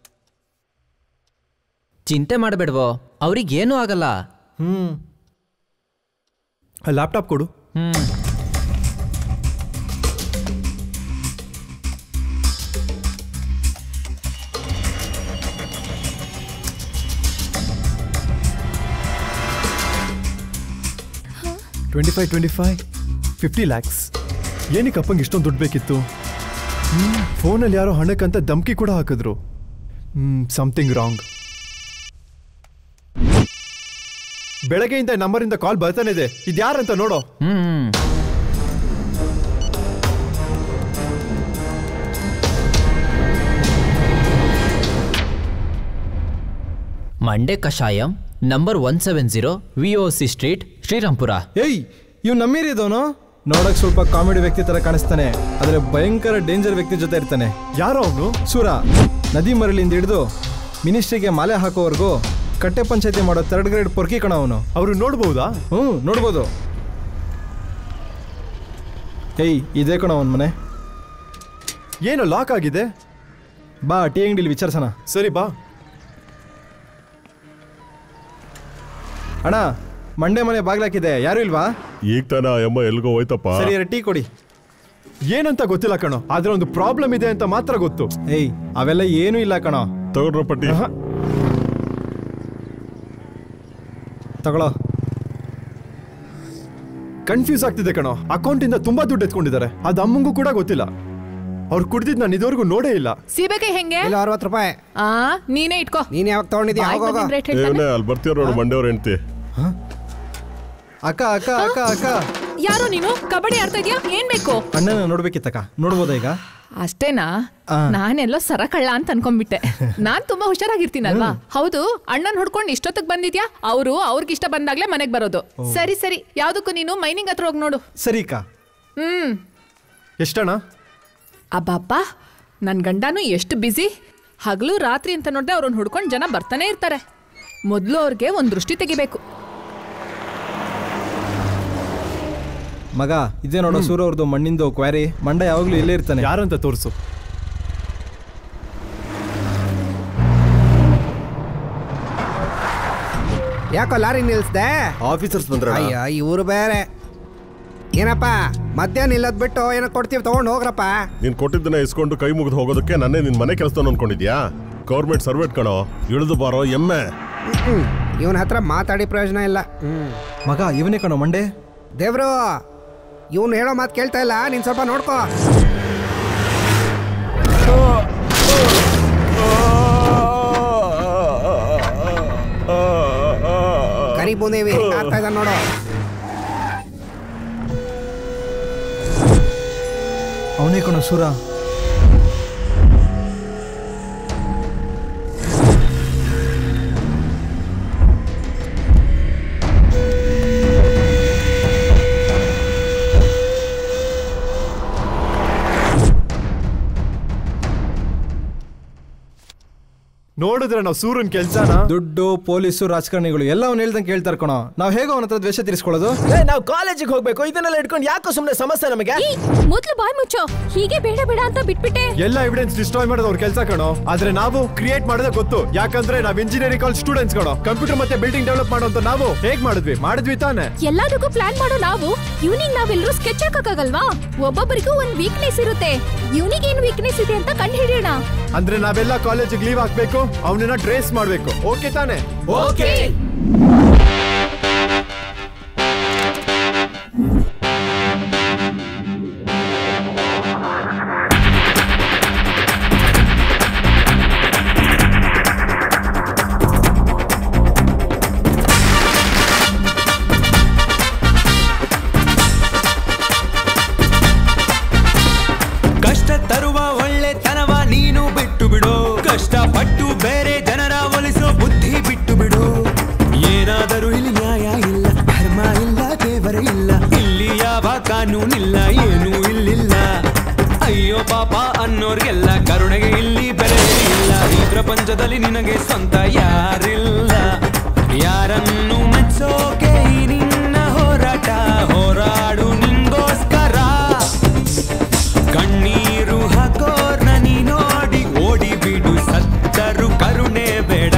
ಚಿಂತೆ ಮಾಡಬೇಡ್ವೋ ಅವ್ರಿಗೇನೂ ಆಗಲ್ಲ ಹ್ಮ್ ಲ್ಯಾಪ್ಟಾಪ್ ಕೊಡು hmm twenty five twenty five fifty lakhs ಏನಕ್ಕೆ ಅಪ್ಪಂಗೆ ಇಷ್ಟೊಂದು ದುಡ್ಡು ಬೇಕಿತ್ತು ಹ್ಮ್ ಫೋನಲ್ಲಿ ಯಾರೋ ಹಣಕ್ಕಂತ ಧಮ್ಕಿ ಕೂಡ ಹಾಕಿದ್ರು ಹ್ಮ್ ಸಮಥಿಂಗ್ ರಾಂಗ್ ಬೆಳಗ್ಗೆಯಿಂದ ನಂಬರಿಂದ ಕಾಲ್ ಬರ್ತಾನೆ ಇದೆ ಇದ್ಯಾರಂತ ನೋಡೋ ಹ್ಮ್ ಮಂಡೆ ಕಷಾಯಂ number one seven zero V O C street Srirampura ಏಯ್ ಇವ್ ನಮ್ಮೀರಿದವನು ನೋಡಕ್ ಸ್ವಲ್ಪ ಕಾಮಿಡಿ ವ್ಯಕ್ತಿ ತರ ಕಾಣಿಸ್ತಾನೆ ಆದ್ರೆ ಭಯಂಕರ ಡೇಂಜರ್ ವ್ಯಕ್ತಿ ಜೊತೆ ಇರ್ತಾನೆ ಯಾರೋ ಅವನು ಸೂರ ನದಿ ಮರಳಿಂದ ಹಿಡಿದು ಮಿನಿಸ್ಟ್ರಿಗೆ ಮಾಲೆ ಹಾಕೋವರೆಗೂ ಕಟ್ಟೆ ಪಂಚಾಯತಿ ಮಾಡೋ ಥರ್ಡ್ ಗ್ರೇಡ್ ಪೊರ್ಕಿ ಕಣ ಅವನು ಅವರು ನೋಡ್ಬೋದಾ ಹ್ಞೂ ನೋಡ್ಬೋದು ಏಯ್ ಇದೇ ಕಣ ಅವನ ಮನೆ ಏನು ಲಾಕ್ ಆಗಿದೆ ಬಾ ಟೀ ಅಂಗಡಿಲಿ ವಿಚಾರಿಸೋಣ ಸರಿ ಬಾ ಅಣ್ಣ ಮಂಡೆ ಮನೆ ಬಾಗ್ಲಾಕಿದೆ ಯಾರು ಇಲ್ವಾ ಈಗ ತಾನ ಅಮ್ಮ ಎಲ್ಗೋ ಹೋಯ್ತಪ್ಪ ಸರಿ ಟೀ ಕೊಡಿ ಏನಂತ ಗೊತ್ತಿಲ್ಲ ಕಣೋ ಆದ್ರೆ ಒಂದು ಪ್ರಾಬ್ಲಮ್ ಇದೆ ಅಂತ ಮಾತ್ರ ಗೊತ್ತು ಏಯ್ ಅವೆಲ್ಲ ಏನೂ ಇಲ್ಲ ಕಣೋ ತಗೊಳ್ರ ಪಟ್ಟಿ ತಗೊಳ್ಳೋ ಕನ್ಫ್ಯೂಸ್ ಆಗ್ತಿದೆ ಕಣೋ ಅಕೌಂಟಿಂದ ತುಂಬಾ ದುಡ್ಡು ಎತ್ಕೊಂಡಿದ್ದಾರೆ ಅದು ಅಮ್ಮಂಗೂ ಕೂಡ ಗೊತ್ತಿಲ್ಲ ಅವ್ರು ಕುಡ್ದಿದ್ ನಾನು ಇದುವರೆಗೂ ನೋಡೇ ಇಲ್ಲ ಸೀಬೆಕಾಯಿ ಹೆಂಗೆ ಇಲ್ಲ ಅರವತ್ತು ರೂಪಾಯಿ ಆ ನೀನೇ ಇಟ್ಕೋ ನೀನ್ ಯಾವಾಗ ತಗೊಂಡಿದ್ಯಾ ಬಾಯ್ಗ್ ಹೋಗೋ ಬಂದಿದ್ ರೇಟ್ ಹೇಳ್ತಾನೆ ಏನೇ ಅಲ್ಲಿ ಬರ್ತೀರ ನೋಡು ಮಂಡ್ಯವ್ರ ಹೆಂಡ್ತಿ ಅಕ್ಕ ಅಕ್ಕ ಅಕ್ಕ ಅಕ್ಕ ಯಾರೋ ನೀನು ಕಬಡ್ಡಿ ಆಡ್ತಾ ಇದ್ಯಾ ಏನ್ ಬೇಕು ಅಣ್ಣನ ನೋಡ್ಬೇಕಿತ್ತಕ್ಕ ನೋಡ್ಬೋದಾ ಈಗ ಅಷ್ಟೇನಾ ಆ. ನಾನೆಲ್ಲೋ ಸರ ಕಳ್ಳ ಅಂತ ಅನ್ಕೊಂಡ್ಬಿಟ್ಟೆ ನಾನ್ ತುಂಬಾ ಹುಷಾರಾಗಿರ್ತೀನಲ್ವಾ ಹೌದು ಅಣ್ಣನ್ ಹುಡ್ಕೊಂಡು ಇಷ್ಟೊತ್ತಿಗೆ ಬಂದಿದ್ಯಾ ಅವರು ಅವ್ರಿಗೆ ಇಷ್ಟ ಬಂದಾಗ್ಲೇ ಮನೆಗ್ ಬರೋದು ಸರಿ ಸರಿ ಯಾವ್ದಕ್ಕೂ ನೀನು ಮೈನಿಂಗ್ ಹತ್ರ ಹೋಗಿ ನೋಡು ಸರಿ ಅಕ್ಕ ಹ್ಮ್ ಎಷ್ಟಣ್ಣ ಅಬ್ಬಬ್ಬಾ ನನ್ನ ಗಂಡನೂ ಎಷ್ಟು ಬ್ಯುಸಿ ಹಗಲು ರಾತ್ರಿ ಅಂತ ನೋಡಿದ್ರೆ ಅವ್ರನ್ನ ಹುಡ್ಕೊಂಡು ಜನ ಬರ್ತಾನೆ ಇರ್ತಾರೆ ಮೊದಲು ಅವ್ರಿಗೆ ಒಂದು ದೃಷ್ಟಿ ತೆಗಿಬೇಕು ಮಗ ಇದೇ ನೋಡೋ ಸೂರ ಅವ್ರದ್ದು ಮಣ್ಣಿಂದು ಕ್ವಾರಿ ಮಂಡ ಯಾವಾಗ್ಲೂ ಇಲ್ಲೇ ಇರ್ತಾನೆ ಯಾರಂತ ತೋರಿಸು ಯಾಕೋ ಲಾರಿ ನಿಲ್ಸ್ದೆ ಆಫೀಸರ್ಸ್ ಬಂದ್ರ ಅಯ್ಯ ಇವ್ರು ಬೇರೆ ಏನಪ್ಪ ಮಧ್ಯಾಹ್ನ ಇಲ್ಲದ್ ಬಿಟ್ಟು ಏನೋ ಕೊಡ್ತೀವಿ ತಗೊಂಡು ಹೋಗ್ರಪ್ಪ ನೀನ್ ಕೊಟ್ಟಿದ್ದನ್ನ ಇಸ್ಕೊಂಡು ಕೈ ಮುಗಿದು ಹೋಗೋದಕ್ಕೆ ನನ್ನೇ ನಿನ್ ಮನೆ ಕೆಲಸ ಅನ್ಕೊಂಡಿದ್ಯಾ ಗೌರ್ಮೆಂಟ್ ಸರ್ವೆಂಟ್ ಕಣೋ ಇಳಿದು ಬಾರೋ ಎಮ್ಮೆ ಇವನ ಹತ್ರ ಮಾತಾಡಿ ಪ್ರಯೋಜನ ಇಲ್ಲ ಹ್ಮ್ ಮಗ ಇವನೇ ಕಣೋ ಮಂಡೆ ದೇವ್ರು ಇವನು ಹೇಳೋ ಮಾತು ಕೇಳ್ತಾ ಇಲ್ಲ ನೀನ್ ಸ್ವಲ್ಪ ನೋಡ್ಕೋ ಕರಿ ಬೂಂದೇವಿ ಹೆಂಗ್ ಆಗ್ತಾ ಇದ್ದಾನೆ ನೋಡು ಅವನೇ ಕಣೋ ಸೂರ ನೋಡಿದ್ರೆ ನಾವು ಸೂರನ್ ಕೆಲ್ಸನ ದುಡ್ಡು ಪೊಲೀಸು ರಾಜಕಾರಣಿಗಳು ಎಲ್ಲ ಅವ್ನು ಹೇಳ್ದಂಗೆ ಕೇಳ್ತಾರೆ ಕಣೋ ನಾವು ಹೇಗೋ ಅವನ ಹತ್ರ ದ್ವೇಷ ತೀರಿಸ್ಕೊಳ್ಳೋದು ನಾವು ಕಾಲೇಜಿಗೆ ಹೋಗ್ಬೇಕು ಇದನ್ನೆಲ್ಲ ಇಟ್ಕೊಂಡು ಯಾಕೋ ಸುಮ್ಮನೆ ಸಮಸ್ಯೆ ನಮಗೆ ಮೊದ್ಲು ಬಾಯ್ ಮುಚ್ಚೋ ಹೀಗೆ ಬೇಡ ಬೇಡ ಅಂತ ಬಿಟ್ಬಿಟ್ಟೆ ಎಲ್ಲ ಎವಿಡೆನ್ಸ್ ಡಿಸ್ಟ್ರಾಯ್ ಮಾಡೋದು ಅವ್ರ ಕೆಲಸ ಕಣೋ ಆದ್ರೆ ನಾವು ಕ್ರಿಯೇಟ್ ಮಾಡೋದೇ ಗೊತ್ತು ಯಾಕಂದ್ರೆ ನಾವ್ ಇಂಜಿನಿಯರಿಂಗ್ ಕಾಲೇಜ್ ಸ್ಟೂಡೆಂಟ್ಸ್ ಕಣೋ ಕಂಪ್ಯೂಟರ್ ಮತ್ತೆ ಬಿಲ್ಡಿಂಗ್ ಡೆವಲಪ್ ಮಾಡೋಂತ ನಾವು ಹೇಗ್ ಮಾಡಿದ್ವಿ ಮಾಡಿದ್ವಿ ತಾನೆ ಎಲ್ಲದಕ್ಕೂ ಪ್ಲಾನ್ ಮಾಡೋ ನಾವು ಇವ್ನಿಗ್ ನಾವೆಲ್ಲರೂ ಸ್ಕೆಚ್ ಹಾಕಕ್ಕಾಗಲ್ವಾ ಒಬ್ಬೊಬ್ಬರಿಗೂ ಒಂದ್ ವೀಕ್ನೆಸ್ ಇರುತ್ತೆ ಇವ್ನಿಗೆ ಏನ್ ವೀಕ್ನೆಸ್ ಇದೆ ಅಂತ ಕಂಡು ಹಿಡಿಯೋಣ ಅಂದ್ರೆ ನಾವೆಲ್ಲ ಕಾಲೇಜಿಗೆ ಲೀವ್ ಹಾಕ್ಬೇಕು ಅವನನ್ನ ಟ್ರೇಸ್ ಮಾಡ್ಬೇಕು ಓಕೆ ತಾನೆ ಓಕೆ ಕಾನೂನಿಲ್ಲ ಏನೂ ಇಲ್ಲಿಲ್ಲ ಅಯ್ಯೋ ಪಾಪ ಅನ್ನೋರ್ಗೆಲ್ಲ ಕರುಣೆಗೆ ಇಲ್ಲಿ ಬೆಲೆ ಇಲ್ಲ ಈ ಪ್ರಪಂಚದಲ್ಲಿ ನಿನಗೆ ಸ್ವಂತ ಯಾರಿಲ್ಲ ಯಾರನ್ನು ಮೆಚ್ಚೋಕೆ ಈ ನಿನ್ನ ಹೋರಾಟ ಹೋರಾಡು ನಿಂಗೋಸ್ಕರ ಕಣ್ಣೀರು ಹಾಕೋರ್ನ ನೀ ನೋಡಿ ಓಡಿ ಬಿಡು ಸತ್ತರು ಕರುಣೆ ಬೇಡ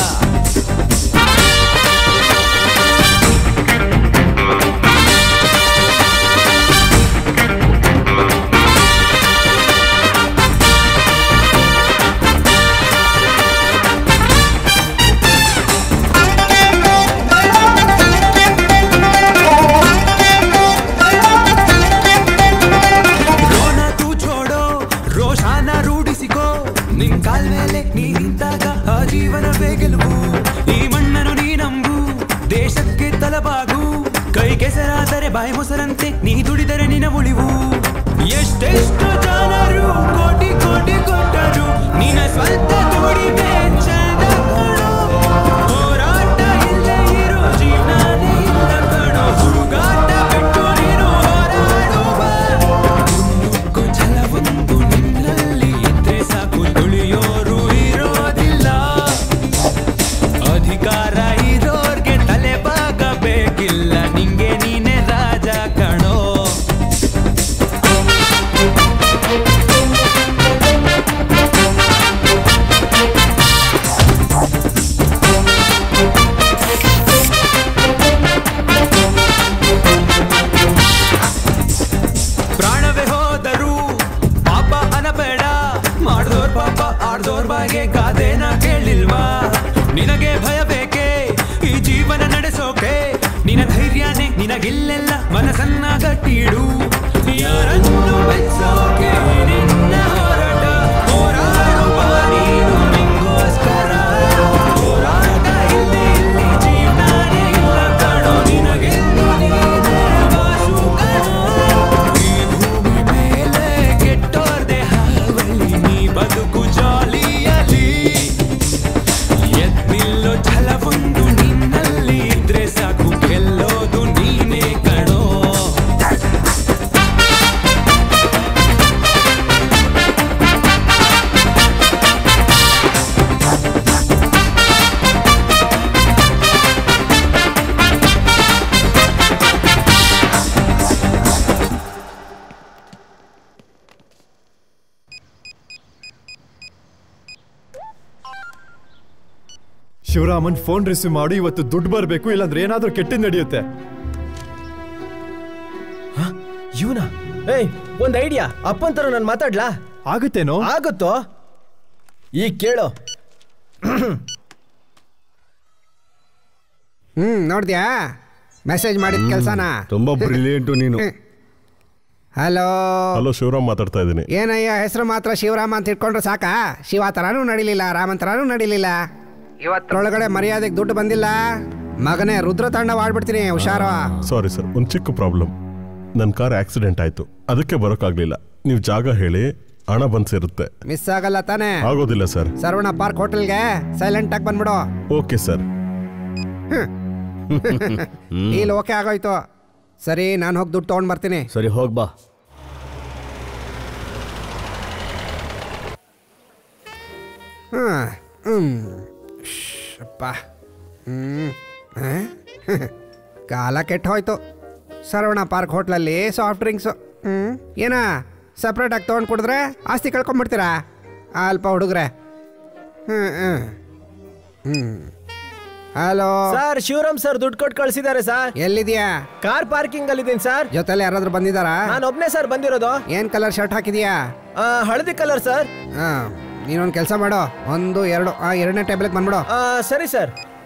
ರೋಣ ತೂ ಛೋಡೋ ರೋಷಾನ ರೂಢಿಸಿಕೋ ನಿನ್ ಕಾಲ್ ಮೇಲೆ ನೀ ನಿಂತಾಗ ಆ ಜೀವನವೇ ಗೆಲುವು ಈ ಮಣ್ಣನ್ನು ನೀ ನಂಬು ದೇಶಕ್ಕೆ ತಲಬಾಗು ಕೈ ಕೆಸರಾದರೆ ಬಾಯಿ ಮೊಸರಂತೆ ನೀ ದುಡಿದರೆ ನಿನ ಉಳಿವು ಎಷ್ಟೆಷ್ಟು ಜನರು ಕೋಟಿ ಕೋಟಿ ಕೊಟ್ಟರು ನಿನ ಸ್ವಂತ ದುಡಿಮೆ ಚಂದ ಕಣೋ. ಹೋರಾಟ ಇಲ್ಲೇ ಇರೋ ಜೀವನನೇ ಇಲ್ಲ ಕಣೋ ಹುಡುಗಾಟ ಬಿಟ್ಟು ನೀನು ಹೋರಾಡುವ ನುಗ್ಗು ಛಲವೊಂದು ನಿನ್ನಲ್ಲಿ ಇದ್ರೆ ಸಾಕು ತುಳಿಯೋರು ಇರೋದಿಲ್ಲ ಅಧಿಕಾರ ಇರೋರ್ಗೆ ತಲೆ ಬಾಗಬೇಕಿಲ್ಲ ನಿಂಗೆ ನೀನೆ ರಾಜ ಕಣೋ ಪ್ರಾಣವೇ ಹೋದರು ಪಾಪ ಅನಬೇಡ ಮಾಡ್ದೋರ್ ಪಾಪ ಆಡ್ದೋರ್ ಬಾಗೆ ಗಾದೆನ ಕೇಳಿಲ್ವಾ ನಿನಗೆ ಭಯ ಬೇಕೆ ಈ ಜೀವನ ನಡೆಸೋಕೆ ನಿನ ಧೈರ್ಯನೇ ನಿನಗಿಲ್ಲೆಲ್ಲ ಮನಸ್ಸನ್ನ ಗಟ್ಟಿಡು ಯಾರನ್ನು ಮೆಚ್ಚೋಕೆ ನಿನ್ನ ಹೋರಾಟ ಹೋರಾಡುವ ನೀನು ನಿಂಗೋಸ್ಕರ ಹೋರಾಟ ಇಲ್ಲಿ ಇಲ್ಲಿ ಜೀವನನೇ ಇಲ್ಲ ಕಣೋ ನಿನಗೆಂದು ನೀನೇ ವಾಸು ಕಣೋ ಈ ಭೂಮಿ ಮೇಲೆ ಕೆಟ್ಟೋರ್ದೆ ಹಾವಳಿ ನೀ ಬದುಕು ಜಾಲಿಯಲಿ ಎದ್ನಿಲ್ಲೋ ಛಲವೊಂದು ನಿನ್ನಲ್ಲಿ ಇದ್ರೆ ಸಾಕು ಗೆಲ್ಲೋದು ನೀನೇ ಕಣೋ ಶಿವರಾಮನ್ ಫೋನ್ ರಿಸೀವ್ ಮಾಡಿ ಇವತ್ತು ದುಡ್ಡು ಬರಬೇಕು ಇಲ್ಲಾಂದ್ರೆ ಏನಾದ್ರೂ ಕೆಟ್ಟದ್ ನಡೆಯುತ್ತೆ ಇವನ ಏಯ್ ಒಂದ್ ಐಡಿಯಾ ಅಪ್ಪನ್ ತರ ನಾನು ಮಾತಾಡ್ಲಾ ಆಗುತ್ತೇನೋ ಆಗುತ್ತೋ ಈಗ ಕೇಳು ಹ್ಮ್ ನೋಡ್ದ್ಯಾ ಮೆಸೇಜ್ ಮಾಡಿದ ಕೆಲ್ಸನ ತುಂಬಾ ಬ್ರಿಲಿಯಂಟು ನೀನು ಹಲೋ ಹಲೋ ಶಿವರಾಮ್ ಮಾತಾಡ್ತಾ ಇದ್ದೀನಿ ಏನಯ್ಯ ಹೆಸರು ಮಾತ್ರ ಶಿವರಾಮ ಅಂತ ಇಟ್ಕೊಂಡ್ರೆ ಸಾಕಾ ಶಿವ ತರಾನು ನಡಿಲಿಲ್ಲ ರಾಮನ್ ತರಾನು ನಡಿಲಿಲ್ಲ ಇವತ್ತರೊಳಗಡೆ ಮರ್ಯಾದೆಗೆ ದುಡ್ಡು ಬಂದಿಲ್ಲ ಮಗನೇ ರುದ್ರ ತಾಂಡವ ಆಡ್ಬಿಡ್ತೀನಿ ಹುಷಾರು ಸಾರಿ ಸರ್ ಒಂದು ಚಿಕ್ಕ ಪ್ರಾಬ್ಲಮ್ ನನ್ನ ಕಾರ್ ಆಕ್ಸಿಡೆಂಟ್ ಆಯ್ತು ಅದಕ್ಕೆ ಬರೋಕ್ಕಾಗ್ಲಿಲ್ಲ ನೀವು ಜಾಗ ಹೇಳಿ ಹಣ ಬಂದ್ ಸೇರುತ್ತೆ ಮಿಸ್ ಆಗಲ್ಲ ತಾನೇ ಆಗೋದಿಲ್ಲ ಸರ್ ಸರ್ವಣ ಪಾರ್ಕ್ ಹೋಟೆಲ್ಗೆ ಸೈಲೆಂಟ್ ಆಗಿ ಬಂದ್ಬಿಡು ಓಕೆ ಸರ್ ಇಲ್ಲಿ ಓಕೆ ಆಗೋಯ್ತು ಸರಿ ನಾನು ಹೋಗಿ ದುಡ್ಡು ತೊಗೊಂಡ್ ಬರ್ತೀನಿ ಸರಿ ಹೋಗ್ ಬಾ ಹ್ಮ್ ಹ್ಮ್ ಅಪ್ಪ ಹ್ಮ್ ಆ? ಕಾಲ ಕೆಟ್ಟ ಹೋಯ್ತು ಸರವಣ ಪಾರ್ಕ್ ಹೋಟ್ಲಲ್ಲಿ ಸಾಫ್ಟ್ ಡ್ರಿಂಕ್ಸು ಹ್ಮ್ ಏನ ಸಪ್ರೇಟ್ ಆಗಿ ತೊಗೊಂಡು ಕುಡಿದ್ರೆ ಆಸ್ತಿ ಕಳ್ಕೊಂಡ್ಬಿಡ್ತೀರಾ ಅಲ್ಪ ಹುಡುಗ್ರೆ ಹ್ಮ್ ಹ್ಮ್ ಹ್ಮ್ ಹಲೋ ಸರ್ ಶಿವರಾಮ್ ಸರ್ ದುಡ್ಡು ಕೊಟ್ಟು ಕಳ್ಸಿದ್ದಾರೆ ಸರ್ ಎಲ್ಲಿದ್ಯಾ ಕಾರ್ ಪಾರ್ಕಿಂಗ್ ಅಲ್ಲಿ ಇದ್ದೀನಿ ಸರ್ ಜೊತೆಲಿ ಯಾರಾದ್ರೂ ಬಂದಿದ್ದಾರಾ ನಾನು ಒಬ್ನೇ ಸರ್ ಬಂದಿರೋದು ಏನ್ ಕಲರ್ ಶರ್ಟ್ ಹಾಕಿದ್ಯಾ ಆ, ಹಳದಿ ಕಲರ್ ಸರ್ ಹಾ ನೀನೊಂದು ಕೆಲಸ ಮಾಡು ಒಂದು ಎರಡು ಆ ಎರಡನೇ ಟೇಬಲ್ಗೆ ಬಂದ್ಬಿಡು ಆ, ಸರಿ ಸರ್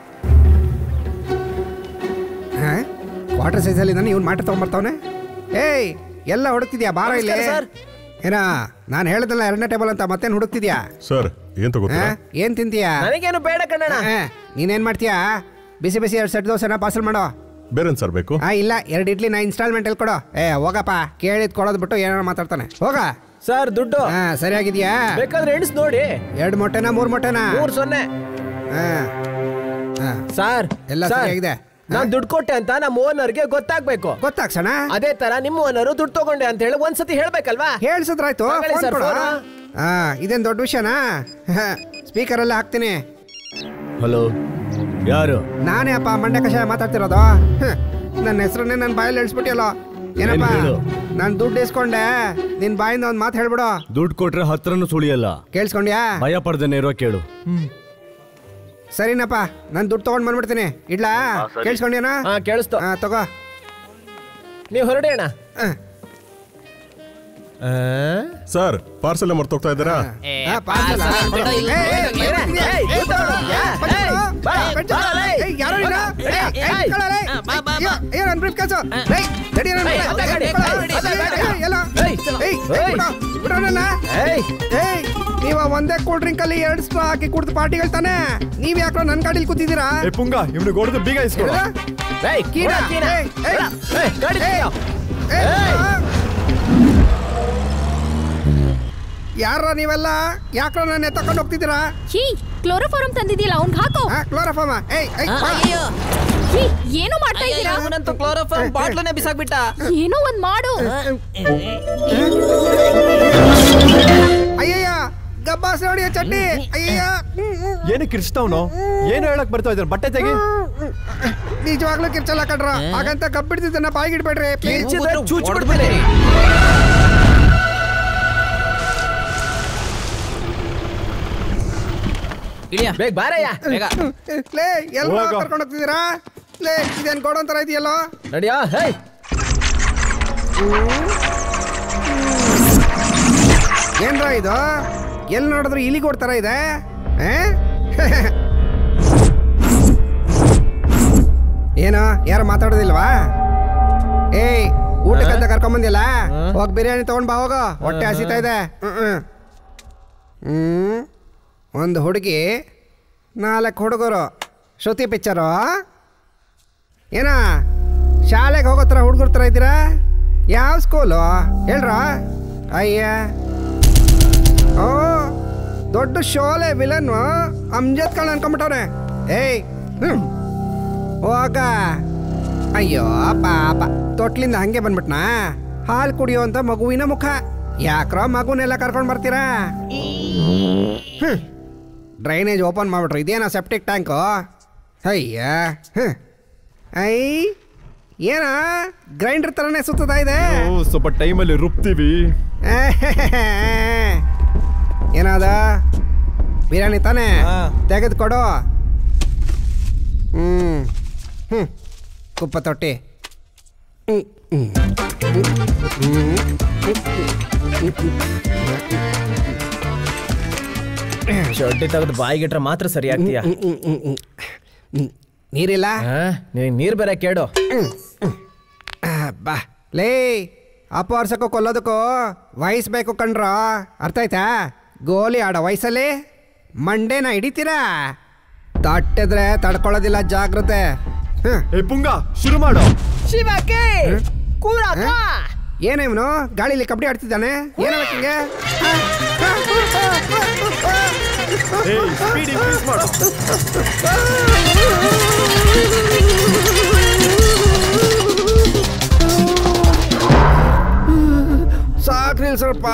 ವಾಟರ್ ಸೈಜಲ್ಲಿ ನಾನು ಇವ್ನು ಮಾಟ ತೊಗೊಂಬರ್ತಾವನೆ ಏಯ್ ಎಲ್ಲ ಹುಡುಕ್ತಿದ್ಯಾ ಬಾರ ಇಲ್ಲಿ ನಮಸ್ಕಾರ, ಸರ್. ಏನ ನಾನು ಹೇಳ್ದಲ್ಲ ಎರಡನೇ ಟೇಬಲ್ ಅಂತ ಮತ್ತೇನು ಹುಡುಕ್ತಿದ್ಯಾ ಸರ್ ಏನ್ ತಗೋತೀರಾ ಆ? ಏನ್ ತಿಂತೀಯಾ ನನಗೇನು ಬೇಡ ಕಣ್ಣಣ್ಣ ಆ, ನೀನೇನ್ ಮಾಡ್ತೀಯಾ ಬಿಸಿ ಬಿಸಿ ಎರಡು ಸೆಟ್ ದೋಸೆನ ಪಾರ್ಸಲ್ ಮಾಡೋ ಬೇರೇನ್ ಸರ್ ಬೇಕು ಆ ಇಲ್ಲ ಎರಡು ಇಡ್ಲಿ ನಾ ಇನ್ಸ್ಟಾಲ್ಮೆಂಟ್ ಎಲ್ಲಿ ಕೊಡು ಏ ಹೋಗಪ್ಪ ಕೇಳಿದ್ ಕೊಡೋದ್ ಬಿಟ್ಟು ಏನೋ ಮಾತಾಡ್ತಾನೆ ಹೋಗ ಸರ್ ದುಡ್ಡು ಹಾ ಸರಿಯಾಗಿದ್ಯಾ ಬೇಕಾದ್ರೆ ಎಣಿಸ್ ನೋಡಿ ಎರಡು ಮೊಟ್ಟೆನಾ ಮೂರು ಮೊಟ್ಟೆನಾ ಮೂರ್ ಸೊನ್ನೆ ಹಾ ಹಾ ಸರ್ ಎಲ್ಲ ಸರ್, ಸರಿಯಾಗಿದೆ ನಾನ್ ದುಡ್ಡು ಕೊಟ್ಟೆ ಅಂತ ನಮ್ಮ ಓನರ್ಗೆ ಗೊತ್ತಾಗ್ಬೇಕು ಗೊತ್ತಾಗ್ಸಣ ಅದೇ ತರ ನಿಮ್ಮ ಓನರು ದುಡ್ಡು ತಗೊಂಡೆ ಅಂತ ಹೇಳಿ ಒಂದ್ಸತಿ ಹೇಳ್ಬೇಕಲ್ವಾ ಹೇಳ್ಸಿದ್ರಾಯ್ತು ತಗೊಳ್ಳಿ ಫೋನ್ ಸರ್, ಕೊಡು. ಫೋನು. ಆ ಇದೇನ್ ದೊಡ್ಡ ವಿಷಯನಾ ಸ್ಪೀಕರಲ್ಲೇ ಹಾಕ್ತೀನಿ ಹಲೋ ಯಾರು ನಾನೇ ಅಪ್ಪ ಮಂಡ್ಯ ಕಷಾಯ ಮಾತಾಡ್ತಿರೋದು ಹ, ನನ್ನ ಹೆಸರನ್ನೇ ನನ್ನ ಬಾಯಲ್ಲಿ ಎಳ್ಸ್ಬಿಟ್ಟಿಯಲ್ಲ ಏನಪ್ಪ ಏನ್ ಹೇಳು? ನಾನು ದುಡ್ಡು ಇಸ್ಕೊಂಡೆ ನಿನ್ ಬಾಯಿಂದ ಒಂದ್ ಮಾತು ಹೇಳ್ಬಿಡು ದುಡ್ಡು ಕೊಟ್ರೆ ಹತ್ರನೂ ಸುಳಿಯಲ್ಲ ಕೇಳಿಸ್ಕೊಂಡ್ಯಾ ಭಯ ಪಡ್ದೇನೆ ಇರೋ ಕೇಳು ಸರಿನಪ್ಪ ನಾನು ದುಡ್ಡು ತಗೊಂಡ್ ಬಂದ್ಬಿಡ್ತೀನಿ ಇಡ್ಲಾ ಸರಿ. ಕೇಳಿಸ್ಕೊಂಡ್ಯಾನ ಹಾ ಕೇಳಿಸ್ತು ತಗೋ ನೀವು ಹೊರಡಿ ಅಣ್ಣ ಸರ್ ಪಾರ್ಸಲ್ ಮರ್ತೋಗ್ತಾ ಇದ್ದೀರಾ ನೀವ ಒಂದೇ ಕೂಲ್ ಡ್ರಿಂಕ್ ಅಲ್ಲಿ ಎರಡ್ ಸ್ಟ್ರಾ ಹಾಕಿ ಕುಡ್ದು ಪಾರ್ಟಿಗಳು ತಾನೆ ನೀವ್ ಯಾಕೋ ನನ್ ಗಾಡಿಲಿ ಕೂತಿದ್ದೀರಾ ಏ ಪುಂಗ ಇವ್ನಿಗೆ ಹೊಡೆದು ಬೀಗ ಇಸ್ಕೊಡು ಏಯ್, ಕೀರ, ಕೊಡ, ಕೀರ. ಏಯ್, ಏಯ್, ಏಯ್, ಗಾಡಿ ಏಯ್, ತೆಗ್ಯೋ. ಏಯ್, ಯಾರ ನೀವೆಲ್ಲ ಯಾಕ್ರ ನನ್ನ ತಕೊಂಡು ಹೋಗ್ತಿದ್ದೀರಾ ಹೀ ಕ್ಲೋರೋಫಾರಂ ತಂದಿದ್ಯಲ್ಲ ಅವ್ನ್ ಹಾಕೋ ಕ್ಲೋರೋಫಾರ್ಮ ಏಯ್ ಏಯ್, ಬಾ. ಹೀ, ಏನು ಮಾಡ್ತಾ ಇದ್ದೀರಾ ಅವನಂತೂ ಕ್ಲೋರೋಫಾರ್ಮ್ ಬಾಟ್ಲನ್ನೇ ಬಿಸಾಕ್ಬಿಟ್ಟ ಏನೋ ಒಂದ್ ಮಾಡು ಅಯ್ಯಯ್ಯ ಗಬ್ಬಾಸ್ ನೋಡಿಯ ಚಟ್ನಿ ಅಯ್ಯಯ್ಯ ಏನಕ್ಕೆ ಕಿರ್ಚ್ತಾವ್ನು ಏನು ಹೇಳಕ್ ಬರ್ತಾ ಇದ್ದಾರೆ ಬಟ್ಟೆ ತೆಗಿ ನಿಜವಾಗ್ಲೂ ಕಿರ್ಚಲ್ಲ ಕಡ್ರ ಹಾಗಂತ ಕಬ್ಬಿಡ್ತಿದ್ದನ್ನ ಬಾಯಿಗಿಡ್ಬೇಡ್ರಿ ಕಿರ್ಚಿದ್ರೆ ಚೂಚ್ಬಿಡ್ತೀನಿ. ಇಳಿಯ ಬೇಗ ಬಾರಯ್ಯ ಬೇಗ ಲೇ ಎಲ್ಲ ಹೋಗೋ. ಕರ್ಕೊಂಡು ಹೋಗ್ತಿದ್ದೀರಾ ಲೇ ಇದೇನ್ ಗೋಡ ಅಂತರ ಇದೆಯಲ್ಲೋ ನಡಿಯಾ ಹೇಯ್ ಏನ್ರ ಇದು ಎಲ್ಲಿ ನೋಡಿದ್ರು ಇಲಿ ಕೊಡ್ತಾರ ಇದೆ ಆ? ಏನು ಯಾರು ಮಾತಾಡೋದಿಲ್ವಾ ಏಯ್ ಊಟಕ್ಕಂತ ಕರ್ಕೊಂಬಂದಿಲ್ಲ ಹೋಗ್ ಬಿರಿಯಾನಿ ತಗೊಂಡ್ ಬಾ ಹೋಗೋ ಹೊಟ್ಟೆ ಹಸಿತಾ ಇದೆ ಹ್ಮ್, ಹ್ಮ್. ಹ್ಮ್ ಒಂದು ಹುಡುಗಿ ನಾಲ್ಕು ಹುಡುಗರು ಶ್ರುತಿ ಪಿಕ್ಚರು ಏನ ಶಾಲೆಗೆ ಹೋಗೋ ಥರ ಹುಡುಗರ ಥರ ಇದ್ದೀರಾ ಯಾವ ಸ್ಕೂಲು ಹೇಳ್ರ ಅಯ್ಯ ಓ ದೊಡ್ಡ ಶೋಲೆ ವಿಲನ್ ಅಮ್ಜದ್ ಕಣ್ ಅನ್ಕೊಂಬಿಟ್ಟವ್ರೆ ಏಯ್ ಹ್ಮ್ ಹೋಗ ಅಯ್ಯೋ ಪಾಪ ತೊಟ್ಲಿಂದ ಹಂಗೆ ಬಂದ್ಬಿಟ್ನಾ ಹಾಲು ಕುಡಿಯೋ ಅಂತ ಮಗುವಿನ ಮುಖ ಯಾಕ್ರೋ ಮಗುನೆಲ್ಲ ಕರ್ಕೊಂಡು ಬರ್ತೀರಾ ಹ್ಮ್ ಡ್ರೈನೇಜ್ ಓಪನ್ ಮಾಡ್ಬಿಟ್ರು ಇದೇನಾ ಸೆಪ್ಟಿಕ್ ಟ್ಯಾಂಕು ಅಯ್ಯ ಹ್ಮ್. ಐ ಏನ ಗ್ರೈಂಡರ್ ಥರನೇ ಸುತ್ತದ ಇದೆ ಓ ಸ್ವಲ್ಪ ಟೈಮಲ್ಲಿ ರುಬ್ತೀವಿ ಏನಾದ ಬಿರಿಯಾನಿ ತಾನೇ ತೆಗೆದುಕೊಡು ಹ್ಮ್ ಹ್ಮ್ ಕುಪ್ಪ ತೊಟ್ಟಿ ಹ್ಮ್, ಹ್ಮ್, ಹ್ಮ್, ಚಡ್ಡಿ ತೆಗೆದು ಬಾಯಿಗಿಟ್ರೆ ಮಾತ್ರ ಸರಿ ಆಗ್ತೀಯ ಹ್ಮ್, ಹ್ಮ್, ಹ್ಮ್, ಹ್ಮ್, ಹ್ಮ್. ನೀರಿಲ್ಲ ನೀನ್ ನೀರ್ ಬೇರೆ ಕೇಳು ಬಾ ಲೇ ಅಪವರ್ಸಕ್ಕೂ ಕೊಲ್ಲೋದಕ್ಕೂ ವಯಸ್ಸು ಬೇಕು ಕಣ್ರ ಅರ್ಥ ಆಯ್ತಾ ಗೋಲಿ ಆಡೋ ವಯಸ್ಸಲ್ಲಿ ಮಂಡೇನ ಹಿಡಿತೀರಾ ತಟ್ಟಿದ್ರೆ ತಡ್ಕೊಳ್ಳೋದಿಲ್ಲ ಜಾಗ್ರತೆ ಏ ಪುಂಗ ಶುರು ಮಾಡು ಶಿವಕ್ಕೆ ಏನೇ ಇವನು ಗಾಳಿಲಿ ಕಬಡ್ಡಿ ಆಡ್ತಿದ್ದಾನೆ ಏನಾಗಕ್ಕೆ ಹಿಂಗೆ ಏಯ್ ಸ್ಪೀಡ್ ಇನ್ಕ್ರೀಸ್ ಮಾಡು ಸಾಕ್ರಿ ಸ್ವಲ್ಪ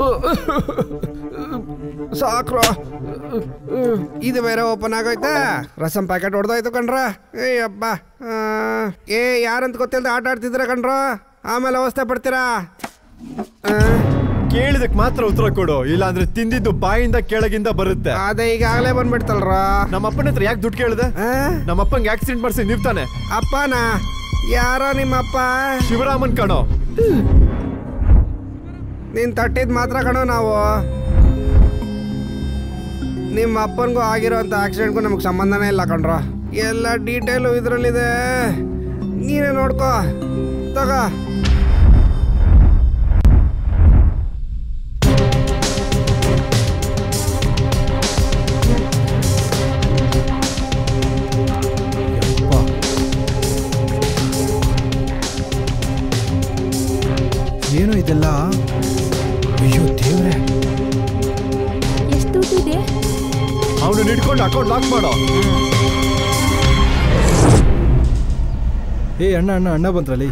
ಸಾಕ್ರ ಇದು ಬೇರೆ ಓಪನ್ ಆಗೋಯ್ತಾ ರಸಂ ಪ್ಯಾಕೆಟ್ ಹೊಡೆದೋಯ್ತು ಕಣ್ರ ಏ ಅಬ್ಬ ಆ, ಏ ಯಾರಂತ ಗೊತ್ತಿಲ್ಲದೆ ಆಟ ಆಡ್ತಿದ್ರ ಕಣ್ರ ಆಮೇಲೆ ಅವಸ್ಥೆ ಪಡ್ತೀರಾ ಕೇಳಿದಕ್ ಮಾತ್ರ ಉತ್ತರ ಕೊಡು ಇಲ್ಲ ಅಂದ್ರೆ ತಿಂದಿದ್ದು ಬಾಯಿಂದ ಕೆಳಗಿಂದ ಬರುತ್ತೆ ಅದೇ ಈಗಾಗಲೇ ಬಂದ್ಬಿಡ್ತಲ್ರ ನಮ್ಮ ಅಪ್ಪನ ಹತ್ರ ಯಾಕೆ ದುಡ್ಡು ಕೇಳಿದೆ ನಮ್ಮ ಅಪ್ಪಂಗೆ ಆಕ್ಸಿಡೆಂಟ್ ಮಾಡಿಸಿ ನೀವ್ ತಾನೆ ಅಪ್ಪನ ಯಾರೋ ನಿಮ್ಮಪ್ಪ ಶಿವರಾಮನ್ ಕಣೋ ನೀನ್ ತಟ್ಟಿದ್ ಮಾತ್ರ ಕಣೋ ನಾವು ನಿಮ್ಮ ಅಪ್ಪನಿಗೂ ಆಗಿರೋಂಥ ಆಕ್ಸಿಡೆಂಟ್ಗೂ ನಮಗೆ ಸಂಬಂಧನೇ ಇಲ್ಲ ಕಣ್ರ ಎಲ್ಲ ಡೀಟೇಲು ಇದರಲ್ಲಿದೆ ನೀನೇ ನೋಡ್ಕೋ ತಗೋ ಏನು ಇದೆಲ್ಲ ಅಯ್ಯೋ ದೇವ್ರೆ ಎಷ್ಟು ದುಡ್ಡಿದೆ ಅವನು ಹಿಡ್ಕೊಂಡು ಅಕೌಂಟ್ ಲಾಕ್ ಮಾಡೋ ಏ ಅಣ್ಣ ಅಣ್ಣ ಅಣ್ಣ ಬಂದ್ರಲ್ಲಿ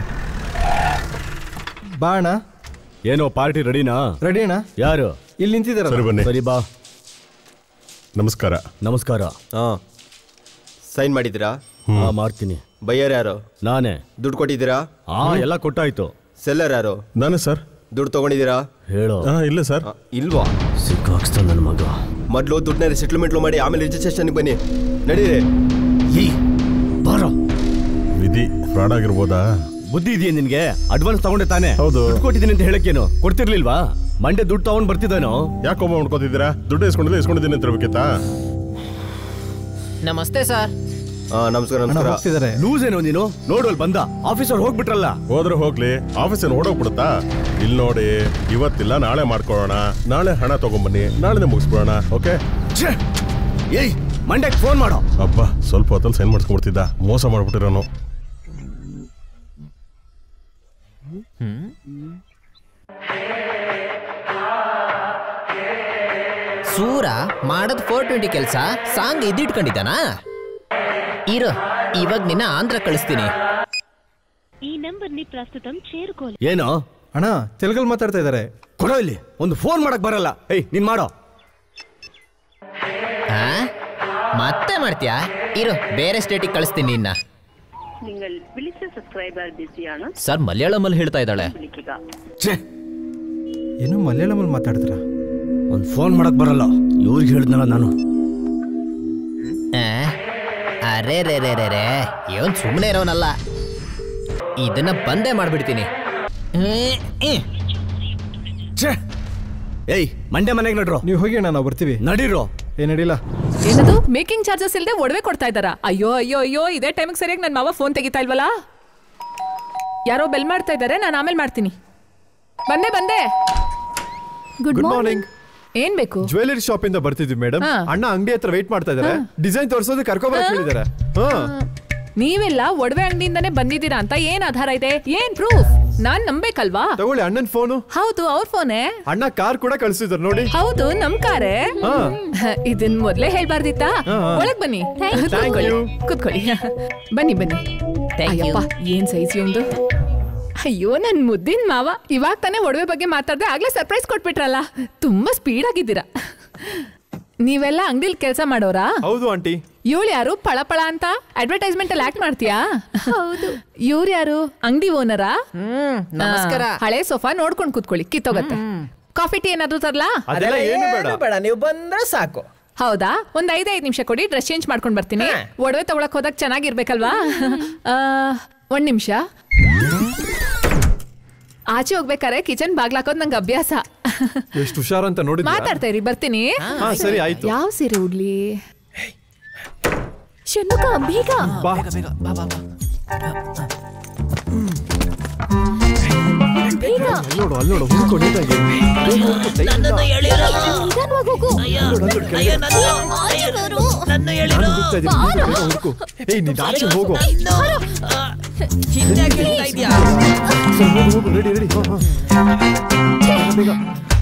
ಬಾ ಅಣ್ಣ ಏನೋ ಪಾರ್ಟಿ ರೆಡಿನಾ ರೆಡಿ ಅಣ್ಣ ಯಾರು ಇಲ್ಲಿ ನಿಂತಿದ್ದಾರಲ್ಲ ಸರಿ ಬನ್ನಿ ಸರಿ ಬಾ ನಮಸ್ಕಾರ ನಮಸ್ಕಾರ ಹಾ ಸೈನ್ ಮಾಡಿದ್ದೀರಾ ಹಾ ಮಾಡ್ತೀನಿ ಬೈಯರ್ ಯಾರು ನಾನೇ ದುಡ್ಡು ಕೊಟ್ಟಿದ್ದೀರಾ ಹಾ ಎಲ್ಲ ಕೊಟ್ಟಾಯ್ತು ಸೆಲ್ಲರ್ ಯಾರು ನಾನೇ ಸರ್ ದುಡ್ಡು ತಗೊಂಡಿದ್ದೀರಾ ಹೇಳು ಹಾ ಇಲ್ಲ ಸರ್ ಇಲ್ವಾ ಸಿಕ್ಕಾಕ್ಸ್ತ ನನ್ನ ಮಗ ಮೊದಲು ದುಡ್ಡನ್ನ ಸೆಟ್ಲ್ಮೆಂಟ್ ಮಾಡಿ ಆಮೇಲೆ ರಿಜಿಸ್ಟ್ರೇಷನ್ಗೆ ಬನ್ನಿ ನಡೀರಿ ಈ ಬಾರೋ ವಿಧಿ ಫ್ರಾಡ್ ಆಗಿರ್ಬೋದಾ ಬುದ್ಧಿ ಇದೆಯಾ ನಿನ್ಗೆ ಅಡ್ವಾನ್ಸ್ ತಗೊಂಡೆ ತಾನೆ ಹೌದು. ದುಡ್ಡು ಕೊಟ್ಟಿದ್ದೀನಿ ಅಂತ ಹೇಳಕ್ಕೇನು ಕೊಡ್ತಿರ್ಲಿಲ್ವಾ ಮಂಡೆ ದುಡ್ಡು ತಗೊಂಡ್ ಬರ್ತಿದ್ದಾನೋ ಯಾಕೊಬ್ಬ ಮಾಡ್ಕೋತಿದ್ದೀರಾ ದುಡ್ಡು ಇಸ್ಕೊಂಡಿದ್ರೆ ಇಸ್ಕೊಂಡಿದ್ದೀನಿ ಅಂತ ಇರ್ಬೇಕಿತ್ತಾ ನಮಸ್ತೆ ಸರ್ ಹಾ ನಮಸ್ಕಾರ ಅಣ್ಣ ನಮಸ್ಕಾರ ಹೋಗ್ತಿದ್ದಾರೆ ಲೂಸ್ ಏನೋ ನೀನು ನೋಡು ಅಲ್ಲಿ ಬಂದ ಆಫೀಸರ್ ಹೋಗ್ಬಿಟ್ರಲ್ಲ ಹೋದ್ರೆ ಹೋಗ್ಲಿ ಆಫೀಸಲ್ಲಿ ಓಡೋಗ್ಬಿಡುತ್ತಾ ಇಲ್ಲಿ ನೋಡಿ ಇವತ್ತಿಲ್ಲ ನಾಳೆ ಮಾಡ್ಕೊಳ್ಳೋಣ ನಾಳೆ ಹಣ ತಗೊಂಬನ್ನಿ ನಾಳೆನೆ ಮುಗಿಸ್ಬಿಡೋಣ ಓಕೆ ಛೇ! ಏಯ್ ಮಂಡ್ಯಕ್ಕೆ ಫೋನ್ ಮಾಡೋ ಅಬ್ಬಾ ಸ್ವಲ್ಪ ಹೊತ್ತಲ್ಲಿ ಸೈನ್ ಮಾಡಿಸ್ಕೊಂಡ್ಬಿಡ್ತಿದ್ದ ಮೋಸ ಮಾಡ್ಬಿಟ್ಟಿರೋನು ಸೂರ ಮಾಡದ್ ಫೋರ್ ಟ್ವೆಂಟಿ ಕೆಲಸ ಸಾಂಗ್ ಇದಿಟ್ಕೊಂಡಿದ್ದಾನಾ ಇರು ಇವಾಗ ನಿನ್ನ ಆಂಧ್ರ ಕಳಿಸ್ತೀನಿ ఈ నంబర్ని ప్రస్తుతం చేరుకోలేదు ಏನೋ ಅಣ್ಣ ತೆಲುಗಲ್ಲಿ ಮಾತಾಡ್ತಾ ಇದ್ದಾರೆ ಕೊಡೋ ಇಲ್ಲಿ ಒಂದು ಫೋನ್ ಮಾಡಕ್ ಬರಲ್ಲ ಏಯ್ ನೀನ್ ಮಾಡೋ ಆ? ಮತ್ತೆ ಮಾಡ್ತೀಯಾ ಇರು ಬೇರೆ ಸ್ಟೇಟಿಗೆ ಕಳಿಸ್ತೀನಿ ನಿನ್ನ നിങ്ങൾ വിളിച്ച സബ്സ്ക്രൈബർ ബിസിയാണ് ಸರ್ ಮಲಯಾಳಮಲ್ಲಿ ಹೇಳ್ತಾ ಇದ್ದಾಳೆ വിളിക്കുക ಛೇ ಏನು ಮಲಯಾಳಮಲ್ಲಿ ಮಾತಾಡಿದ್ರ ಒಂದು ಫೋನ್ ಮಾಡಕ್ ಬರಲ್ಲ ಇವ್ರಿಗೆ ಹೇಳಿದ್ನಲ್ಲ ನಾನು ಆ? ಅರೆ ರೇ ರೇ ರೇ ರೇ ಇವನ್ ಸುಮ್ಮನೆ ಇರೋನಲ್ಲ ಇದನ್ನ ಬಂದೇ ಮಾಡ್ಬಿಡ್ತೀನಿ ಹ್ಮ್, ಹ್ಮ್. ಛೇ ಏಯ್ ಮಂಡ್ಯ ಮನೆಗೆ ನಡ್ರೋ ನೀವು ಹೋಗಿ ಅಣ್ಣ ನಾವು ಬರ್ತೀವಿ ನಡೀರೋ ಏ ನಡಿಲ್ಲ ಏನದು ಮೇಕಿಂಗ್ ಚಾರ್ಜಸ್ ಇಲ್ಲದೆ ಒಡವೆ ಕೊಡ್ತಾ ಇದ್ದಾರಾ ಅಯ್ಯೋ ಅಯ್ಯೋ ಅಯ್ಯೋ ಇದೇ ಟೈಮಿಗೆ ಸರಿಯಾಗಿ ನನ್ನ ಮಾವ ಫೋನ್ ತೆಗಿತಾ ಇಲ್ವಲ್ಲ ಯಾರೋ ಬೆಲ್ ಮಾಡ್ತಾ ಇದ್ದಾರೆ ನಾನು ಆಮೇಲೆ ಮಾಡ್ತೀನಿ ಬಂದೆ ಬಂದೆ ಗುಡ್ ಗುಡ್ ಮಾರ್ನಿಂಗ್ ಮಾರ್ನಿಂಗ್ ಏನ್ ಬೇಕು ಜ್ಯುವೆಲರಿ ಶಾಪ್ ಇಂದ ಬರ್ತಿದ್ವಿ ಮೇಡಮ್ ಹಾ. ಅಣ್ಣ ಅಂಗಡಿ ಹತ್ರ ವೇಟ್ ಮಾಡ್ತಾ ಇದಾರೆ ಡಿಸೈನ್ ತೋರಿಸೋದು ಕರ್ಕೊಬರಕ್ ಹೇಳಿದಾರೆ ಹಾ ನೀವೆಲ್ಲ ಒಡವೆ ಅಂಗಡಿಯಿಂದಾನೇ ಬಂದಿದ್ದೀರಾ ಅಂತ ಏನ್ ಆಧಾರ ಇದೆ ಏನ್ ಪ್ರೂಫ್ ನಾನ್ ನಂಬೇಕಲ್ವಾ ತಗೊಳ್ಳಿ ಅಣ್ಣನ್ ಫೋನು ಹೌದು ಅವ್ರ ಫೋನೇ ಅಣ್ಣ ಕಾರ್ ಕೂಡ ಕಳ್ಸಿದ್ರು ನೋಡಿ ಹೌದು ನಮ್ ಕಾರೇ ಹಾ. ಇದನ್ ಮೊದ್ಲೇ ಹೇಳ್ಬಾರ್ದಿತ್ತಾ ಹಾ, ಹಾ. ಒಳಗ್ ಬನ್ನಿ Thank you. ಕುತ್ಕೊಳ್ಳಿ ಬನ್ನಿ ಬನ್ನಿ ಅಯ್ಯಪ್ಪ ಏನ್ ಸೈಜ್ ಇವಂದು ಅಯ್ಯೋ ನನ್ ಮುದ್ದಿನ ಮಾವ ಇವಾಗ ತಾನೇ ಒಡವೆ ಬಗ್ಗೆ ಮಾತಾಡ್ದೆ ಆಗ್ಲೇ ಸರ್ಪ್ರೈಸ್ ಕೊಟ್ಬಿಟ್ರಲ್ಲ ತುಂಬಾ ಸ್ಪೀಡ್ ಆಗಿದ್ದೀರಾ ನೀವೆಲ್ಲ ಅಂಗಡಿಲಿ ಕೆಲಸ ಮಾಡೋರಾ ಹೌದು ಆಂಟಿ ಇವಳು ಯಾರು ಪಳಪಳ ಅಂತ ಅಡ್ವರ್ಟೈಸ್ಮೆಂಟ್ ಅಲ್ಲಿ ಆಕ್ಟ್ ಮಾಡ್ತೀಯಾ ಹೌದು ಇವ್ರು ಯಾರು ಅಂಗಡಿ ಓನರಾ ನಮಸ್ಕಾರ. ಹಳೆ ಸೋಫಾ ನೋಡ್ಕೊಂಡು ಕೂತ್ಕೊಳ್ಳಿ ಕಿತ್ತೋಗತ್ತೆ ಕಾಫಿ ಟೀ ಏನಾದ್ರು ತರ್ಲಾ ಅದೆಲ್ಲ ಏನು ಬೇಡ ಬೇಡ ನೀವು ಬಂದ್ರೆ ಸಾಕು ಹೌದಾ ಒಂದ್ ಐದೈದು ನಿಮಿಷ ಕೊಡಿ ಡ್ರೆಸ್ ಚೇಂಜ್ ಮಾಡ್ಕೊಂಡ್ ಬರ್ತೀನಿ ಒಡವೆ ತಗೊಳಕ್ ಹೋದಾಗ ಚೆನ್ನಾಗಿರ್ಬೇಕಲ್ವಾ ಆ, ಒಂದ್ ನಿಮಿಷ ಆಚೆ ಹೋಗ್ಬೇಕಾರೆ ಕಿಚನ್ ಬಾಗ್ಲಾಕೋದ್ ನಂಗೆ ಅಭ್ಯಾಸ ಎಷ್ಟು ಹುಷಾರಂತ ನೋಡಿದ್ರಾ ಮಾತಾಡ್ತಾ ಇರಿ ಬರ್ತೀನಿ ಹಾ ಸರಿ ಆಯ್ತು ಯಾವ ಸೀರೆ ಉಡ್ಲಿ ಶನುಕ ಬೇಗ ಬಾ ಬೇಗ ಅಲ್ಲ್ ನೋಡು ಅಲ್ಲಿ ನೋಡು ಹುಡ್ಕೊ ನೀಟಾಗಿ ನಿಧಾನವಾಗಿ ಹೋಗು ನಾನು ಹುಡುಕ್ತಾ ಇದ್ದೀನಿ ನೀನು ಬೇಗ ಹುಡ್ಕು ಏಯ್ ನೀನ್ ಆಚೆ ಹೋಗು ಸರಿ ಹೋಗು ಹೋಗು ರೆಡಿ ರೆಡಿ ಹಾ ಹಾ ಬೇಗ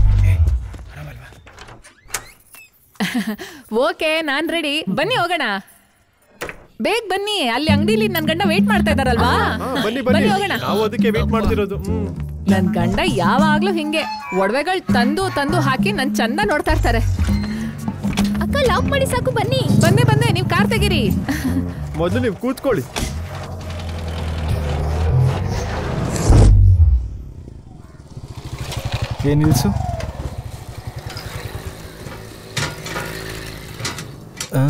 ಓಕೆ ನಾನ್ ರೆಡಿ ಬನ್ನಿ ಹೋಗೋಣ ಬೇಗ ಬನ್ನಿ ಅಲ್ಲಿ ಅಂಗಡಿಲಿ ನನ್ ಗಂಡ ವೇಟ್ ಮಾಡ್ತಾ ಇದಾರಲ್ವಾ ಹಾ, ಬನ್ನಿ ಬನ್ನಿ ಹೋಗೋಣ ನಾವು ಅದಕ್ಕೆ ವೇಟ್ ಮಾಡ್ತಿರೋದು ಹ್ಮ್ ನನ್ ಗಂಡ ಯಾವಾಗ್ಲೂ ಹಿಂಗೆ ಒಡವೆಗಳು ತಂದು ತಂದು ಹಾಕಿ ನನ್ ಚಂದ ನೋಡ್ತಾ ಇರ್ತಾರೆ ಅಕ್ಕ ಲಾಕ್ ಮಾಡಿ ಸಾಕು ಬನ್ನಿ ಬಂದೆ ಬಂದೆ ನೀವ್ ಕಾರ್ ತೆಗೀರಿ ಮೊದಲು ನೀವು ಕೂತ್ಕೊಳ್ಳಿ ಏನ್ ನಿಲ್ಸು ಆ?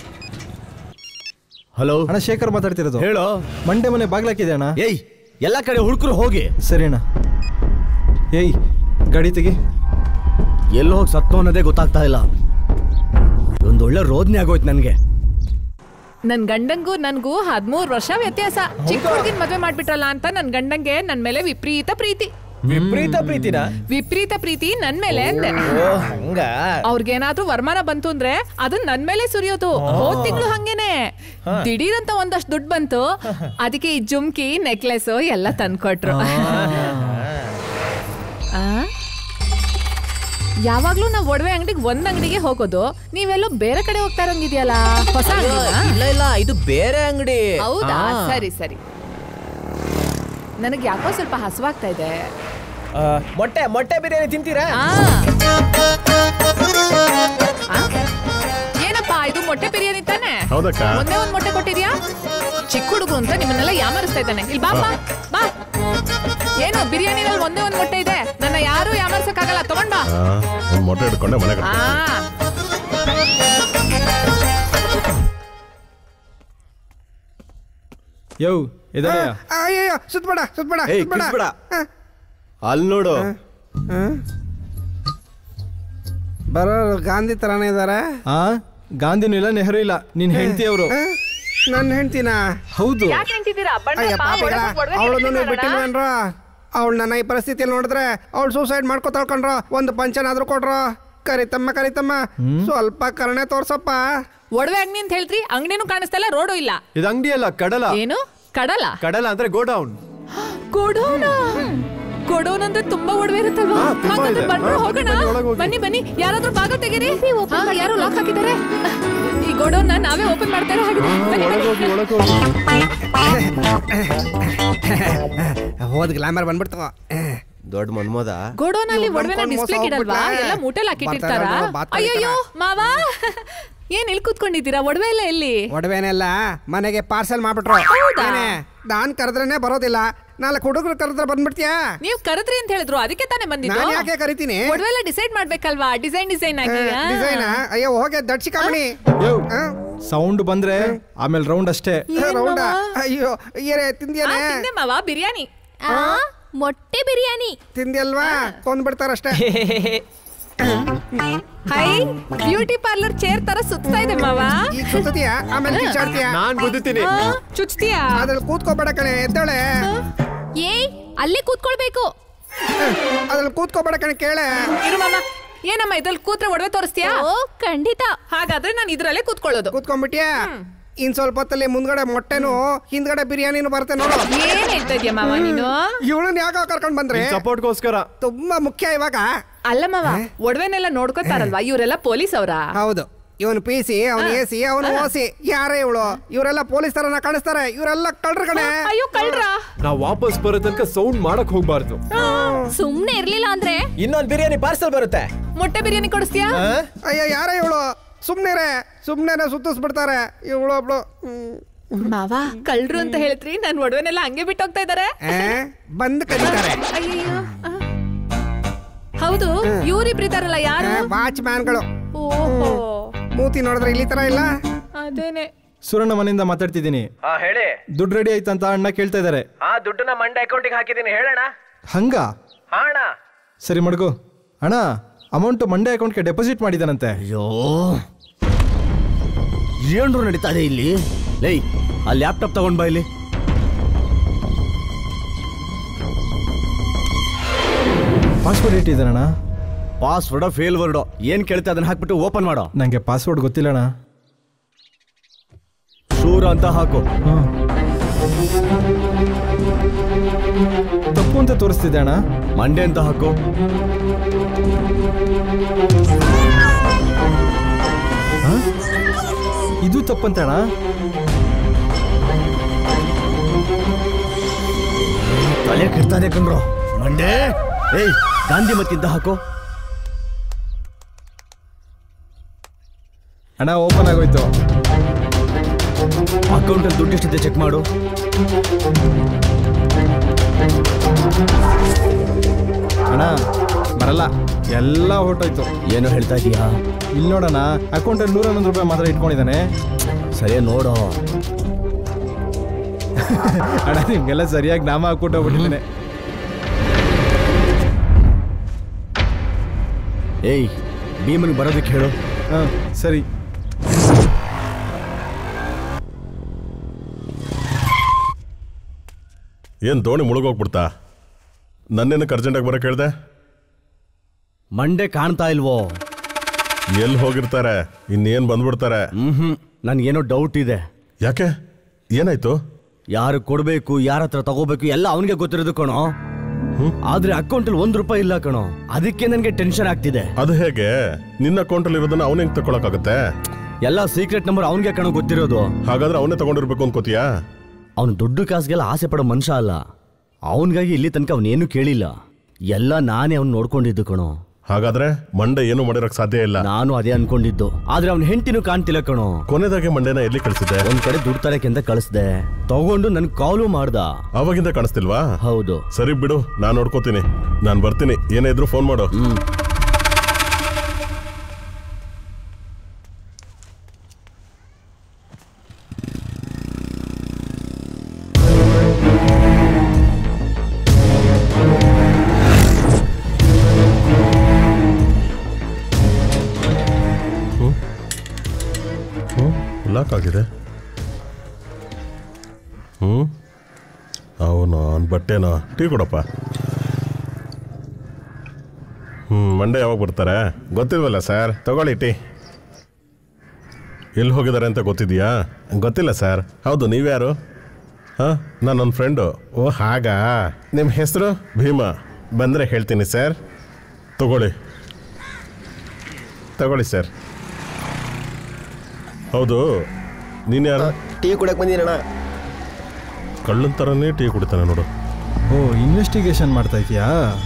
ಹಲೋ ಅಣ್ಣ ಶೇಖರ್ ಮಾತಾಡ್ತಿರೋದು ಹೇಳೋ ಮಂಡೆ ಮನೆ ಬಾಗ್ಲಾಕಿದೆ ಅಣ್ಣ ಏಯ್ ಎಲ್ಲ ಕಡೆ ಹುಡುಕರು ಹೋಗಿ ಸರಿ ಅಣ್ಣ ಏಯ್ ಗಾಡಿ ತೆಗಿ ಎಲ್ಲಿ ಹೋಗಿ ಸತ್ತು ಅನ್ನೋದೇ ಗೊತ್ತಾಗ್ತಾ ಇಲ್ಲ ಒಂದು ಒಳ್ಳೆ ರೋದನೆ ಆಗೋಯ್ತು ನನಗೆ ನನ್ ಗಂಡಂಗೂ ನನ್ಗೂ ಹದ್ಮೂರ್ ವರ್ಷ ವ್ಯತ್ಯಾಸ ಚಿಕ್ಕ ಹುಡುಗಿನ ಮದ್ವೆ ಮಾಡ್ಬಿಟ್ರಲ್ಲ ಅಂತ ನನ್ ಗಂಡಂಗೆ ನನ್ ಮೇಲೆ ವಿಪರೀತ ಪ್ರೀತಿ ವಿಪರೀತ ಪ್ರೀತಿನ ವಿಪರೀತ ಪ್ರೀತಿ ನನ್ ಮೇಲೆ ಅಂದೆ ಓ ಹಂಗ ಅವ್ರಿಗೇನಾದ್ರೂ ವರಮಾನ ಬಂತು ಅಂದ್ರೆ ಅದನ್ನ ನನ್ ಮೇಲೆ ಸುರಿಯೋದು ಹೋದ್ ತಿಂಗಳು ಹಂಗೇನೆ ದಿಢೀರಂತ ಒಂದಷ್ಟು ದುಡ್ಡು ಬಂತು ಅದಕ್ಕೆ ಈ ಜುಮ್ಕಿ ನೆಕ್ಲೆಸ್ ಎಲ್ಲ ತಂದ್ಕೊಟ್ರು ಆ? ಯಾವಾಗ್ಲೂ ನಾವ್ ಒಡವೆ ಅಂಗಡಿಗೆ ಒಂದ್ ಅಂಗಡಿಗೆ ಹೋಗೋದು ನೀವೆಲ್ಲೋ ಬೇರೆ ಕಡೆ ಹೋಗ್ತಾ ಇರಂಗಿದ್ಯಲ್ಲ ಹೊಸ ಅಯ್ಯೋ, ಅಂಗ್ಡಿನಾ? ಇಲ್ಲ ಇಲ್ಲ ಇದು ಬೇರೆ ಅಂಗಡಿ ಹೌದಾ ಸರಿ ಸರಿ ನನಗೆ ಯಾಕೋ ಸ್ವಲ್ಪ ಹಸುವಾಗ್ತಾ ಇದೆ ಆ, ಮೊಟ್ಟೆ ಮೊಟ್ಟೆ ಬಿರಿಯಾನಿ ತಿಂತೀರಾ ಆ. ಆ? ಏನಪ್ಪಾ ಇದು ಮೊಟ್ಟೆ ಬಿರಿಯಾನಿ ತಾನೆ ಹೌದಕ್ಕ ಒಂದೇ ಒಂದ್ ಮೊಟ್ಟೆ ಕೊಟ್ಟಿದ್ಯಾ ಚಿಕ್ಕ ಹುಡುಗರು ಅಂತ ನಿಮ್ಮನ್ನೆಲ್ಲ ಯಾಮರಿಸ್ತಾ ಇದ್ದಾನೆ ಇಲ್ಲಿ ಬಾ ಬಾ ಬಾ ಏನು ಬಿರಿಯಾನಿನಲ್ಲಿ ಒಂದೇ ಒಂದ್ ಮೊಟ್ಟೆ ಇದೆ ನನ್ನ ಯಾರು ಯಾಮರ್ಸಕ್ಕಾಗಲ್ಲ ತಗೊಂಡ್ ಬಾ ಆ, ಒಂದ್ ಮೊಟ್ಟೆ ಹಿಡ್ಕೊಂಡೆ ಮನೆ ಆ ಯೋ ಇದೆಯಾ ಅಯ್ಯೋ ಸುತ್ಬೇಡ ಸುತ್ಬೇಡ ಏಯ್ ಸುತ್ಬೇಡ ಕಿಸ್ಬೇಡ ಅಲ್ಲಿ ನೋಡು ಬರೋರು ಗಾಂಧಿ ತರಾನೇ ಇದಾರೆ ಆ ಗಾಂಧಿನೂ ಇಲ್ಲ ನೆಹರು ಇಲ್ಲ ನಿನ್ ಹೆಂಡತಿ ಅವರು ನನ್ನ ಹೆಂಡ್ತಿನ ಹೌದು ಯಾಕೆ ನಿಂತಿದ್ದೀರಾ ಅಯ್ಯ ಪಾಪಿಗಳ ಅವಳನ್ನು ನೀವು ಬಿಟ್ಟಿಲ್ವೇನ್ರ ಅವಳು ನನ್ನ ಈ ಪರಿಸ್ಥಿತಿಯಲ್ಲಿ ನೋಡಿದ್ರೆ ಅವಳು ಸೂಸೈಡ್ ಮಾಡ್ಕೊತಾಳ್ ಕಣ್ರ ಒಂದು ಪಂಚನಾದ್ರೂ ಕೊಡ್ರ ಕರಿತಮ್ಮ ಕರಿತಮ್ಮ ಸ್ವಲ್ಪ ಕರುಣೆ ತೋರ್ಸಪ್ಪ ಒಡವೆ ಅಂಗಡಿ ಅಂತ ಹೇಳ್ತ್ರಿ ಅಂಗಡಿನೂ ಕಾಣಿಸ್ತಾ ಇಲ್ಲ ರೋಡು ಇಲ್ಲ ಇದು ಅಂಗಡಿ ಅಲ್ಲ ಕಡಲ ಏನು ಕಡಲ ಕಡಲ ಅಂದ್ರೆ ಗೋಡೌನ್ ಕೊಡೋಣ ಕೊಡೋಣ ಅಂದ್ರೆ ತುಂಬಾ ಒಡವೆ ಇರುತ್ತಲ್ವಾ ಹಾ, ತುಂಬಾ ಹಾಗಾದ್ರೆ ಇದೆ. ಬಂದ್ರು ಹಾ, ಹೋಗೋಣ ಬನ್ನಿ, ಒಳಗ್ ಹೋಗಿ. ಬನ್ನಿ ಬನ್ನಿ ಯಾರಾದ್ರೂ ಬಾಗ ತೆಗೀರಿ ಹಾ, ಯಾರು ಲಾಕ್ ಹಾಕಿದ್ದಾರೆ ಈ ಗೋಡೌನ್ ನಾವೇ ಓಪನ್ ಮಾಡ್ತಾರೆ ಹಾಗಿದ್ರೆ ಬನ್ನಿ, ಬನ್ನಿ. ಹೋದ್ ಗ್ಲಾಮರ್ ಬಂದ್ಬಿಡ್ತು ದೊಡ್ಡ ಮನ್ಮೋದ ಗೋಡೌನ್ ಅಲ್ಲಿ ಇವ್ರು ಒಡವೆನ ನಂಬ್ಕೊಂಡ್ ಮೋಸ ಡಿಸ್ಪ್ಲೇ ಇಡಲ್ವಾ ಹೋಗ್ಬಿಟ್ಲೆ. ಎಲ್ಲ ಮೂಟೆಲ್ ಹಾಕಿಟ್ಟಿರ್ತಾರ ಬರ್ತಾರೆ ನೋಡು, ಬಾತ್ ಅಯ್ಯಯ್ಯೋ ಮಾವ ಏನ್ ಇಲ್ಲಿ ಕೂತ್ಕೊಂಡಿದ್ದೀರಾ ಒಡವೆ ಎಲ್ಲ ಎಲ್ಲಿ ಒಡವೆನೆಲ್ಲ ಮನೆಗೆ ಪಾರ್ಸೆಲ್ ಮಾಡ್ಬಿಟ್ರು ಹೌದಾ? ಏನೇ ನಾನ್ ಕರೆದ್ರೇನೆ ಬರೋದಿಲ್ಲ ನಾಲ್ಕು ಹುಡುಗರು ಕರೆದ್ರೆ ಬಂದ್ಬಿಡ್ತೀಯಾ ನೀವ್ ಕರೆದ್ರಿ ಅಂತ ಹೇಳಿದ್ರು ಅದಕ್ಕೆ ತಾನೇ ಬಂದಿದ್ದು ನಾನ್ ಯಾಕೆ ಕರಿತೀನಿ? ಒಡವೆ ಎಲ್ಲ ಡಿಸೈಡ್ ಮಾಡ್ಬೇಕಲ್ವಾ ಡಿಸೈನ್ ಡಿಸೈನ್ ಆಗಿ ಆ. ಡಿಸೈನ್ ಅಯ್ಯೋ ಹೋಗೆ ದಡ್ಸಿ ಕಾಮಣಿ ಯೋ ಸೌಂಡ್ ಬಂದ್ರೆ ಆಮೇಲೆ ರೌಂಡ್ ಅಷ್ಟೇ ರೌಂಡ ಅಯ್ಯೋ ಏನೇ ತಿಂದ್ಯಾನೆ ಆ, ತಿಂದೆ ಮಾವ ಬಿರಿಯಾನಿ ಮೊಟ್ಟೆ ಬಿರಿಯಾನಿ ತಿಂದ್ಯಲ್ವಾ ಕೊಂದ್ಬಿಡ್ತಾರಷ್ಟೇ ಹೈ ಬ್ಯೂಟಿ ಪಾರ್ಲರ್ ಚೇರ್ ತರ ಸುತ್ತಾ ಇದೆ ಮಾವ ಈಗ ಸುತ್ತೀಯಾ ಆಮೇಲೆ ಕಿಚ್ಚಾಡ್ತೀಯಾ ನಾನ್ ಗುದ್ದುತ್ತೀನಿ ಆ, ಚುಚ್ತೀಯಾ ಅದ್ರಲ್ಲಿ ಕೂತ್ಕೋಬೇಡ ಕಣೆ ಎದ್ದಾಳೆ ಏಯ್ ಅಲ್ಲೇ ಕೂತ್ಕೊಳ್ಬೇಕು ಅದ್ರಲ್ಲಿ ಕೂತ್ಕೋಬೇಡ ಕಣೆ ಕೇಳೆ ಇರು ಮಾಮ ಏನಮ್ಮ ಇದ್ರಲ್ಲಿ ಕೂತ್ರೆ ಒಡವೆ ತೋರಿಸ್ತೀಯಾ ಓ ಖಂಡಿತ ಹಾಗಾದ್ರೆ ನಾನು ಇದ್ರಲ್ಲೇ ಕೂತ್ಕೊಳ್ಳೋದು ಕೂತ್ಕೊಂಡ್ಬಿಟ್ಯಾ ಇನ್ ಸ್ವಲ್ಪ ಹೊತ್ತಲ್ಲಿ ಮುಂದ್ಗಡೆ ಮೊಟ್ಟೆನು ಹಿಂದ್ಗಡೆ ಬಿರಿಯಾನಿನು ಬರುತ್ತೆ ನೋಡು ಏನ್ ಹೇಳ್ತಾ ಇದೀಯ ಮಾವ ನೀನು ಇವಳನ್ನ ಯಾಕ ಕರ್ಕೊಂಡ್ ಬಂದ್ರೆ ಸಪೋರ್ಟ್ಗೋಸ್ಕರ ತುಂಬಾ ಮುಖ್ಯ ಇವಾಗ ಅಲ್ಲ ಮಾವ ಒಡವೆನೆಲ್ಲ ನೋಡ್ಕೋತಾರಲ್ವಾ ಇವರೆಲ್ಲ ಪೊಲೀಸ್ ಅವರಾ ಹೌದು ಇವನು ಪಿ ಸಿ ಅವನು ಎ ಸಿ ಅವನು ಓ ಸಿ ಯಾರೇ ಇವಳು ಇವರೆಲ್ಲ ಪೊಲೀಸ್ ತರನ ಕಾಣಿಸ್ತಾರೆ ಇವರೆಲ್ಲ ಕಳ್ರ ಕಣೆ ಅಯ್ಯೋ ಕಳ್ರ ನಾವ್ ವಾಪಸ್ ಬರೋ ತನಕ ಸೌಂಡ್ ಮಾಡಕ್ ಹೋಗ್ಬಾರ್ದು ಸುಮ್ನೆ ಇರ್ಲಿಲ್ಲ ಅಂದ್ರೆ ಇನ್ನೊಂದ್ ಬಿರಿಯಾನಿ ಪಾರ್ಸಲ್ ಬರುತ್ತೆ ಮೊಟ್ಟೆ ಬಿರಿಯಾನಿ ಕೊಡಿಸ್ತೀಯಾ ಆ? ಅಯ್ಯ ಯಾರೇ ಇವಳು ಸುಮ್ನೆರೆ ಸುಮ್ನೆ ಸುತ್ತಿಸ್ಬಿಡ್ತಾರೆ ಇವಳು ಒಬ್ಳು ಹ್ಮ್. ಮಾವ ಕಳ್ರು ಅಂತ ಹೇಳ್ತ್ರಿ ನನ್ ಒಡವೆನೆಲ್ಲ ಹಂಗೆ ಬಿಟ್ಟೋಗ್ತಾ ಇದಾರೆ ಏ, ಬಂದ್ ಕರೀತಾರೆ ಅಯ್ಯಯ್ಯೋ ಆ. ಹೌದು ಇವ್ರಿಬ್ರು ಇದಾರಲ್ಲ ಯಾರು ವಾಚ್ ಮ್ಯಾನ್ಗಳು ಓಹೋ ಮೂತಿ ನೋಡಿದ್ರೆ ಇಲ್ಲಿ ತರ ಇಲ್ಲ ಅದೇನೆ ಸುರಣ್ಣ ಮನೆಯಿಂದ ಮಾತಾಡ್ತಿದ್ದೀನಿ ಹಾ ಹೇಳಿ ದುಡ್ಡು ರೆಡಿ ಆಯ್ತಂತ ಅಣ್ಣ ಕೇಳ್ತಾ ಇದಾರೆ ಆ ದುಡ್ಡನ್ನ ಮಂಡೆ ಅಕೌಂಟಿಗೆ ಹಾಕಿದ್ದೀನಿ ಹೇಳೋಣ ಹಂಗ ಹಾ ಅಣ್ಣ ಸರಿ ಮಡ್ಗು ಅಣ್ಣ ಅಮೌಂಟ್ ಮಂಡೆ ಅಕೌಂಟ್ಗೆ ಡೆಪಾಸಿಟ್ ಮಾಡಿದಾನಂತೆ ಅಯ್ಯೋ ಏನ್ರು ನಡೀತಾ ಇದೆ ಇಲ್ಲಿ ಲೈ ಆ ಲ್ಯಾಪ್ಟಾಪ್ ತಗೊಂಡ್ ಬಾ ಇಲ್ಲಿ ಪಾಸ್ವರ್ಡ್ ಇಟ್ಟಿದ್ದಾನಣ್ಣ ಪಾಸ್ವರ್ಡ್ ಫೇಲ್ ವರ್ಡ್ ಏನ್ ಕೇಳ್ತಾ ಅದನ್ನ ಹಾಕ್ಬಿಟ್ಟು ಓಪನ್ ಮಾಡೋ ನಂಗೆ ಪಾಸ್ವರ್ಡ್ ಗೊತ್ತಿಲ್ಲಣ್ಣ ಶೂರ ಅಂತ ಹಾಕು ತಪ್ಪು ಅಂತ ತೋರಿಸ್ತಿದ್ದೆ ಅಣ್ಣ ಮಂಡೆ ಅಂತ ಹಾಕು ಹ? ಇದು ತಪ್ಪಂತೆ ಅಣ್ಣ ತಲೆ ಕೆಡ್ತಾನೆ ಕಣ್ರು ಮಂಡೆ ಏಯ್ ಗಾಂಧಿ ಮತ್ತಿದ್ದ ಹಾಕು ಅಣ್ಣ ಓಪನ್ ಆಗೋಯ್ತು ಅಕೌಂಟಲ್ಲಿ ದುಡ್ಡು ಎಷ್ಟಿದೆ ಚೆಕ್ ಮಾಡು ಅಣ್ಣ ಬರಲ್ಲ ಎಲ್ಲ ಹೊರ್ಟೋಯ್ತು ಏನು ಹೇಳ್ತಾ ಇದೀಯಾ ಇಲ್ಲಿ ನೋಡೋಣ ಅಕೌಂಟಲ್ಲಿ ನೂರ ಹನ್ನೊಂದು ರೂಪಾಯಿ ಮಾತ್ರ ಇಟ್ಕೊಂಡಿದ್ದಾನೆ ಸರಿ ನೋಡೋ ಅಣ್ಣ ನಿಮ್ಗೆಲ್ಲ ಸರಿಯಾಗಿ ನಾಮ ಹಾಕ್ಬಿಟ್ಟು ಹೋಗ್ಬಿಟ್ಟಿದ್ದಾನೆ ಏಯ್ ಭೀಮನ್ ಬರೋದಕ್ಕೆ ಹೇಳು ಹಾಂ ಸರಿ ಏನ್ ದೋಣಿ ಮುಳುಗೋಗ್ಬಿಡ್ತಾ ನನ್ನೇನಕ್ಕೆ ಅರ್ಜೆಂಟಾಗಿ ಬರೋಕೆ ಹೇಳ್ದೆ ಮಂಡೆ ಕಾಣ್ತಾ ಇಲ್ವೋ ಎಲ್ಲಿ ಹೋಗಿರ್ತಾರೆ ಇನ್ನೇನ್ ಬಂದ್ಬಿಡ್ತಾರೆ ಹ್ಮ್ ಹ್ಮ್ ನನ್ಗೇನೋ ಡೌಟ್ ಇದೆ ಯಾಕೆ ಏನಾಯ್ತು ಯಾರು ಕೊಡ್ಬೇಕು ಯಾರ ಹತ್ರ ತಗೋಬೇಕು ಎಲ್ಲ ಅವನಿಗೆ ಗೊತ್ತಿರೋದು ಕಣೋ ಆದ್ರೆ ಅಕೌಂಟಲ್ಲಿ ಒಂದ್ ರೂಪಾಯಿ ಇಲ್ಲ ಕಣೋ ಅದಕ್ಕೆ ನನ್ಗೆ ಟೆನ್ಷನ್ ಆಗ್ತಿದೆ ಅದು ಹೇಗೆ ನಿನ್ನ ಅಕೌಂಟಲ್ಲಿ ಇರೋದನ್ನ ಅವನೇ ತಗೊಳಕಾಗತ್ತೆ ಎಲ್ಲ ಸೀಕ್ರೆಟ್ ನಂಬರ್ ಅವನಿಗೆ ಕಣೋ ಗೊತ್ತಿರೋದು ಹಾಗಾದ್ರೆ ಅವನೇ ತಗೊಂಡಿರ್ಬೇಕು ಅನ್ಕೋತೀಯಾ ಅವನು ದುಡ್ಡು ಕಾಸಿಗೆಲ್ಲ ಆಸೆ ಪಡೋ ಮನುಷ್ಯ ಅಲ್ಲ ಅವನಿಗಾಗಿ ಇಲ್ಲಿ ತನಕ ಅವನೇನು ಕೇಳಿಲ್ಲ ಎಲ್ಲ ನಾನೇ ಅವ್ನು ನೋಡ್ಕೊಂಡಿದ್ದು ಕಣೋ ಹಾಗಾದ್ರೆ ಮಂಡೆ ಏನು ಮಾಡಿರಕ್ ಸಾಧ್ಯ ಇಲ್ಲ ನಾನು ಅದೇ ಅನ್ಕೊಂಡಿದ್ದು ಆದ್ರೆ ಅವ್ನ ಹೆಂಡತಿನೂ ಕಾಣ್ತಿಲ್ಲ ಕಣೋ ಕೊನೆದಾಗೆ ಮಂಡೆನ ಎಲ್ಲಿ ಕಳಿಸಿದೆ ಒಂದ್ ಕಡೆ ದುಡ್ಡು ತರಕ್ಕೆ ಅಂತ ಕಳಿಸ್ದೆ ತಗೊಂಡು ನನ್ ಕಾಲು ಮಾಡ್ದ ಅವಾಗಿಂದ ಕಾಣಿಸ್ತಿಲ್ವಾ ಹೌದು ಸರಿ ಬಿಡು ನಾನ್ ನೋಡ್ಕೋತೀನಿ ನಾನ್ ಬರ್ತೀನಿ ಏನೇ ಇದ್ರು ಫೋನ್ ಮಾಡು ಲಾಕ್ ಆಗಿದೆ ಹ್ಮ್ ಅವನು ಅವನ ಬಟ್ಟೆನೋ ಟೀ ಕೊಡಪ್ಪ ಹ್ಮ್ ಮಂಡೆ ಯಾವಾಗ ಬರ್ತಾರೆ ಗೊತ್ತಿಲ್ವಲ್ಲ ಸರ್ ತಗೊಳ್ಳಿ ಟೀ ಎಲ್ಲಿ ಹೋಗಿದ್ದಾರೆ ಅಂತ ಗೊತ್ತಿದೆಯಾ ಗೊತ್ತಿಲ್ಲ ಸರ್ ಹೌದು ನೀವ್ಯಾರು ಹಾಂ ನಾನು ನನ್ನ ಫ್ರೆಂಡು ಓ ಹಾಗಾ ನಿಮ್ಮ ಹೆಸರು ಭೀಮಾ ಬಂದರೆ ಹೇಳ್ತೀನಿ ಸರ್ ತಗೊಳ್ಳಿ ತಗೊಳ್ಳಿ ಸರ್ ಹೌದು ನೀನು ಯಾರು ಟೀ ಕುಡಕ್ ಬಂದಿನಣ್ಣ ಕಳ್ಳನ ಥರನೇ ಟೀ ಕುಡಿತಾನೆ ನೋಡು ಓ ಇನ್ವೆಸ್ಟಿಗೇಷನ್ ಮಾಡ್ತಾ ಇದೀಯಾ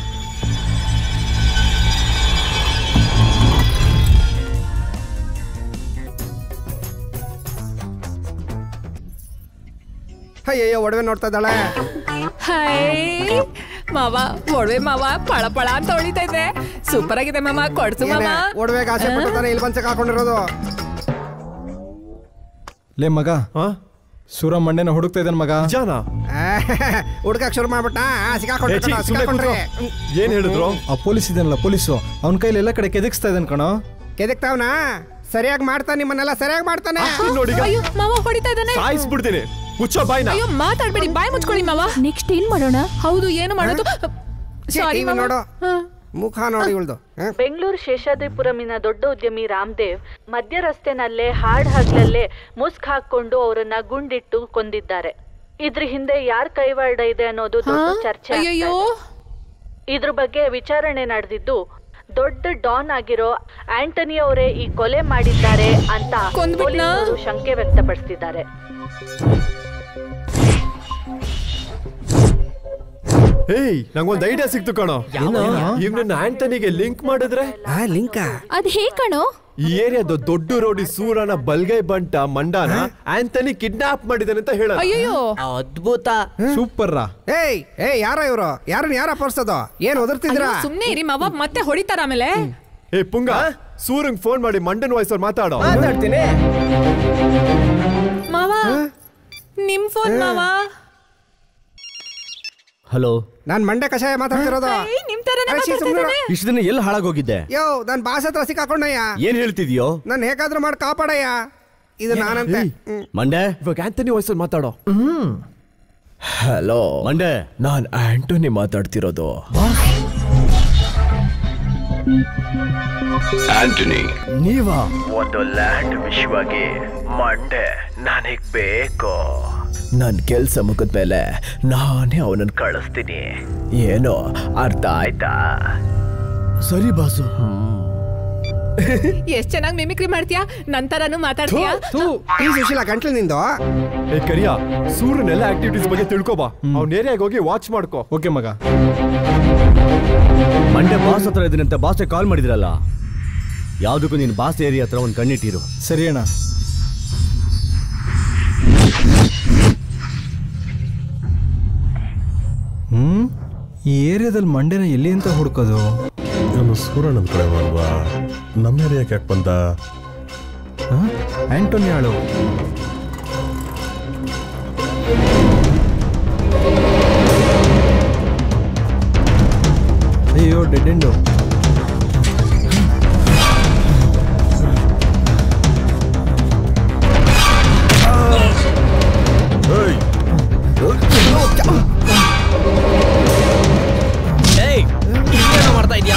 ಅಯ್ಯಯ್ಯೋ ಒಡವೆ ನೋಡ್ತಾ ಇದ್ದಾಳೆ ಹಾಯ್ ಮಾವ ಒಡವೆ ಮಾವ ಪಳ ಪಳ ಅಂತ ಹೊಳಿತಾ ಇದೆ ಸೂಪರ್ ಆಗಿದೆ ಮಾಮ ಕೊಡ್ಸು ಮಾಮ ಏನೇ, ಒಡವೆಗೆ ಆಸೆ ಪಟ್ಟು ತಾನೇ ಇಲ್ಲಿ ಬಂಚಕ್ ಹಾಕೊಂಡಿರೋದು ಲೇ ಮಗ ಸೂರ ಮಂಡೆನ ಹುಡುಕ್ತಾ ಇದ್ದಾನೆ ಮಗ ಹುಡ್ಕಕ್ ಶುರು ಮಾಡ್ಬಿಟ್ಟ ಸಿಕ್ಕಾಕೊಂಡ್ರೆ ಕಣೋ, ಸಿಕ್ಕಾಕೊಂಡ್ರೆ ಏನ್ ಹೇಳಿದ್ರು ಆ ಪೊಲೀಸ್ ಇದ್ದಾನಲ್ಲ ಪೊಲೀಸು ಅವನ ಕೈಲಿ ಎಲ್ಲ ಕಡೆ ಕೆದಕ್ಸ್ತಾ ಇದ್ದಾನೆ ಕಣೋ ಕೆದಕ್ತಾವ್ನ ಸರಿಯಾಗಿ ಮಾಡ್ತಾನೆ ನಿಮ್ಮನ್ನೆಲ್ಲ ಸರಿಯಾಗಿ ಮಾಡ್ತಾನೆ ಅಯ್ಯೋ ಮಾವ ಹೊಡಿತಾ ಇದ್ದಾನೆ ಸಾಯಿಸ್ಬಿಡ್ತೀನಿ ಮುಚ್ಚೋ ಬಾಯ್ನ ಅಯ್ಯೋ ಮಾತಾಡ್ಬೇಡಿ ಬಾಯ್ ಮುಚ್ಕೊಳ್ಳಿ ಮಾವ ನೆಕ್ಸ್ಟ್ ಏನ್ ಮಾಡೋಣ ಹೌದು ಏನು ಮಾಡೋದು ಸಾರಿ TV ನೋಡು ಮುಖ ನೋಡಿ ಇವಳ್ದು ಬೆಂಗಳೂರು ಶೇಷಾದ್ರಿಪುರಮಿನ ದೊಡ್ಡ ಉದ್ಯಮಿ ರಾಮದೇವ್ ಮಧ್ಯ ರಸ್ತೆನಲ್ಲೇ ಹಾಡ್ ಹಗ್ಲಲ್ಲೇ ಮುಸ್ಕ್ ಹಾಕೊಂಡು ಅವರನ್ನ ಗುಂಡಿಟ್ಟು ಕೊಂದಿದ್ದಾರೆ ಇದ್ರ ಹಿಂದೆ ಯಾರ್ ಕೈವಾಡ ಇದೆ ಅನ್ನೋದು ದೊಡ್ಡ ಚರ್ಚೆ ಆಗ್ತಾ ಅಯ್ಯಯ್ಯೋ. ಇದೆ. ಇದ್ರ ಬಗ್ಗೆ ವಿಚಾರಣೆ ನಡೆದಿದ್ದು ದೊಡ್ಡ ಡಾನ್ ಆಗಿರೋ ಆಂಟನಿ ಅವರೇ ಈ ಕೊಲೆ ಮಾಡಿದ್ದಾರೆ ಅಂತ ಕೊಂದ್ಬಿಟ್ನಾ? ಪೊಲೀಸರು ಶಂಕೆ ವ್ಯಕ್ತಪಡಿಸಿದ್ದಾರೆ ಏಯ್ ನಂಗೊಂದ್ ಐಡಿಯಾ ಸಿಕ್ತು ಕಣೋ ಇವ್ನನ್ನ ಆಂಟನಿಗೆ ಲಿಂಕ್ ಮಾಡಿದ್ರೆ ಲಿಂಕ ಅದ್ ಹೇ ಕಣೋ ಈ ಏರಿಯಾದ ದೊಡ್ಡ ರೋಡಿ ಸೂರನ ಬಲ್ಗೈ ಬಂಟ ಮಂಡಾನ ಆಂಟನಿ ಕಿಡ್ನಾಪ್ ಮಾಡಿದಾನೆ ಅಂತ ಹೇಳ ಅಯ್ಯಯ್ಯೋ ಅದ್ಭುತ ಸೂಪರ್ ರಾ ಏಯ್ ಏಯ್ ಯಾರ ಇವರು ಯಾರನ್ನ ಯಾರ ಪರ್ಸೋದು ಏನ್ ಒದರ್ತಿದ್ರ ಅಯ್ಯೋ, ಸುಮ್ನೆ ಇರಿ ಮಾವ ಮತ್ತೆ ಹೊಡಿತಾರ ಆಮೇಲೆ ಏ ಪುಂಗ ಸೂರಂಗ್ ಫೋನ್ ಮಾಡಿ ಮಂಡನ್ ವಾಯ್ಸ್ ಅವ್ರು ಮಾತಾಡೋ ಮಾತಾಡ್ತೀನಿ ಮಾವ ನಿಮ್ ಫೋನ್ ಮಾವ ಹಲೋ ನಾನ್ ಮಂಡೆ ಕಷಾಯ ಮಾತಾಡ್ತಿರೋದು ಏಯ್, ನಿಮ್ ತರನೇ ಅರೆ, ಶ್ರೀ, ಸುಮ್ನಿರು. ಮಾತಾಡ್ತಿದ್ದಾನೆ. ಇಷ್ಟು ದಿನ ಎಲ್ಲಿ ಹಾಳಾಗೋಗಿದ್ದೆ ಯೋ ನನ್ ಬಾಸ್ ಹತ್ರ ಸಿಕ್ಕಾಕೊಂಡಯ್ಯ ಏನ್ ಹೇಳ್ತಿದ್ಯೋ ನನ್ ಹೇಗಾದ್ರೂ ಮಾಡಿ ಕಾಪಾಡಯ್ಯ ಇದು ನಾನಂತೆ ಹ್ಮ್. ಮಂಡೆ ಇವಾಗ ಆಂಟನಿ ವಾಯ್ಸ್ ಅಲ್ಲಿ ಮಾತಾಡೋ ಹಲೋ ಮಂಡೆ ನಾನ್ ಆಂಟೋನಿ ಮಾತಾಡ್ತಿರೋದು ಆಂಟನಿ ನೀವಾ ಒಂದು ಲ್ಯಾಂಡ್ ವಿಶ್ವಗೆ ಮಂಡೆ ನನಗ್ ಬೇಕು ನನ್ ಕೆಲ್ಸ ಮುಗಿದ್ಮೇಲೆ ನಾನೇ ಅವನನ್ನ ಕಳಿಸ್ತೀನಿ ಏನೋ ಅರ್ಥ ಆಯ್ತಾ ಸರಿ ಬಾಸು ಎಷ್ಟ್ ಚೆನ್ನಾಗಿ ಮಿಮಿಕ್ರಿ ಮಾಡ್ತೀಯಾ ನಂತರನು ಮಾತಾಡ್ತೀಯಾ ಈ ಸುಶೀಲ ಗಂಟ್ಲು ನಿಂದು ಏ ಕರಿಯ ಸೂರ್ಯನ ಎಲ್ಲ ಆಕ್ಟಿವಿಟೀಸ್ ಬಗ್ಗೆ ತಿಳ್ಕೊಬಾ ಅವ್ನ ಏರಿಯಾಗ ಹೋಗಿ ವಾಚ್ ಮಾಡ್ಕೋ ಓಕೆ ಮಗ ಮಂಡೆ ಬಾಸ್ ಹತ್ರ ಇದನ್ನಂತೆ ಬಾಸ್ಗೆ ಕಾಲ್ ಮಾಡಿದ್ರಲ್ಲ ಯಾವ್ದಕ್ಕೂ ನೀನು ಬಾಸ್ ಏರಿಯಾ ಹತ್ರ ಒಂದು ಕಣ್ಣಿಟ್ಟಿರು ಸರಿ ಅಣ್ಣ ಹ್ಮ್ ಈ ಏರಿಯಾದಲ್ಲಿ ಮಂಡೆನ ಎಲ್ಲಿ ಅಂತ ಹುಡ್ಕೋದು ಇವನು ಸೂರ್ಯನಂದ ಕಡೆ ಅಲ್ವಾ ನಮ್ಮ ಏರಿಯಾಕ್ಕೆ ಯಾಕೆ ಬಂದ ಆಂಟೋನಿ ಆಳು ಅಯ್ಯೋ ಡೆಡ್ ಎಂಡು ಏಯ್ ಏಯ್ ಏನೋ ಮಾಡ್ತಾ ಇದ್ಯಾ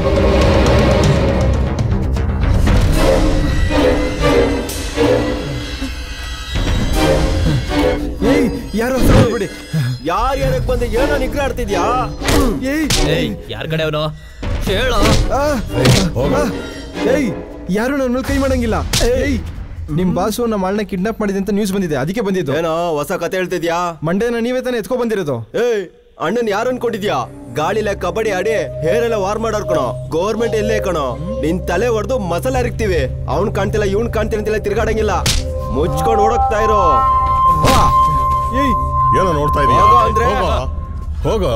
ಏಯ್ ಯಾರೋ ಬಿಡಿ ಯಾರ್ ಯಾರಕ್ ಬಂದು ಏನೋ ನಿಗ್ರಹ ಆಡ್ತಿದ್ಯಾ ಏಯ್ ಏಯ್ ಯಾರ ಕಡೆ ಅವನು ಹೇಳೋ ಆ! ಆ! ಏಯ್ ಯಾರು ನನ್ನ ಮೇಲೆ ಕೈ ಮಾಡಂಗಿಲ್ಲ ಏಯ್ ನಿಮ್ ಬಾಸು ನಮ್ಮ ಅಣ್ಣ ಕಿಡ್ನಾಪ್ ಮಾಡಿದೆ ಅಂತ ನ್ಯೂಸ್ ಬಂದಿದೆ ಅದಕ್ಕೆ ಬಂದಿದ್ದು ಏನೋ ಹೊಸ ಕತೆ ಹೇಳ್ತಿದ್ಯಾ ಮಂಡೇನ ನೀವೇ ತಾನೇ ಎತ್ಕೊ ಬಂದಿರೋದು ಏಯ್ ಅಣ್ಣನ್ ಯಾರು ಅನ್ಕೊಂಡಿದ್ಯಾ ಗಾಳಿಲೆ ಕಬಡ್ಡಿ ಆಡಿ ಹೇರ್ ಎಲ್ಲ ವಾರ್ ಮಾಡೋರ್ ಕಣೋ ಗೌರ್ಮೆಂಟ್ ಎಲ್ಲೇ ಕಣೋ ನಿನ್ ತಲೆ ಹೊಡೆದು ಮಸಾಲ ಹರಿಕ್ತಿವಿ ಅವ್ನ್ ಕಾಣ್ತಿಲ್ಲ ಇವ್ನ್ ಕಾಣ್ತೀನಿ ಅಂತಿಲ್ಲ ತಿರ್ಗಾಡಂಗಿಲ್ಲ ಮುಚ್ಕೊಂಡು ಓಡೋಗ್ತಾ ಇರೋ ಬಾ. ಏನೋ ನೋಡ್ತಾ ಇದೀಯ ಹೋಗೋ ಅಂದ್ರೆ? ಹೋಗೋ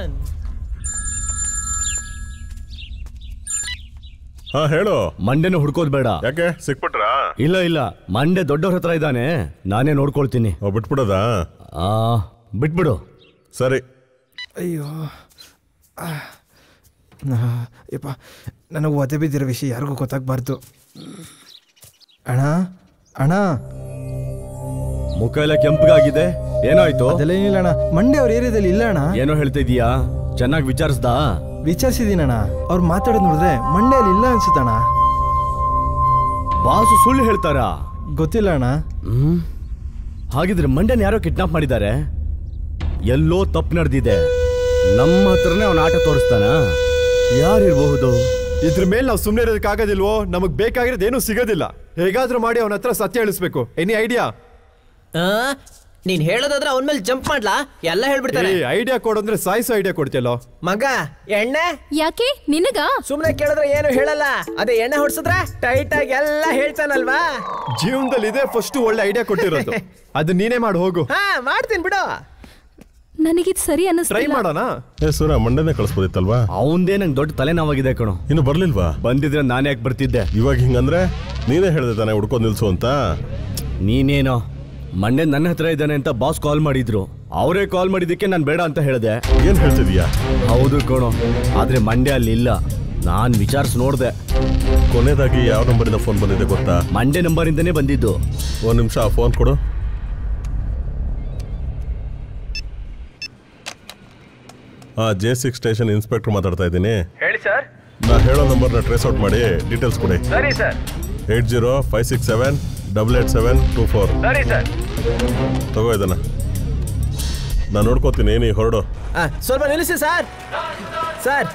ಹಾ ಹೇಳು ಮಂಡೆನ ಹುಡ್ಕೋದ್ ಬೇಡ ಯಾಕೆ ಸಿಕ್ಬಿಟ್ರಾ ಇಲ್ಲ ಇಲ್ಲ ಮಂಡೆ ದೊಡ್ಡವ್ರ ಹತ್ರ ಇದ್ದಾನೆ ನಾನೇ ನೋಡ್ಕೊಳ್ತೀನಿ ಬಿಟ್ಬಿಡೋದಾ ಆ ಬಿಟ್ಬಿಡು ಸರಿ ಅಯ್ಯೋ ಆ. ನಾ- ಯಪ್ಪ ನನಗೆ ಒದೆ ಬಿದ್ದಿರೋ ವಿಷಯ ಯಾರಿಗೂ ಗೊತ್ತಾಗಬಾರ್ದು ಅಣ್ಣ ಅಣ್ಣ ಮುಖ ಎಲ್ಲ ಕೆಂಪಗಾಗಿದೆ ಏನಾಯ್ತು ಅದೆಲ್ಲ ಏನಿಲ್ಲ ಅಣ್ಣ ಮಂಡ್ಯ ಅವ್ರ ಏರಿಯಾದಲ್ಲಿ ಇಲ್ಲ ಅಣ್ಣ ಏನೋ ಹೇಳ್ತಾ ಇದೀಯಾ ಚೆನ್ನಾಗಿ ವಿಚಾರಿಸ್ದಾ ವಿಚಾರಿಸಿದೀನಣ್ಣ ಅವ್ರು ಮಾತಾಡೋದು ನೋಡಿದ್ರೆ ಮಂಡ್ಯಲ್ಲಿ ಇಲ್ಲ ಅನ್ಸುತ್ತಣ್ಣ ಬಾಸು ಸುಳ್ಳು ಹೇಳ್ತಾರಾ ಗೊತ್ತಿಲ್ಲ ಅಣ್ಣ ಹ್ಮ್ ಹಾಗಿದ್ರೆ ಮಂಡ್ಯನ ಯಾರೋ ಕಿಡ್ನಾಪ್ ಮಾಡಿದ್ದಾರೆ ಎಲ್ಲೋ ತಪ್ಪು ನಡೆದಿದೆ ನಮ್ಮ ಹತ್ರನೇ ಅವನ ಆಟ ತೋರಿಸ್ತಾನ ಯಾರಿರ್ಬಹುದು ಇದ್ರ ಮೇಲೆ ನಾವು ಸುಮ್ಮನೆ ಇರೋದಕ್ಕಾಗೋದಿಲ್ವೋ ನಮಗ್ ಬೇಕಾಗಿರೋದು ಏನೂ ಸಿಗೋದಿಲ್ಲ ಹೇಗಾದ್ರೂ ಮಾಡಿ ಅವನ ಹತ್ರ ಸತ್ಯ ಹೇಳಿಸ್ಬೇಕು ಎನಿ ಐಡಿಯಾ ಆ, ನೀನ್ ಹೇಳೋದಾದ್ರೆ ಅವನ ಮೇಲೆ ಜಂಪ್ ಮಾಡ್ಲಾ ಎಲ್ಲ ಹೇಳ್ಬಿಡ್ತಾರೆ ಐಡಿಯಾ ಕೊಡಂದ್ರೆ ಸಾಯಿಸೋ ಐಡಿಯಾ ಕೊಡ್ತಿಯಲ್ಲೋ ಮಗ ಎಣ್ಣೆ ಯಾಕೆ ನಿನಗ ಸುಮ್ನೆ ಕೇಳಿದ್ರೆ ಏನು ಹೇಳಲ್ಲ ಅದೇ ಎಣ್ಣೆ ಹೊಡ್ಸಿದ್ರೆ ಟೈಟ್ ಆಗಿ ಎಲ್ಲ ಹೇಳ್ತಾನಲ್ವಾ ಜೀವನದಲ್ಲಿ ಇದೇ ಫಸ್ಟ್ ಒಳ್ಳೆ ಐಡಿಯಾ ಕೊಟ್ಟಿರೋದು ಅದು ನೀನೇ ಮಾಡಿ ಹೋಗು ಹಾ ಮಾಡ್ತೀನಿ ಬಿಡು ನನಗಿದ್ ಸರಿ ಟ್ರೈ ಅನ್ನಿಸ್ತಿಲ್ಲ ಮಾಡೋಣ ಏ ಸೂರ ಮಂಡನೆ ಕಳಿಸ್ಬೋದಿತ್ತಲ್ವಾ ಅವಂದೇ ನಂಗೆ ದೊಡ್ಡ ತಲೆನೋವಾಗಿದೆ ಕಣೋ ಇನ್ನು ಬರ್ಲಿಲ್ವಾ ಬಂದಿದ್ರೆ ನಾನು ಯಾಕೆ ಬರ್ತಿದ್ದೆ ಇವಾಗ ಹಿಂಗಂದ್ರೆ ನೀನೇ ಹೇಳ್ದೆ ತಾನೆ ಹುಡ್ಕೊಂಡ್ ನಿಲ್ಸು ಅಂತ ನೀನೇನೋ ಮಂಡೆ ನನ್ನ ಹತ್ರ ಇದ್ದಾನೆ ಅಂತ ಬಾಸ್ ಕಾಲ್ ಮಾಡಿದ್ರು ಅವರೇ ಕಾಲ್ ಮಾಡಿದ್ದಕ್ಕೆ ನಾನು ಬೇಡ ಅಂತ ಹೇಳಿದೆ ಏನ್ ಹೇಳ್ತಿದ್ಯಾ ಹೌದು ಕಣೋ ಆದ್ರೆ ಮಂಡ್ಯ ಅಲ್ಲಿ ಇಲ್ಲ ನಾನ್ ವಿಚಾರಿಸಿ ನೋಡ್ದೆ ಕೊನೆದಾಗಿ ಯಾವ ನಂಬರಿಂದ ಫೋನ್ ಬಂದಿದೆ ಗೊತ್ತಾ ಮಂಡ್ಯ ನಂಬರಿಂದನೇ ಬಂದಿದ್ದು ಒಂದ್ ನಿಮಿಷ ಆ ಫೋನ್ ಕೊಡು ಆ ಜೆ ಸಿಕ್ಸ್ ಸ್ಟೇಷನ್ ಇನ್ಸ್ಪೆಕ್ಟರ್ ಮಾತಾಡ್ತಾ ಇದ್ದೀನಿ ಹೇಳಿ ಸರ್ ನಾ ಹೇಳೋ ನಂಬರ್ನ ಟ್ರೇಸ್ ಔಟ್ ಮಾಡಿ ಡೀಟೇಲ್ಸ್ ಕೊಡಿ ಸರಿ sir eight zero five six seven double eight seven two four ಸರಿ ಸರ್ ತಗೋ ಇದನ್ನ ನಾನು ನೋಡ್ಕೋತೀನಿ ನೀ ಹೊರಡು ಆ, ಸ್ವಲ್ಪ ನಿಲ್ಲಿಸಿ ಸರ್ ಸರ್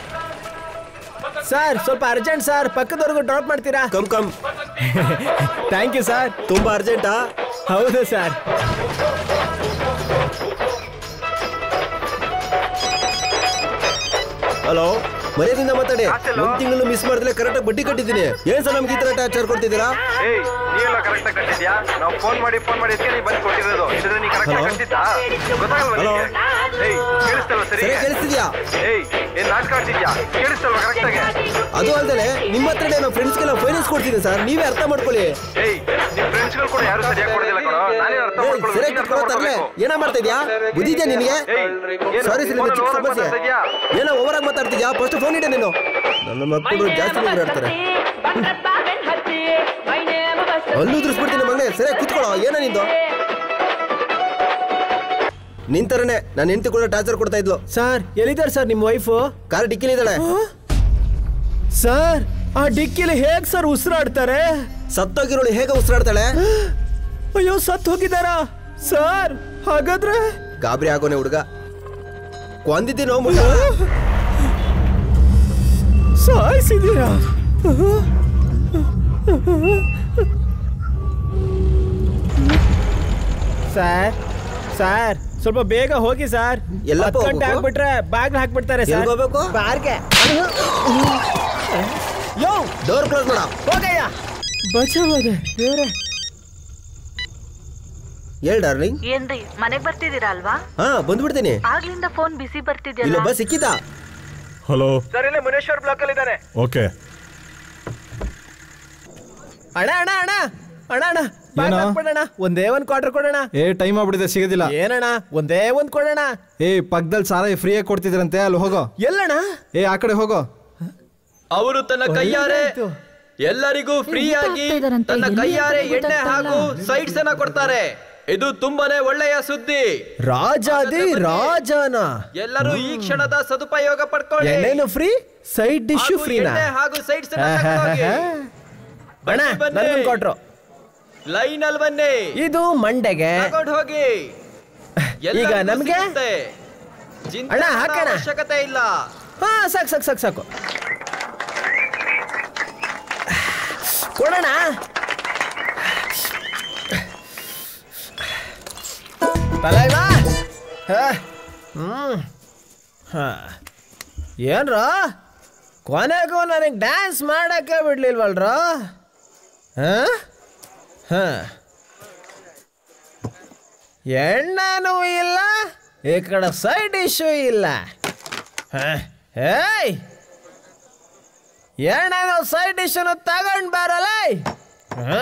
ಸರ್ ಸ್ವಲ್ಪ ಅರ್ಜೆಂಟ್ ಸರ್ ಪಕ್ಕದವರೆಗೂ ಡ್ರಾಪ್ ಮಾಡ್ತೀರಾ come come thank you sir ತುಂಬಾ ಅರ್ಜೆಂಟಾ ಹೌದು ಸರ್ ಹಲೋ ಮರ್ಯಾದಿಂದ ಮಾತಾಡಿ ಒಂದ್ ತಿಂಗಳು ಮಿಸ್ ಮಾಡಿದ್ರೆ ಕರೆಕ್ಟಾಗಿ ಬಡ್ಡಿ ಕಟ್ಟಿದ್ದೀನಿ ಏನ್ ಸರ್ ನಮ್ಗೆ ಈ ತರ ಟಾರ್ಚರ್ ಕೊಡ್ತಿದ್ದೀರಾ ಏಯ್ ನೀವೆಲ್ಲ ಕರೆಕ್ಟ್ ಆಗಿ ಕಟ್ಟಿದ್ಯಾ ನಾವು ಫೋನ್ ಮಾಡಿ ಫೋನ್ ಮಾಡಿ ಅದಕ್ಕೆ ನೀ ಬಂದು ಕೊಟ್ಟಿರೋದು ಇದ್ರೆ ನೀ ಕರೆಕ್ಟ್ ಆಗಿ Hello? ಕಟ್ಟಿದ್ದಾ ಗೊತ್ತಾಗಲ್ವಾ Hello? ನಿಂಗೆ? ಏಯ್ ಕೇಳಿಸ್ತಲ್ವ ಸರಿ ಸರಿ ಕೇಳಿಸ್ತಿದ್ಯಾ ಏಯ್ ಏನ್ ನಾಟಕ ಆಡ್ತಿದ್ಯಾ ಕೇಳಿಸ್ತಲ್ವ ಕರೆಕ್ಟ್ ಆಗಿ ಅದು ಅಲ್ದಲೆ ನಿಮ್ಮ ಹತ್ರನೇ ನಾವು ಫ್ರೆಂಡ್ಸ್ಗೆಲ್ಲ ಫೈನಾನ್ಸ್ ಕೊಡ್ತೀನಿ ಸರ್ ನೀವೇ ಅರ್ಥ ಮಾಡ್ಕೊಳ್ಳಿ ಏಯ್ ನಿಮ್ ಫ್ರೆಂಡ್ಸ್ಗಳು ಕೂಡ ಯಾರು ಸರಿಯಾಗಿ ಕೊಡೋದಿಲ್ಲ ಕಣೋ ನಾನೇ ಅರ್ಥ ಏಯ್, ಮಾಡ್ಕೊಳ್ಳೋದು ಸರಿಯಾಗಿ ನೀನ್ ಅರ್ಥ ಕಿತ್ಕೊಳ್ಳೋ ತರ್ಲೆ ಮಾಡ್ಕೊಬೇಕು. ಏನ ಮಾಡ್ತಾ ಇದ್ಯಾ ಬುದ್ಧಿದ್ಯಾ ನಿನಗೆ ಏಯ್, ಏನು? ಸಾರಿ ಸರ್ ಫೋನಲ್ಲಿ ಚಿಕ್ಕ ಓವರಾಗಿ ಸಮಸ್ಯೆ ಮಾತಾಡ್ತಾ ಇದ್ಯಾ? ಏನೋ ಓವರಾಗಿ ಮಾತಾಡ್ತಿದ್ಯಾ ಫಸ್ಟ್ ಫೋನ್ ಇಡೆ ನೀನು ನನ್ನ ಮಕ್ಕಳು ಜಾಸ್ತಿ ಮಾತಾಡ್ತಾರೆ ಅಲ್ಲೂ ಉದ್ರಿಸ್ಬಿಡ್ತೀನಿ ಮಗನೇ ಸರಿಯಾಗಿ ಕುತ್ಕೊಳ್ಳೋ ಏನ ನಿಂದು ನಿಂತರನೆ ನಾನು ಹೆಂಡತಿ ಕೂಡ ಟಾರ್ಚರ್ ಕೊಡ್ತಾ ಇದ್ಲು ಸರ್ ಎಲ್ಲಿದ್ದಾರೆ ಸರ್ ನಿಮ್ಮ ವೈಫು ಕಾರ್ ಡಿಕ್ಕಿಲಿದ್ದಾಳೆ ಸರ್ ಆ ಡಿಕ್ಕಿಲಿ ಹೇಗ್ ಸರ್ ಉಸಿರಾಡ್ತಾರೆ ಸತ್ತೋಗಿರೋಳು ಹೇಗೆ ಉಸಿರಾಡ್ತಾಳೆ ಅಯ್ಯೋ ಸತ್ ಹೋಗಿದಾರಾ ಸರ್ ಹಾಗಾದ್ರೆ ಗಾಬರಿ ಆಗೋನೆ ಹುಡುಗ ಕೊಂದಿದ್ದೀನೋ ಮುಟ್ಟ ಸಾಯಿಸಿದ್ದೀರಾ ಸರ್ ಸರ್ ಸ್ವಲ್ಪ ಬೇಗ ಹೋಗಿ ಸರ್ ಎಲ್ಲಪ್ಪ ಹತ್ತು ಗಂಟೆ ಹೋಗ್ಬೇಕು? ಆಗ್ಬಿಟ್ರೆ ಬ್ಯಾಗ್ ಹಾಕ್ಬಿಡ್ತಾರೆ ಸರ್ ಎಲ್ಗ್ ಹೋಗ್ಬೇಕು? ಬಾರ್ಗೆ ಯೋ ಡೋರ್ ಕ್ಲೋಸ್ ಮಾಡ ಹೋಗಯ್ಯ ಬಚಾವದೆ ದೇವ್ರೆ ಹೇಳ್ ಡಾರ್ಲಿಂಗ್ ಏನ್ರಿ ಮನೆಗ್ ಬರ್ತಿದ್ದೀರಾ ಅಲ್ವಾ ಹಾ ಬಂದ್ಬಿಡ್ತೀನಿ ಆಗ್ಲಿಂದ ಫೋನ್ ಬಿಸಿ ಬರ್ತಿದ್ಯಲ್ಲ ಇಲ್ಲೊಬ್ಬ ಸಿಕ್ಕಿದ ಹಲೋ ಸರ್ ಇಲ್ಲೇ ಮುನೇಶ್ವರ್ ಬ್ಲಾಕ್ ಅಲ್ಲಿ ಇದ್ದಾನೆ ಓಕೆ ಅಣ್ಣ ಅಣ್ಣ ಅಣ್ಣ ಅಣ್ಣ ಅಣ್ಣ ಬ್ಯಾಗ್ ಏನೋ? ಹಾಕ್ಬಿಡೋಣ ಒಂದೇ ಒಂದ್ ಕ್ವಾರ್ಟರ್ ಕೊಡೋಣ ಏ ಟೈಮ್ ಆಗ್ಬಿಟ್ಟಿದೆ ಸಿಗೋದಿಲ್ಲ ಏನಣ್ಣ ಒಂದೇ ಒಂದ್ ಕೊಡೋಣ ಏ ಪಕ್ಕದಲ್ಲಿ ಸಾರಾಯಿ ಫ್ರೀಯಾಗಿ ಕೊಡ್ತಿದ್ರಂತೆ ಅಲ್ಲಿ ಹೋಗೋ ಎಲ್ಲಣ್ಣ ಏ ಆ ಕಡೆ ಹೋಗೋ ಅವರು ತನ್ನ ಕೈಯಾರೆ ಎಲ್ಲರಿಗೂ ಫ್ರೀ ಆಗಿ ತನ್ನ ಕೈಯಾರೆ ಎಣ್ಣೆ ಹಾಗೂ ಸೈಡ್ಸ್ ಅನ್ನ ಕೊಡ್ತಾರೆ ಇದು ತುಂಬಾನೇ ಒಳ್ಳೆಯ ಸುದ್ದಿ ರಾಜಾದಿ ರಾಜನ ಎಲ್ಲರೂ ಈ ಕ್ಷಣದ ಸದುಪಯೋಗ ಪಡ್ಕೊಳ್ಳಿ ಎಣ್ಣೆನು ಫ್ರೀ ಸೈಡ್ ಡಿಶ್ ಹಾಗೂ ಫ್ರೀನಾ ಎಣ್ಣೆ ಹಾಗೂ ಸೈಡ್ಸ್ ಅನ್ನ ತಗೊಂಡೋಗಿ. ಅಣ್ಣ ಬನ್ನಿ, ಬನ್ನಿ. ನನ್ಗೊಂದು ಕೊಟ್ರು ಲೈನ್ ಅಲ್ಲಿ ಬನ್ನಿ ಇದು ಮಂಡೆಗೆ ತಗೊಂಡ್ ಹೋಗಿ ಈಗ ಎಲ್ಲರಿಗೂ ನಮ್ಗೆ? ಸಿಗುತ್ತೆ. ಚಿಂತೆ ಅಣ್ಣ, ಮಾಡೋ ಹಾಕೋಣ. ಅವಶ್ಯಕತೆ ಇಲ್ಲ ಹಾ ಸಾಕು ಸಾಕು ಸಾಕು ಸಾಕು ಕೊಡೋಣ ತಲೈವಾ ಹ್ಮ್ ಹಾ ಏನ್ರ ಕೊನೆಗೂ ನನಗೆ ಡ್ಯಾನ್ಸ್ ಮಾಡಕ್ಕೆ ಬಿಡ್ಲಿಲ್ವಲ್ರ ಹಾ ಹಾ ಎಣ್ಣನೂ ಇಲ್ಲ ಈ ಕಡೆ ಸೈಡ್ ಡಿಶ್ಶು ಇಲ್ಲ ಹಾ ಏಯ್ ಎಣ್ಣೆನೂ ಸೈಡ್ ಡಿಶನ್ನು ತಗೊಂಡು ಬರಲ್ಲ ಹಾ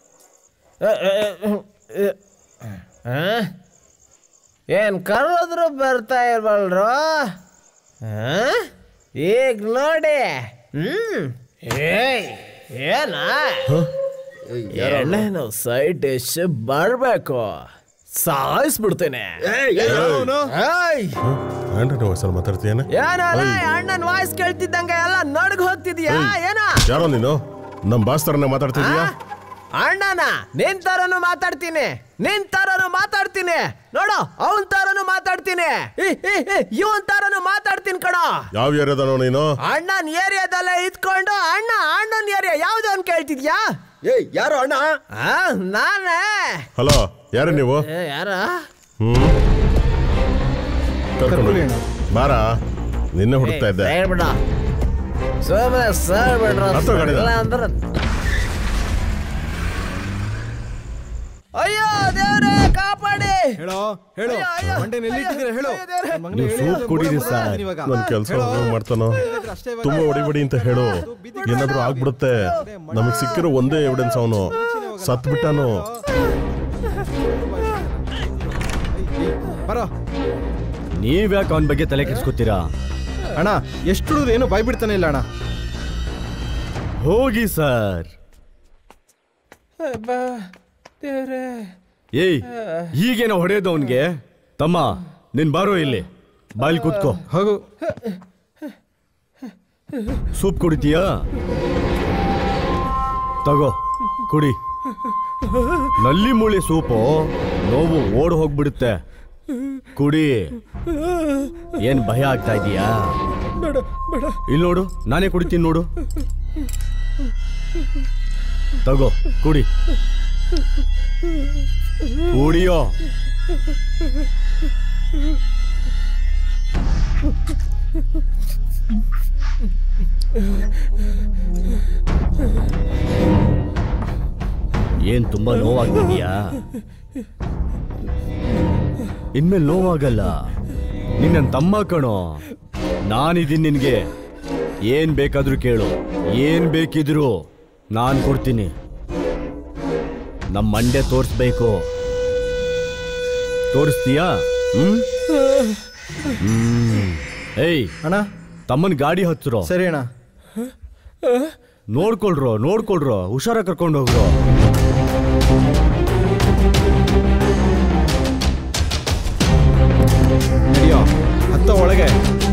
ಏನು ಕರೆದ್ರು ಬರ್ತಾ ಇಲ್ವಲ್ರು ಆ? ಈಗ ನೋಡಿ ಹ್ಮ್ ಏಯ್ ಏನಾ ಎಣ್ಣೆನು ಸೈಡ್ ಡಿಶ್ ಬರಬೇಕು ಸಾಯಿಸ್ಬಿಡ್ತೇನೆ ಏಯ್! ಆಂಟನಿ ವಾಯ್ಸಲ್ಲಿ ಮಾತಾಡ್ತೀಯೇನೆ ಏನಲ್ಲ ಅಣ್ಣನ ವಾಯ್ಸ್ ಕೇಳ್ತಿದ್ದಂಗೆ ಎಲ್ಲ ನಡ್ಗ್ ಹೋಗ್ತಿದ್ಯಾ ಏನ ಯಾರೋ ನೀನು ನಮ್ಮ ಬಾಸ್ ಥರನೇ ಮಾತಾಡ್ತಿದ್ಯಾ ಅಣ್ಣನ ನಿನ್ ತರನು ಮಾತಾಡ್ತೀನಿ ನಿನ್ ತರನು ಮಾತಾಡ್ತೀನಿ ನೋಡು ಅವನ್ ತರನು ಮಾತಾಡ್ತೀನಿ ಇವನ್ ತರನು ಮಾತಾಡ್ತೀನಿ ಕಣ ಯಾವ ಏರಿಯಾದನೋ ನೀನು ಅಣ್ಣನ್ ಏರಿಯಾದಲ್ಲೇ ಇದ್ಕೊಂಡು ಅಣ್ಣ ಅಣ್ಣನ್ ಏರಿಯಾ ಯಾವ್ದು ಅಂತ ಕೇಳ್ತಿದ್ಯಾ ಏಯ್ ಯಾರು ಅಣ್ಣ ಆ, ನಾನೇ ಹಲೋ ಯಾರು ನೀವು ಏ, ಯಾರ ಹ್ಮ್ ಕರ್ಕೊಂಡು ಹೋಗಿ. ಬಾರ ನಿನ್ನೆ ಹುಡುಕ್ತಾ ಇದ್ದೆ ಬಿಡ ಸುಮ್ಮನೆ ಸರ್ ಬಿಡ್ರ ಹತ್ತು ಗಾಡಿದ. ಇಲ್ಲ ಅಂದ್ರೆ ಅಯ್ಯೋ ದೇವ್ರೇ ಕಾಪಾಡಿ ಹೇಳೋ ಹೇಳು ಮಂಡೆ ಎಲ್ಲಿಟ್ಟಿದ್ದೀರಾ ಹೇಳು ನನ್ ಮಗನೇ ನೀವು ಹೇಳಿ ಸೂಪ್ ಅದನ್ನ ಕುಡೀರಿ ಬೋರ್ಡ್ ಸರ್ ಮಾಡ್ತೀನಿ ಇವಾಗ. ನನ್ನ ಕೆಲಸ ಹೇಳು. ಮಾಡ್ತಾನೋ ತುಂಬಾ ಹೊಡಿಬೇಡಿ ಅಂತ ಹೇಳು ಏನಾದ್ರೂ ಆಗ್ಬಿಡುತ್ತೆ ನಮಗೆ ಸಿಕ್ಕಿರೋ ಒಂದೇ ಎವಿಡೆನ್ಸ್ ಅವನು ಸತ್ ಬಿಟ್ಟಾನು ಬರೋ ನೀವ್ಯಾಕೆ ಅವನ ಬಗ್ಗೆ ತಲೆ ಕೆಡ್ಸ್ಕೊತೀರಾ ಅಣ್ಣ ಎಷ್ಟು ಏನು ಬಾಯ್ ಬಿಡ್ತಾನೆ ಇಲ್ಲ ಅಣ್ಣ ಹೋಗಿ ಸರ್ ದೇವ್ರೇ ಏಯ್ ಈಗೇನೋ ಹೊಡೆಯೋದು ಅವನ್ಗೆ ತಮ್ಮ ನಿನ್ ಬಾರೋ ಇಲ್ಲಿ ಬಾಯಲ್ಲಿ ಕೂತ್ಕೋ ಹೋಗು ಸೂಪ್ ಕುಡಿತೀಯಾ ತಗೋ ಕುಡಿ ನಲ್ಲಿ ಮೂಳೆ ಸೂಪು ನೋವು ಓಡ್ ಹೋಗ್ಬಿಡುತ್ತೆ ಕುಡಿ ಏನ್ ಭಯ ಆಗ್ತಾ ಇದೀಯಾ ಬೇಡ ಬೇಡ ಇಲ್ಲಿ ನೋಡು ನಾನೇ ಕುಡಿತೀನಿ ನೋಡು ತಗೋ ಕುಡಿ ಕುಡಿಯೋ ಏನ್ ತುಂಬಾ ನೋವಾಗ್ತಿದ್ಯಾ ಇನ್ಮೇಲೆ ನೋವಾಗಲ್ಲ ನಿನ್ನ ತಮ್ಮ ಕಣೋ ನಾನಿದ್ದೀನಿ ನಿನ್ಗೆ ಏನ್ ಬೇಕಾದ್ರೂ ಕೇಳು ಏನ್ ಬೇಕಿದ್ರು ನಾನ್ ಕೊಡ್ತೀನಿ ನಮ್ಮ ಮಂಡೆ ತೋರಿಸ್ಬೇಕು ತೋರಿಸ್ತೀಯಾ ಹ್ಮ್ ಹ್ಮ್ ಏಯ್ ಅಣ್ಣ ತಮ್ಮನ್ ಗಾಡಿ ಹಚ್ಚ್ರೋ ಸರಿ ಅಣ್ಣ ನೋಡ್ಕೊಳ್ರೋ ನೋಡ್ಕೊಳ್ರೋ ಹುಷಾರ ಕರ್ಕೊಂಡು ಹೋಗ್ರೋ ನಡಿಯೋ ಹತ್ತ ಒಳಗೆ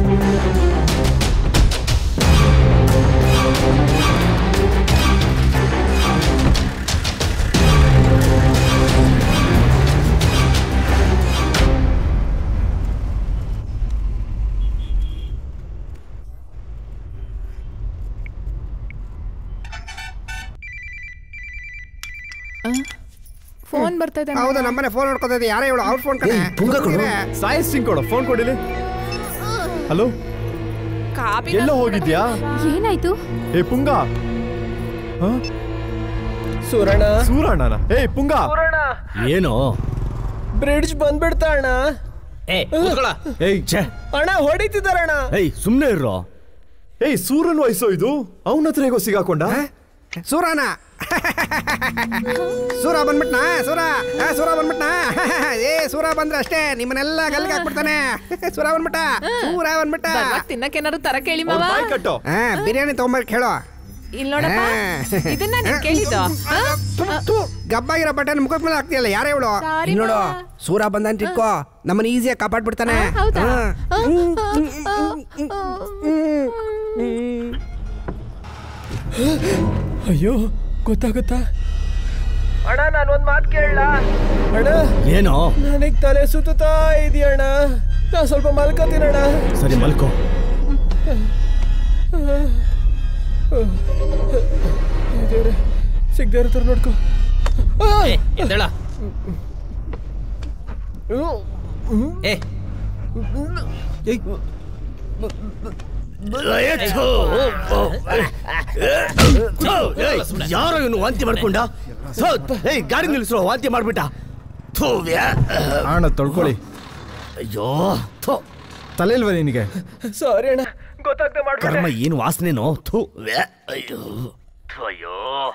ಫೋನ್ ಬರ್ತಾ ಇದೆ ಹೌದು ನಮ್ಮನೆ ಫೋನ್ ನೋಡ್ಕೊತಾ ಇದೆ ಯಾರೇ ಇವಳು ಅವ್ರ ಫೋನ್ ಕಡೆ ಸಾಯಿಸ್ ಸಿಂಗ್ ಕೊಡು ಫೋನ್ ಕೊಡಿಲಿ ಹಲೋ ಎಲ್ಲೋ ಹೋಗಿದ್ಯಾ ಏನಾಯ್ತು ಏ ಪುಂಗ ಹ? ಸೂರಣ್ಣ ಸೂರಣ್ಣನ ಏ ಪುಂಗ ಏನೋ ಬ್ರಿಡ್ಜ್ ಬಂದ್ಬಿಡ್ತಾ ಅಣ್ಣ ಏಯ್ ಛೇ ಅಣ್ಣ ಹೊಡಿತಿದಾರಣ್ಣ ಏಯ್ ಸುಮ್ನೆ ಇರ್ರೋ ಏಯ್ ಸೂರನ್ ವಯಸ್ಸೋ ಇದು ಅವನ ಹತ್ರ ಹೇಗೋ ಸಿಗಾಕೊಂಡ ಸೂರನ ಸೂರ ಬಂದ್ಬಿಟ್ನಾ ಸೂರ ಆ, ಸೂರ ಬಂದ್ಬಿಟ್ನಾ ಏ ಸೂರ ಬಂದ್ರೆ ಅಷ್ಟೇ ನಿಮ್ಮನ್ನೆಲ್ಲ ಗಲ್ಲಿಗೆ ಹಾಕ್ಬಿಡ್ತಾನೆ ಸೂರ ಬಂದ್ಬಿಟ್ಟ ಸೂರ ಬಂದ್ಬಿಟ್ಟ ತಿನ್ನಕ್ಕೇನಾದ್ರು ತರ ಕೇಳಿ ಮಾವ ಹಾ ಬಿರಿಯಾನಿ ತಗೊಂಬರ್ಕ್ ಹೇಳೋ ಇಲ್ಲಿ ನೋಡಪ್ಪ ಇದನ್ನ ನೀನ್ ಕೇಳಿದ್ದು ಆ? ಗಬ್ಬಾಗಿರೋ ಬಟನ್ ಮುಖದ ಮೇಲೆ ಹಾಕ್ತಿಯಲ್ಲ ಯಾರೇ ಇವಳು Sorry, ಇಲ್ಲಿ ನೋಡು ಮಾವ. ಸೂರ ಬಂದಂತ ಇಟ್ಕೋ ನಮ್ಮನ್ನ ಈಸಿಯಾಗಿ ಕಾಪಾಡ್ಬಿಡ್ತಾನೆ ಹೌದಾ ಹಾ. ಅಯ್ಯೋ ಗೊತ್ತಾಗುತ್ತಾ ಅಣ್ಣ ನಾನು ಒಂದ್ ಮಾತು ಕೇಳಲ್ಲ ಅಣ್ಣ ಏನೋ ನನಗ್ ತಲೆ ಸುತ್ತಾ ಇದೆಯಣ್ಣ ನಾ ಸ್ವಲ್ಪ ಮಲ್ಕೋತೀನಣ್ಣ ಸರಿ ಮಲ್ಕೋ ದೇವ್ರೆ ಸಿಗ್ದೇ ಇರೋ ಥರ ನೋಡ್ಕೊ ಎದ್ದೇಳ ಏ ಯಾರೋ ಇವನು ವಾಂತಿ ಮಾಡ್ಕೊಂಡ ಥು, ಏಯ್ ಗಾಡಿ ನಿಲ್ಲಿಸೋ ವಾಂತಿ ಮಾಡ್ಬಿಟ್ಟ ಥು, ವ್ಯಾ. ಅಣ್ಣ ತೊಳ್ಕೊಳ್ಳಿ ಅಯ್ಯೋ ಥು. ತಲೆಲ್ವ ನಿನಗೆ ಸಾರಿ ಅಣ್ಣ ಗೊತ್ತಾಗ್ದೆ ಕರ್ಮ ಮಾಡ್ಬಿಟ್ಟೆ ಏನು ವಾಸನೆನೋ ಥು ವ್ಯಾ. ಅಯ್ಯೋ ಥು, ಅಯ್ಯೋ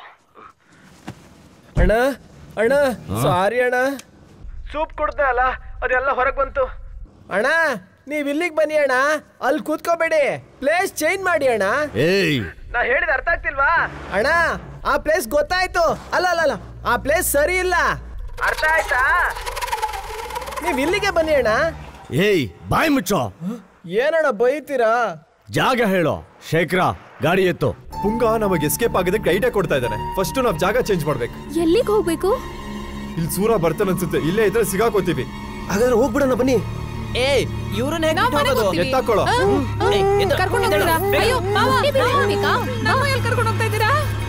ಅಣ್ಣ ಅಣ್ಣ ಹಾ? ಸಾರಿ ಅಣ್ಣ ಸೂಪ್ ಕೊಡ್ದೆ ಅಲ್ಲ ಅದೆಲ್ಲ ಹೊರಗೆ ಬಂತು ಅಣ್ಣ ನೀವ್ ಇಲ್ಲಿಗೆ ಬನ್ನಿ ಅಣ್ಣ ಅಲ್ಲಿ ಕೂತ್ಕೋಬೇಡಿ ಪ್ಲೇಸ್ ಚೇಂಜ್ ಮಾಡಿ ಅಣ್ಣ ಏಯ್ ನಾ ಹೇಳಿದ ಅರ್ಥ ಆಗ್ತಿಲ್ವಾ ಅಣ್ಣ ಆ ಪ್ಲೇಸ್ ಗೊತ್ತಾಯ್ತು ಅಲ್ಲ ಅಲ್ಲ ಅಲ್ಲ ಆ ಪ್ಲೇಸ್ ಸರಿ ಇಲ್ಲ ಅರ್ಥ ಆಯ್ತಾ ನೀವ್ ಇಲ್ಲಿಗೆ ಬನ್ನಿ ಅಣ್ಣ ಏಯ್ ಬಾಯ್ ಮುಚ್ಚೋ ಏನಣ್ಣ ಬೈತೀರಾ ಜಾಗ ಹೇಳೋ ಶೇಖರ ಗಾಡಿ ಎತ್ತು ಪುಂಗ ನಮಗೆ ಎಸ್ಕೇಪ್ ಆಗೋದಕ್ಕೆ ಐಡಿಯಾ ಕೊಡ್ತಾ ಇದ್ದಾನೆ ಫಸ್ಟ್ ನಾವು ಜಾಗ ಚೇಂಜ್ ಮಾಡ್ಬೇಕು ಎಲ್ಲಿಗೆ ಹೋಗ್ಬೇಕು ಇಲ್ಲಿ ಸೂರ ಬರ್ತಾನೆ ಅನ್ಸುತ್ತೆ ಇಲ್ಲೇ ಇದ್ರೆ ಸಿಗಾಕೋತೀವಿ ಹಾಗಾದ್ರೆ ಹೋಗ್ಬಿಡೋಣ ಬನ್ನಿ ಏ ಇವ್ರನ್ನ ಹೇಗೆ ಹೋಗೋದು ಎತ್ತಾಕೊಳ್ಳೋ ಕರ್ಕೊಂಡು ಹೋಗ್ತೀರಾ ಅಯ್ಯೋ ಮಾವ ನೀವ್ ಇಲ್ಲಿ ಹೋಗ್ಬೇಕಾ? ನಮ್ಮ ಎಲ್ಲಿ ಕರ್ಕೊಂಡು ಹೋಗ್ತಾ ಇದ್ದೀರಾ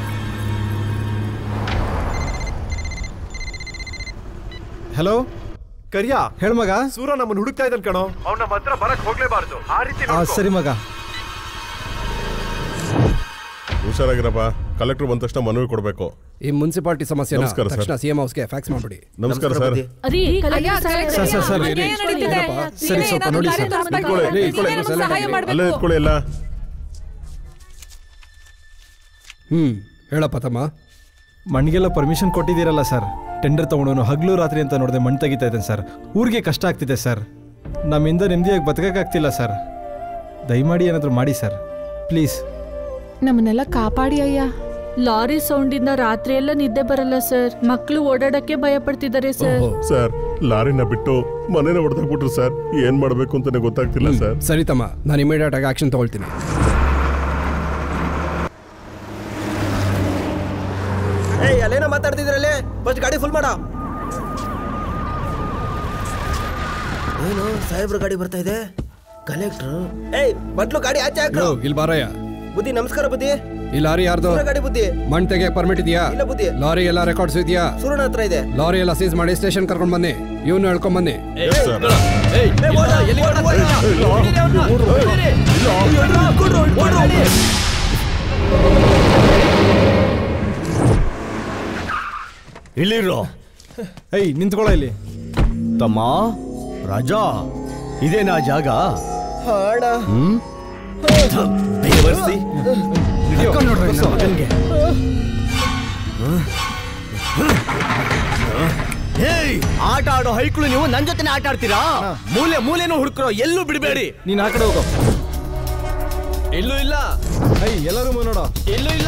ಹಲೋ ಕರಿಯಾ ಹೇಳ್ ಮಗ ಸೂರ ನಮ್ಮನ್ನ ಹುಡುಕ್ತಾ ಇದ್ದಾನೆ ಕಣೋ ಅವ್ನ ನಮ್ಮ ಹತ್ರ ಬರಕ್ ಹೋಗ್ಲೇಬಾರ್ದು ಆ ರೀತಿ ಆ, ಸರಿ ಮಗ ಹುಷಾರಾಗಿರಪ್ಪ ಕಲೆಕ್ಟರ್ ಬಂದ ತಕ್ಷಣ ಮನವಿ ಕೊಡಬೇಕು ಈ ಮುನ್ಸಿಪಾಲಿಟಿ ಸಮಸ್ಯೆ ನಮಸ್ಕಾರ ಸರ್. ತಕ್ಷಣ ಸಿ ಎಂ ಹೌಸ್ಗೆ ಫ್ಯಾಕ್ಸ್ ಮಾಡ್ಬಿಡಿ ನಮಸ್ಕಾರ ಸರ್ ರೀ ಅಯ್ಯ, ಸರ್, ಸರ್, ಸರ್, ಇರಿ. ಸರಿ, ಸ್ವಲ್ಪ ನೋಡಿ ಸರ್. ಇಟ್ಕೊಳ್ಳಿ, ಇಟ್ಕೊಳ್ಳಿ. ಸಹಾಯ ಅಲ್ಲೇ ಮಾಡ್ಬೇಕು ಇಟ್ಕೊಳ್ಳಿ ಎಲ್ಲ ಹ್ಮ್ ಹೇಳಪ್ಪ ತಮ್ಮ ಮಣ್ಣಿಗೆಲ್ಲ ಪರ್ಮಿಷನ್ ಕೊಟ್ಟಿದ್ದೀರಲ್ಲ ಸರ್ ಟೆಂಡರ್ ತಗೊಂಡು ಹಗಲು ರಾತ್ರಿ ಅಂತ ನೋಡಿದೆ ಮಣ್ಣು ತೆಗಿತಾ ಇದ್ದೇನೆ ಸರ್ ಊರಿಗೆ ಕಷ್ಟ ಆಗ್ತಿದೆ ಸರ್ ನಮ್ಮಿಂದ ನೆಮ್ಮದಿಯಾಗಿ ಬದುಕಕ್ಕಾಗ್ತಿಲ್ಲ ಸರ್ ದಯಮಾಡಿ ಏನಾದರೂ ಮಾಡಿ ಸರ್ ಪ್ಲೀಸ್ ನಮ್ಮನ್ನೆಲ್ಲ ಕಾಪಾಡಿ ಅಯ್ಯ ಲಾರಿ ಸೌಂಡಿಂದ ರಾತ್ರಿ ಎಲ್ಲ ನಿದ್ದೆ ಬರಲ್ಲ ಸರ್ ಮಕ್ಕಳು ಓಡಾಡಕ್ಕೆ ಭಯ ಪಡ್ತಿದ್ದಾರೆ ಸರ್ ಸರ್ ಲಾರಿನ ಬಿಟ್ಟು ಮನೇನ ಹೊಡೆದಾಕ್ಬಿಟ್ರು ಸರ್ ಏನ್ ಮಾಡ್ಬೇಕು ಅಂತಾನೆ ಗೊತ್ತಾಗ್ತಿಲ್ಲ ಸರ್ ಸರಿ ತಮ್ಮ ನಾನು ಇಮಿಡಿಯೇಟ್ ಆಗಿ ಆಕ್ಷನ್ ತಗೊಳ್ತೀನಿ ಏಯ್ ಅಲ್ಲೇನೋ ಮಾತಾಡ್ತಿದ್ರಲ್ಲೇ ಫಸ್ಟ್ ಗಾಡಿ ಫುಲ್ ಮಾಡ ಏನು ಸಾಹೇಬ್ರ ಗಾಡಿ ಬರ್ತಾ ಇದೆ ಕಲೆಕ್ಟ್ರು ಏಯ್ ಬಟ್ಲು ಗಾಡಿ ಆಚೆ ಹಾಕು ಯೋ, ಇಲ್ಲಿ ಬಾರಯ್ಯ ಬುದ್ಧಿ ನಮಸ್ಕಾರ ಬುದ್ಧಿ ಈ ಲಾರಿ ಯಾರ್ದು ಸೂರ್ಯ ಗಾಡಿ ಬುದ್ಧಿ ಮಣ್ ತೆಗಿಯಕ್ ಪರ್ಮಿಟ್ ಇದೆಯಾ ಇಲ್ಲ ಬುದ್ಧಿ ಲಾರಿ ಎಲ್ಲ ರೆಕಾರ್ಡ್ಸ್ ಇದೆಯಾ ಸೂರ್ಯನ ಹತ್ರ ಇದೆ ಲಾರಿ ಎಲ್ಲ ಸೀಸ್ ಮಾಡಿ ಸ್ಟೇಷನ್ ಕರ್ಕೊಂಡ್ ಬನ್ನಿ ಇವನು ಹೇಳ್ಕೊಂಡ್ ಬನ್ನಿ ಇಲ್ಲಿರೋ ಏಯ್ ನಿಂತ್ಕೊಳ್ಳೋ ಇಲ್ಲಿ ತಮ್ಮ ರಾಜಾ ಇದೇನಾ ಜಾಗ ಹಾಡ ಹ್ಮ್ ಬೇವರ್ಸಿ ಹಿಡ್ಕೊಂಡ್ ನೋಡ್ರಿ ನನ್ನ ಮಗನ್ಗೆ. ಹೇಯ್ ಆಟ ಆಡೋ ಹೈಕ್ಳು ನೀವು ನನ್ ಜೊತೆನೆ ಆಟ ಆಡ್ತೀರಾ ಮೂಲೆ ಮೂಲೆನೂ ಹುಡುಕ್ರೋ ಎಲ್ಲೂ ಬಿಡಬೇಡಿ ನೀನ್ ಆ ಕಡೆ ಹೋಗೋ ಎಲ್ಲೂ ಇಲ್ಲ ಏಯ್ ಎಲ್ಲರೂ ಮುಂದೆ ನೋಡೋ ಎಲ್ಲೂ ಇಲ್ಲ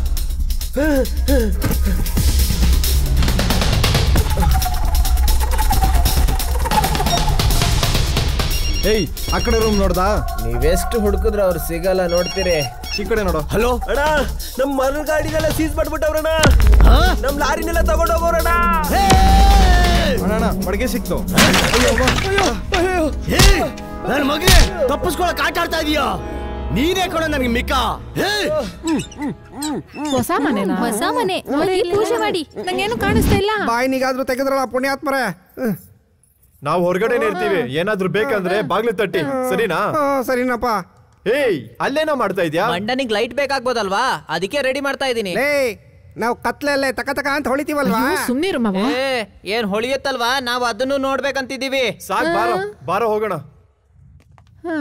ಏಯ್ ಆ ಕಡೆ ರೂಮ್ ನೋಡ್ದಾ ನೀವೆಷ್ಟು ಹುಡುಕಿದ್ರು ಅವ್ರು ಸಿಗಲ್ಲ ನೋಡ್ತೀರಿ ಈ ಕಡೆ ನೋಡೋ ಹಲೋ ಅಣ್ಣ ನಮ್ ಮರ ಗಾಡಿನೆಲ್ಲ ಸೀಸ್ ಮಾಡ್ಬಿಟ್ಟವ್ರಣ್ಣ ನಮ್ ಲಾರಿನೆಲ್ಲ ತಗೊಂಡ್ ಹೋಗೋರಣ್ಣ ಅಣ್ಣ ಮಡಿಗೆ ಸಿಕ್ತು ನನ್ನ ಮಗನೇ ತಪ್ಪಿಸ್ಕೊಳಕ್ ಆಟ ಆಡ್ತಾ ಇದೀಯಾ ನೀನೇ ಕೊಡ ನನಗೆ ಮಿಕ್ಕ ಹೊಸ ಮನೆನಾ ಹೊಸ ಮನೆ ಹೋಗಿ ಪೂಜೆ ಮಾಡಿ ನಂಗೇನು ಕಾಣಿಸ್ತಾ ಇಲ್ಲ ಬಾಯಿನಿಗಾದ್ರೂ ತೆಗೆದ್ರಲ್ಲ ಪುಣ್ಯಾತ್ಮರೇ ನಾವು ಹೊರಗಡೆನೆ ಇರ್ತೀವಿ ಏನಾದ್ರೂ ಬೇಕಂದ್ರೆ ಬಾಗ್ಲು ತಟ್ಟಿ ಸರಿನಾ ಸರಿನಪ್ಪ ಏಯ್ ಅಲ್ಲೇನೋ ಮಾಡ್ತಾ ಇದ್ಯಾ ಮಂಡನಿಗೆ ಲೈಟ್ ಬೇಕಾಗ್ಬೋದಲ್ವಾ ಅದಕ್ಕೆ ರೆಡಿ ಮಾಡ್ತಾ ಇದೀನಿ ಲೇ ನಾವು ಕತ್ಲೆಲ್ಲೇ ತಕ ತಕ ಅಂತ ಹೊಳಿತೀವಲ್ವಾ ಸುಮ್ನಿರು ಮಾವ ಏ ಏನ್ ಹೊಳಿಯುತ್ತಲ್ವಾ ನಾವು ಅದನ್ನು ನೋಡ್ಬೇಕಂತಿದೀವಿ ಸಾಕ್ ಬಾರೋ ಬಾರೋ ಹೋಗೋಣ ಹಾ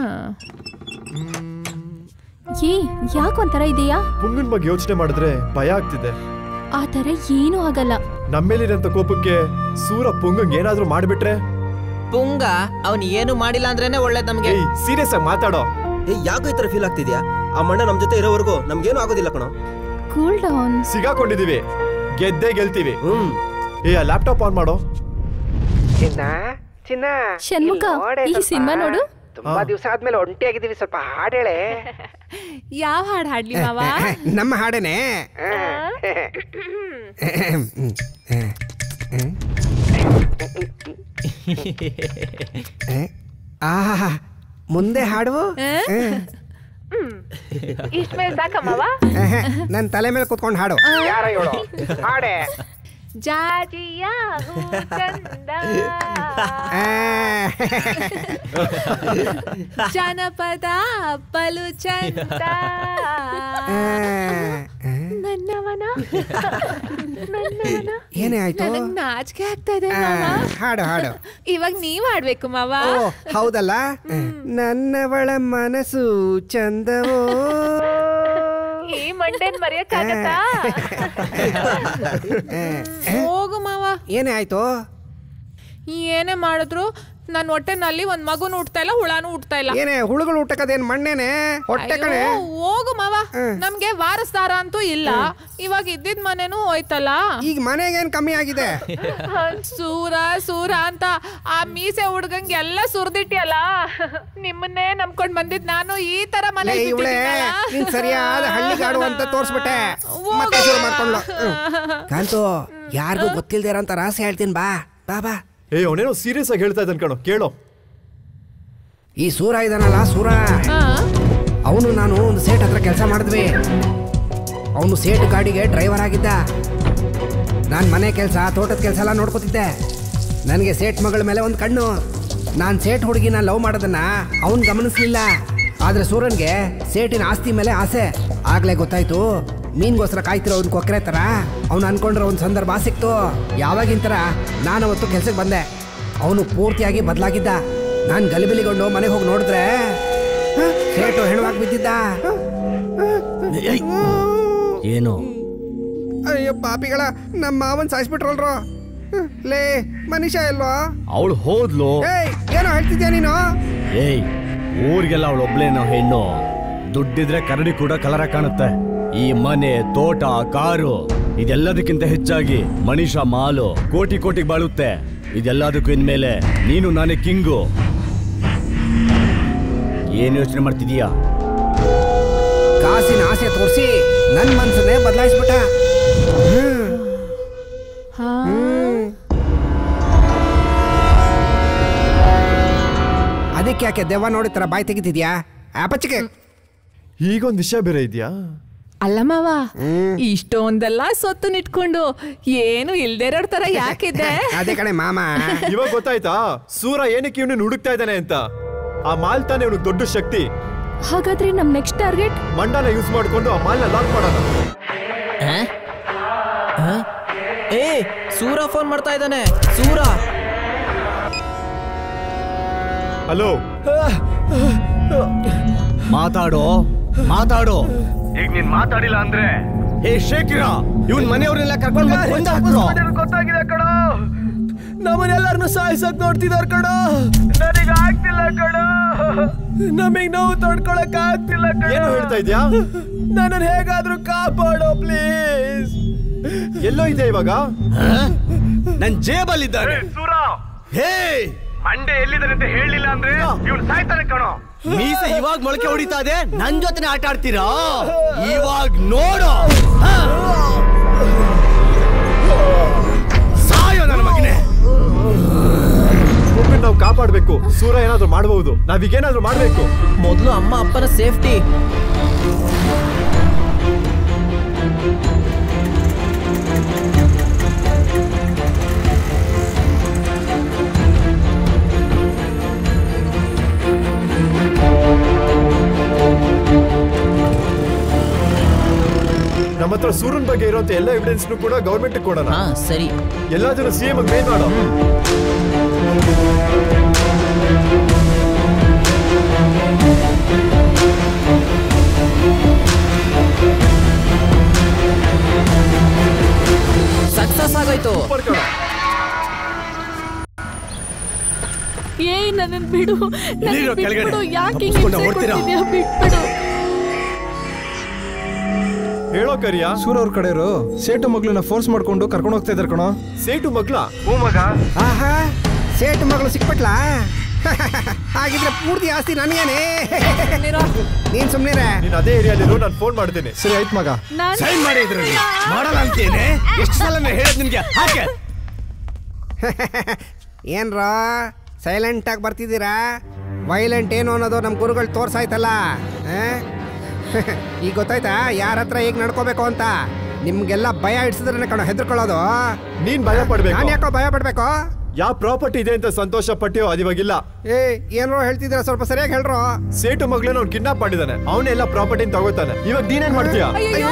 ಏ ಯಾಕೊಂಥರ ಇದೆಯಾ ಪುಂಗನ್ ಬಗ್ಗೆ ಯೋಚನೆ ಮಾಡಿದ್ರೆ ಭಯ ಆಗ್ತಿದೆ ಆ ಥರ ಏನೂ ಆಗಲ್ಲ ನಮ್ಮೇಲಿರಂತ ಕೋಪಕ್ಕೆ ಸೂರ ಪುಂಗಂಗ್ ಏನಾದ್ರೂ ಮಾಡ್ಬಿಟ್ರೆ ಪುಂಗ ಅವನ್ ಏನು ಮಾಡಿಲ್ಲ ಅಂದ್ರೇನೆ ಒಳ್ಳೇದ್ ನಮ್ಗೆ ಏಯ್ ಸೀರಿಯಸ್ ಆಗಿ ಮಾತಾಡೋ ಏ ಯಾಕೋ ಈ ತರ ಫೀಲ್ ಆಗ್ತಿದ್ಯಾ ಆ ಮಣ್ಣ ನಮ್ ಜೊತೆ ಇರೋವರೆಗೂ ನಮ್ಗೇನು ಆಗೋದಿಲ್ಲ ಕಣೋ ಕೂಲ್ ಡೌನ್ ಸಿಗಾಕೊಂಡಿದೀವಿ ಗೆದ್ದೇ ಗೆಲ್ತೀವಿ ಹ್ಮ್ ಏ ಲ್ಯಾಪ್ಟಾಪ್ ಆನ್ ಮಾಡೋ ಚಿನ್ನ ಚಿನ್ನ ಷಣ್ಮುಖ ಈ ಸಿನಿಮಾ ನೋಡು ತುಂಬಾ ದಿವಸ ಆದ್ಮೇಲೆ ಒಂಟಿಯಾಗಿದ್ದೀವಿ ಸ್ವಲ್ಪ ಹಾಡೇಳೆ ಯಾವ ಹಾಡು ಹಾಡ್ಲಿ ಮಾವ ನಮ್ಮ ಹಾಡೇನೆ ಆಹಾ ಮುಂದೆ ಹಾಡು ಇಷ್ಟ ಮೇಲೆ ಸಾಕಮ್ಮವ ನನ್ನ ತಲೆ ಮೇಲೆ ಕುತ್ಕೊಂಡು ಹಾಡು ಯಾರ ಹೇಳು ಹಾಡೆ ಜಾಜಿಯ ಹೂ ಚಂದ ಜನಪದ ಬಲು ಚಂದ ನನ್ನವನ ನನ್ನವನ ಏನೇ ಆಯ್ತು ನನಗ್ ನಾಚಿಕೆ ಆಗ್ತಾ ಇದೆ ಆ, ಮಾವ. ಹಾಡು ಹಾಡು ಇವಾಗ ನೀವ್ ಆಡ್ಬೇಕು ಮಾವ ಓ ಹೌದಲ್ಲ ನನ್ನವಳ ಮನಸ್ಸು ಚಂದವೋ ಈ ಮಂಡೇನ್ ಮರೆಯಕ್ಕಾಗತ್ತಾ ಹೋಗು ಮಾವ ಏನೇ ಆಯ್ತು ಏನೇ ಮಾಡಿದ್ರು ನನ್ನ ಹೊಟ್ಟೆನಲ್ಲಿ ಒಂದ್ ಮಗುನು ಹುಟ್ತಾ ಇಲ್ಲ ಹುಳಾನು ಹುಟ್ತಾ ಇಲ್ಲ ಏನೇ ಹುಳುಗಳು ಊಟಕ್ಕದೇನ್ ಮಣ್ಣೇನೆ ಹೊಟ್ಟೆ ಕಣೆ ಅಯ್ಯೋ, ಹೋಗು ಮಾವ ನಮ್ಗೆ ವಾರಸ್ದಾರ ಅಂತೂ ಇಲ್ಲ ಇವಾಗ ಇದ್ದಿದ್ ಮನೆನೂ ಹೋಯ್ತಲ್ಲ ಈಗ ಮನೆಗೇನ್ ಕಮ್ಮಿ ಆಗಿದೆ ಸೂರ ಸೂರ ಅಂತ ಆ ಮೀಸೆ ಹುಡ್ಗಂಗೆ ಎಲ್ಲ ಸುರ್ದಿಟ್ಟಿಯಲ್ಲ ನಿಮ್ಮನ್ನೇ ನಂಬ್ಕೊಂಡ್ ಬಂದಿದ್ ನಾನು ಈ ತರ ಮನೆ ಲೇ, ಇವ್ಳೆ ನೀನ್ ಸರಿಯಾದ ಹಳ್ಳಿಗಾಡು ಅಂತ ತೋರ್ಸ್ಬಿಟ್ಟೆ ಮತ್ತೆ ಶುರು ಮಾಡ್ಕೊಂಡ್ಲು ಹ್ಮ್. ಕಾಂತು ಯಾರಿಗೂ ಗೊತ್ತಿಲ್ದಿರ ಅಂತ ರಹಸ್ಯ ಹೇಳ್ತೀನಿ ಬಾ ಬಾ ಬಾ ಏ ಅವನೇನೋ ಸೀರಿಯಸ್ ಆಗಿ ಹೇಳ್ತಾ ಇದ್ದಾನೆ ಕಣೋ ಕೇಳೋ ಈ ಸೂರ ಇದಾನಲ್ಲ ಸೂರ ಅವನು ನಾನು ಒಂದು ಸೇಟ್ ಹತ್ರ ಕೆಲಸ ಮಾಡಿದ್ವಿ ಅವನು ಸೇಟ್ ಗಾಡಿಗೆ ಡ್ರೈವರ್ ಆಗಿದ್ದ ನಾನು ಮನೆ ಕೆಲಸ ತೋಟದ ಕೆಲಸ ಎಲ್ಲ ನೋಡ್ಕೋತಿದ್ದೆ ನನಗೆ ಸೇಟ್ ಮಗಳ ಮೇಲೆ ಒಂದು ಕಣ್ಣು ನಾನು ಸೇಟ್ ಹುಡುಗಿನ ಲವ್ ಮಾಡೋದನ್ನ ಅವನು ಗಮನಿಸ್ಲಿಲ್ಲ ಆದ್ರೆ ಸೂರನ್ಗೆ ಸೇಟಿನ ಆಸ್ತಿ ಮೇಲೆ ಆಸೆ ಆಗ್ಲೇ ಗೊತ್ತಾಯ್ತು ಮೀನ್ಗೋಸ್ಕರ ಕಾಯ್ತಿರೋ ಅವ್ನ ಕೊಕ್ಕರೆ ತರ ಅವ್ನು ಅನ್ಕೊಂಡ್ರೆ ಒಂದು ಸಂದರ್ಭ ಸಿಕ್ತು ಯಾವಾಗಿನ ಥರ ನಾನು ಅವತ್ತು ಕೆಲ್ಸಕ್ಕೆ ಬಂದೆ ಅವನು ಪೂರ್ತಿಯಾಗಿ ಬದಲಾಗಿದ್ದ ನಾನು ಗಲಿಬಿಲಿಗೊಂಡು ಮನೆಗೆ ಹೋಗಿ ನೋಡಿದ್ರೆ ಹ, ಸೇಟು ಹೆಣವಾಗಿ ಬಿದ್ದಿದ್ದ ಏನು ಅಯ್ಯೋ ಪಾಪಿಗಳ ನಮ್ಮ ಮಾವನ್ ಸಾಯಿಸ್ಬಿಟ್ರಲ್ರು ಹ್ಮ್, ಲೇ ಮನುಷ್ಯ ಇಲ್ವಾ ಅವಳು ಹೋದ್ಲು ಏಯ್ ಏನೋ ಹೇಳ್ತಿದ್ಯಾ ನೀನು ಏಯ್ ಊರಿಗೆಲ್ಲ ಅವಳು ಒಬ್ಳೇನೋ ಹೆಣ್ಣು ದುಡ್ಡಿದ್ರೆ ಕರಡಿ ಕೂಡ ಕಲರ ಕಾಣುತ್ತೆ ಈ ಮನೆ ತೋಟ ಕಾರು ಇದೆಲ್ಲದಕ್ಕಿಂತ ಹೆಚ್ಚಾಗಿ ಮನುಷ್ಯ ಮಾಲು ಕೋಟಿ ಕೋಟಿ ಬಾಳುತ್ತೆ ಇದೆಲ್ಲದಕ್ಕೂ ಇನ್ಮೇಲೆ ನೀನು ನಾನೇ ಕಿಂಗು ಏನು ಯೋಚನೆ ಮಾಡ್ತಿದೀಯಾ ಕಾಸಿನ ಆಸೆ ತೋರಿಸಿ ನನ್ನ ಮನ್ಸನ್ನೇ ಬದಲಾಯಿಸ್ಬಿಟ್ಟ ಅದಕ್ಕೆ ಯಾಕೆ ದೆವ್ವ ನೋಡಿದ ಥರ ಬಾಯಿ ತೆಗಿತಿದ್ಯಾ ಆಪಚ್ಚಿಗೆ ಈಗೊಂದು ವಿಷಯ ಬೇರೆ ಇದೆಯಾ ಅಲ್ಲ ಮಾವ ಇಷ್ಟೊಂದೆಲ್ಲ ಸೊತ್ತು ನಿಟ್ಕೊಂಡು ಏನು ಇಲ್ದೇ ಇರೋ ತರ ಯಾಕಿದೆ ಅದೇ ಕಣೆ ಮಾಮ ಇವಾಗ ಗೊತ್ತಾಯ್ತಾ ಸೂರ ಏನಕ್ಕೆ ಇವನು ಹುಡುಕ್ತಾ ಇದ್ದಾನೆ ಅಂತ ಆ ಮಾಲ್ ತಾನೇ ಇವನಿಗೆ ದೊಡ್ಡ ಶಕ್ತಿ ಹಾಗಾದ್ರೆ ನಮ್ ನೆಕ್ಸ್ಟ್ ಟಾರ್ಗೆಟ್ ಮಂಡನ ಯೂಸ್ ಮಾಡ್ಕೊಂಡು ಆ ಮಾಲ್ನ ಲಾಕ್ ಮಾಡೋಣ ಏ ಸೂರ ಫೋನ್ ಮಾಡ್ತಾ ಇದ್ದಾನೆ ಸೂರ ಹಲೋ ಮಾತಾಡೋ ಮಾತಾಡೋ ಈಗ ನೀನ್ ಮಾತಾಡಿಲ್ಲ ಅಂದ್ರೆ ಏ ಶೇಖರ ಇವನ್ ಮನೆಯವ್ರನ್ನೆಲ್ಲ ಕರ್ಕೊಂಡು ಬಂದು ಕೊಂದು ಹಾಕ್ಬಿಡು. ಗೊತ್ತಾಗಿದೆ ಕಣ ನಮ್ಮನ್ನೆಲ್ಲರನ್ನು ಸಾಯಿಸಕ್ ನೋಡ್ತಿದಾರ್ ಕಣ ನನಗೆ ಆಗ್ತಿಲ್ಲ ಕಣ ನಮಗ್ ನೋವು ತಡ್ಕೊಳಕ್ ಆಗ್ತಿಲ್ಲ ಕಣ ಏನು ಹೇಳ್ತಾ ಇದ್ಯಾ ನನ್ನನ್ನು ಹೇಗಾದ್ರೂ ಕಾಪಾಡೋ ಪ್ಲೀಸ್ ಎಲ್ಲೋ ಇದೆ ಇವಾಗ ನನ್ ಜೇಬಲ್ಲಿದ್ದಾನೆ ಸೂರ ಹೇ ಮಂಡೆ ಎಲ್ಲಿದ್ದಾನೆ ಅಂತ ಹೇಳಿಲ್ಲ ಅಂದ್ರೆ ಇವ್ನು ಸಾಯ್ತಾನೆ ಕಣೋ ಮೀಸೆ ಇವಾಗ ಮೊಳಕೆ ಹೊಡಿತಾ ಇದೆ ನನ್ ಜೊತೆನೆ ಆಟ ಆಡ್ತೀರಾ ಇವಾಗ ನೋಡು ಹ? ಸಾಯೋ ನನ್ನ ಮಗನೇ ಒಬ್ಬರು ನಾವು ಕಾಪಾಡ್ಬೇಕು ಸೂರ ಏನಾದ್ರೂ ಮಾಡಬಹುದು ನಾವೀಗೇನಾದ್ರೂ ಮಾಡ್ಬೇಕು ಮೊದಲು ಅಮ್ಮ ಅಪ್ಪನ ಸೇಫ್ಟಿ ನಮ್ಮ ಹತ್ರ ಸೂರನ್ ಬಗ್ಗೆ ಇರುವಂತ ಎಲ್ಲ ಎವಿಡೆನ್ಸ್ ಕೂಡ ಗೌರ್ಮೆಂಟ್ ಕೊಡೋಣ ಹಾ ಸರಿ ಎಲ್ಲಾದ್ರೂ ಸಿಎಂ ಮೇಲ್ ಮಾಡೋ ಸಕ್ಸಸ್ ಆಗೋಯ್ತು ಏ ನನ್ನ ಬಿಡು ನನ್ನನ್ ಎಲ್ಲಿರೋ ಕೆಳಗಡೆ? ಬಿಟ್ಬಿಡು ಯಾಕೆ ಹಿಂಗೆ ತಪ್ಪಿಸ್ಕೊಂಡು ಹಿಂಸೆ ಓಡ್ತೀರಾ? ಕೊಡ್ತಿದ್ಯಾ? ಬಿಟ್ಬಿಡು ಹೇಳೋ ಕರಿಯಾ ಸೂರ್ ಅವ್ರ ಕಡೆಯವರು ಸೇಟು ಮಗಳನ್ನ ಫೋರ್ಸ್ ಮಾಡ್ಕೊಂಡು ಕರ್ಕೊಂಡು ಹೋಗ್ತಾ ಇದಾರೆ ಕಣೋ ಸೇಟು ಮಗ್ಲ ಹೂ ಮಗ ಆಹಾ ಸೇಟ್ ಮಗಳು ಸಿಕ್ಬಿಟ್ಲಾ ಹಾಗಿದ್ರೆ ಪೂರ್ತಿ ಆಸ್ತಿ ನನಗೇನೆ ನೀನ್ ಸುಮ್ನಿರೆ ನೀನ್ ಅದೇ ಏರಿಯಾಲಿರೋ ನಾನು ಫೋನ್ ಮಾಡ್ತೇನೆ ಸರಿ ಆಯ್ತು ಮಗ ಸೈನ್ ಮಾಡಿ ಇದ್ರಲ್ಲಿ ಮಾಡಲ್ಲ ಅಂತೇನೆ ಎಷ್ಟು ಸಲ ಹೇಳದ್ ನಿನ್ಗೆ ಹಾಗೆ ಏನ್ರ ಸೈಲೆಂಟ್ ಆಗಿ ಬರ್ತಿದ್ದೀರಾ ವೈಲೆಂಟ್ ಏನು ಅನ್ನೋದು ನಮ್ಮ ಗುರುಗಳು ತೋರ್ಸಾಯ್ತಲ್ಲ ಆ? ಈಗ ಗೊತ್ತಾಯ್ತಾ ಯಾರ ಹತ್ರ ಹೇಗೆ ನಡ್ಕೋಬೇಕು ಅಂತ ನಿಮ್ಗೆಲ್ಲ ಭಯ ಇಡ್ಸಿದ್ರೆ ಕಣೋ ಹೆದರ್ಕೊಳ್ಳೋದು ನೀನ್ ಭಯ ಪಡ್ಬೇಕು ನಾನು ಯಾಕೋ ಭಯ ಪಡ್ಬೇಕು ಯಾವ ಪ್ರಾಪರ್ಟಿ ಇದೆ ಅಂತ ಸಂತೋಷ ಪಟ್ಟಿಯೋ ಅದು ಇವಾಗಿಲ್ಲ ಏ ಏನೋ ಹೇಳ್ತಿದ್ರ ಸ್ವಲ್ಪ ಸರಿಯಾಗಿ ಹೇಳ್ರೋ ಸೇಟು ಮಗಳನ್ನ ಅವ್ನು ಕಿಡ್ನಾಪ್ ಮಾಡಿದಾನೆ ಅವನೆಲ್ಲ ಪ್ರಾಪರ್ಟಿ ತಗೋತಾನೆ ಇವಾಗ ನೀನೇನ್ ಮಾಡ್ತೀಯಾ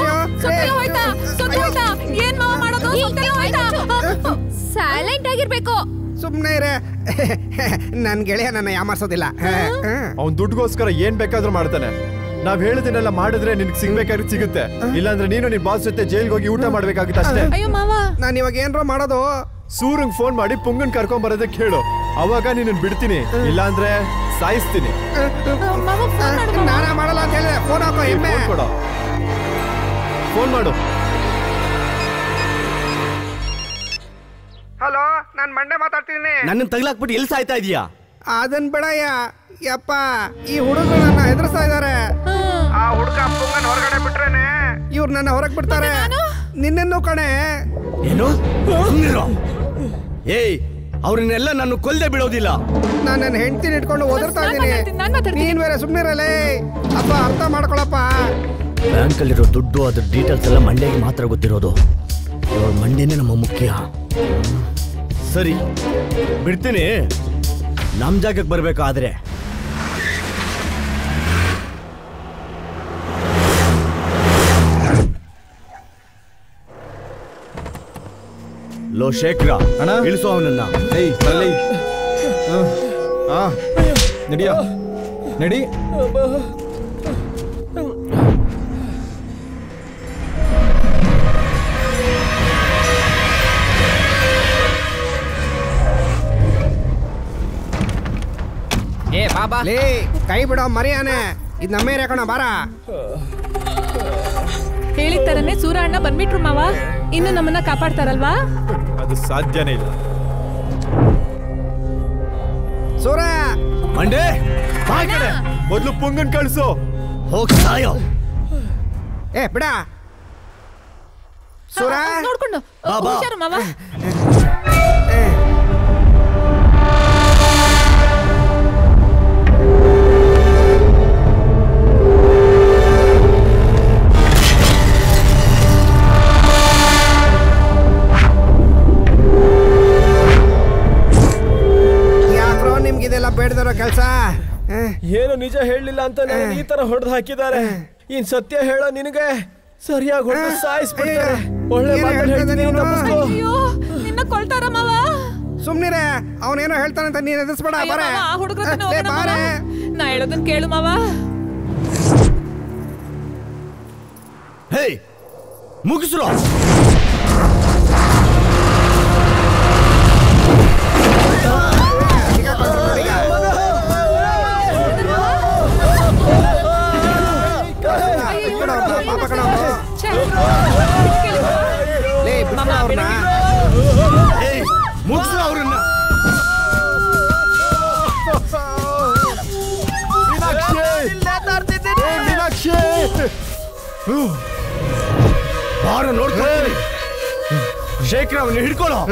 ಸೈಲೆಂಟ್ ಆಗಿರ್ಬೇಕು ಸುಮ್ಮನೆ ಇರೇ ನನ್ ಗೆಳೆಯ ನನ್ನ ಯಾಮಾರ್ಸೋದಿಲ್ಲ ಅವ್ನ್ ದುಡ್ಡುಗೋಸ್ಕರ ಏನ್ ಬೇಕಾದ್ರೂ ಮಾಡ್ತಾನೆ ನಾವ್ ಹೇಳಿದನ್ನೆಲ್ಲ ಮಾಡಿದ್ರೆ ನಿನ್ಗೆ ಸಿಗ್ಬೇಕಾದ್ರೆ ಸಿಗುತ್ತೆ ಇಲ್ಲಾಂದ್ರೆ ನೀನು ನಿನ್ ಬಾಸ್ ಜೊತೆ ಜೈಲ್ಗೆ ಹೋಗಿ ಊಟ ಮಾಡ್ಬೇಕಾಗುತ್ತೆ ಅಷ್ಟೇ ಅಯ್ಯೋ ಮಾವ ನಾನು ಇವಾಗ ಏನ್ರೋ ಮಾಡೋದು ಸೂರಂಗ್ ಫೋನ್ ಮಾಡಿ ಪುಂಗನ್ ಕರ್ಕೊಂಡ್ ಬರೋದಕ್ಕೆ ಹೇಳು ಅವಾಗ ನೀನು ಬಿಡ್ತೀನಿ ಇಲ್ಲಾಂದ್ರೆ ಸಾಯಿಸ್ತೀನಿ ನಾನ ಮಾಡಲ್ಲ ಅಂತ ಹೇಳಿದೆ ಫೋನ್ ಹಾಕೋ ಎಮ್ಮೆ ಫೋನ್ ಕೊಡು ಫೋನ್ ಮಾಡು ಹಲೋ ನಾನ್ ಮಂಡೆ ಮಾತಾಡ್ತಿದ್ದೀನಿ ನನ್ನ ತಗ್ಲಾಕ್ಬಿಟ್ಟು ಎಲ್ಲಿ ಸಾಯ್ತಾ ಇದೀಯಾ ಅದನ್ ಬಿಡಯ್ಯ ಯಪ್ಪ ಈ ಹುಡುಗರು ನನ್ನ ಹೆದರ್ಸ್ತಾ ಇದಾರೆ ಆ ಹುಡುಗ ಪುಂಗನ್ ಹೊರಗಡೆ ಬಿಟ್ರೇನೆ ಇವ್ರು ನನ್ನ ಹೊರಗ್ ಬಿಡ್ತಾರೆ ನಿನ್ನೆನ್ನು ಕಣೆ ಏನು ಸುಮ್ನಿರು. ಏಯ್ ಅವ್ರನ್ನೆಲ್ಲ ನಾನು ಕೊಲ್ದೆ ಬಿಡೋದಿಲ್ಲ ನಾನು ನನ್ನ ಹೆಂಡತಿನ ಇಟ್ಕೊಂಡು ಓದಿರ್ತಾ ಇದ್ದೀನಿ ನೀನ್ ಬೇರೆ ಸುಮ್ನಿರಲೇ ಅಪ್ಪ ಅರ್ಥ ಮಾಡ್ಕೊಳಪ್ಪ ಬ್ಯಾಂಕಲ್ಲಿರೋ ದುಡ್ಡು ಅದ್ರ ಡೀಟೇಲ್ಸ್ ಎಲ್ಲ ಮಂಡ್ಯಗೆ ಮಾತ್ರ ಗೊತ್ತಿರೋದು ಇವ್ರ ಮಂಡ್ಯನೇ ನಮ್ಮ ಮುಖ್ಯ ಸರಿ ಬಿಡ್ತೀನಿ ನಮ್ ಜಾಗಕ್ಕೆ ಬರ್ಬೇಕಾದ್ರೆ ಲೋ ಶೇಖರ ಅಣ್ಣ ಇಳಿಸೋ ಅವನನ್ನ ಏಯ್ ತಲೆ ಆ ನಡಿಯ ನಡಿ ಏ ಬಾಬಾ ಲೇ ಕೈ ಬಿಡೋ ಮರಿಯಾನೆ ಇದು ನಮ್ಮ ಏರಿಯಾ ಕಣ ಬಾರ ಹೇಳಿದ ತರನೇ ಸೂರ ಅಣ್ಣ ಬಂದ್ಬಿಟ್ರು ಮಾವ ಇನ್ನು ನಮ್ಮನ್ನ ಕಾಪಾಡ್ತಾರಲ್ವಾ ಅದು ಸಾಧ್ಯನೇ ಇಲ್ಲ ಸೂರ ಮಂಡೆ ಮೊದ್ಲು ಪುಂಗನ್ ಕಳ್ಸು ಹೋಗ್ ಸಾಯೋ ಏ ಬಿಡ ಸೂರ ನೋಡ್ಕೊಂಡು ಬಾ, ಬಾ. ಹುಷಾರು ಮಾವ ಯಾಕ್ರೋ ನಿಮ್ಗಿದೆಲ್ಲ ಬೇಡದಿರೋ ಕೆಲಸ ಏನು ನಿಜ ಹೇಳಲಿಲ್ಲ ಅಂತ ನನಗೆ ಈ ತರ ಹೊಡೆದು ಹಾಕಿದ್ದಾರೆ ಇನ್ ಸತ್ಯ ಹೇಳೋ ನಿನಗೆ ಸರಿಯಾಗಿ ಹೊಡೆದು ಸಾಯಿಸ್ಬಿಡ್ತಾರೆ ಒಳ್ಳೆ ಏನ್ ಮಾತನ್ನ ಹೇಳ್ತಿದ್ದೆ ಹೇಳ್ತೀನಿ ನೀನು? ತಪ್ಪಿಸ್ಕೋ. ಅಯ್ಯೋ ನಿನ್ನ ಕೊಳ್ತಾರ ಮಾವ ಸುಮ್ನಿರೆ ಅವನೇನೋ ಹೇಳ್ತಾನೆ ಅಂತ ನೀನ್ ಎದುರಿಸ್ಬೇಡ ಅಯ್ಯೋ ಬಾರೆ ಮಾವ, ಆ ಹುಡುಗ್ರ ಹತ್ರನೇ ಲೇ, ಹೋಗೋಣ ಬಾರೆ ಮಾವ. ನಾ ಹೇಳೋದನ್ ಕೇಳು ಮಾವ ಹೇಯ್ ಮುಗಿಸ್ರು ಪಾಪ ಕಣ ಲೇ ಬಿಡ್ಬೇಡ ಅವ್ರನ್ನ ಏಯ್ ಮುಗಿಸ್ರು ಅವ್ರನ್ನ ಮೀನಾಕ್ಷಿ ಬಾರ ನೋಡ್ತೀನಿ ಶೇಖರ್ ಅವನ್ನ ಹಿಡ್ಕೊಳ್ಳೋ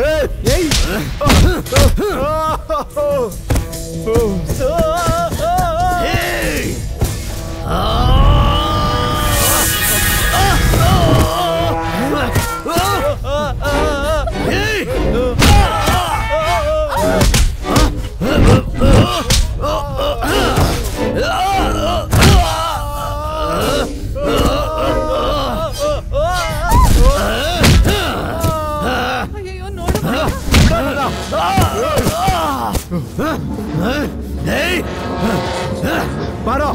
ಏಯ್! ಏಯ್! ಏಯ್! ಬಾರೋ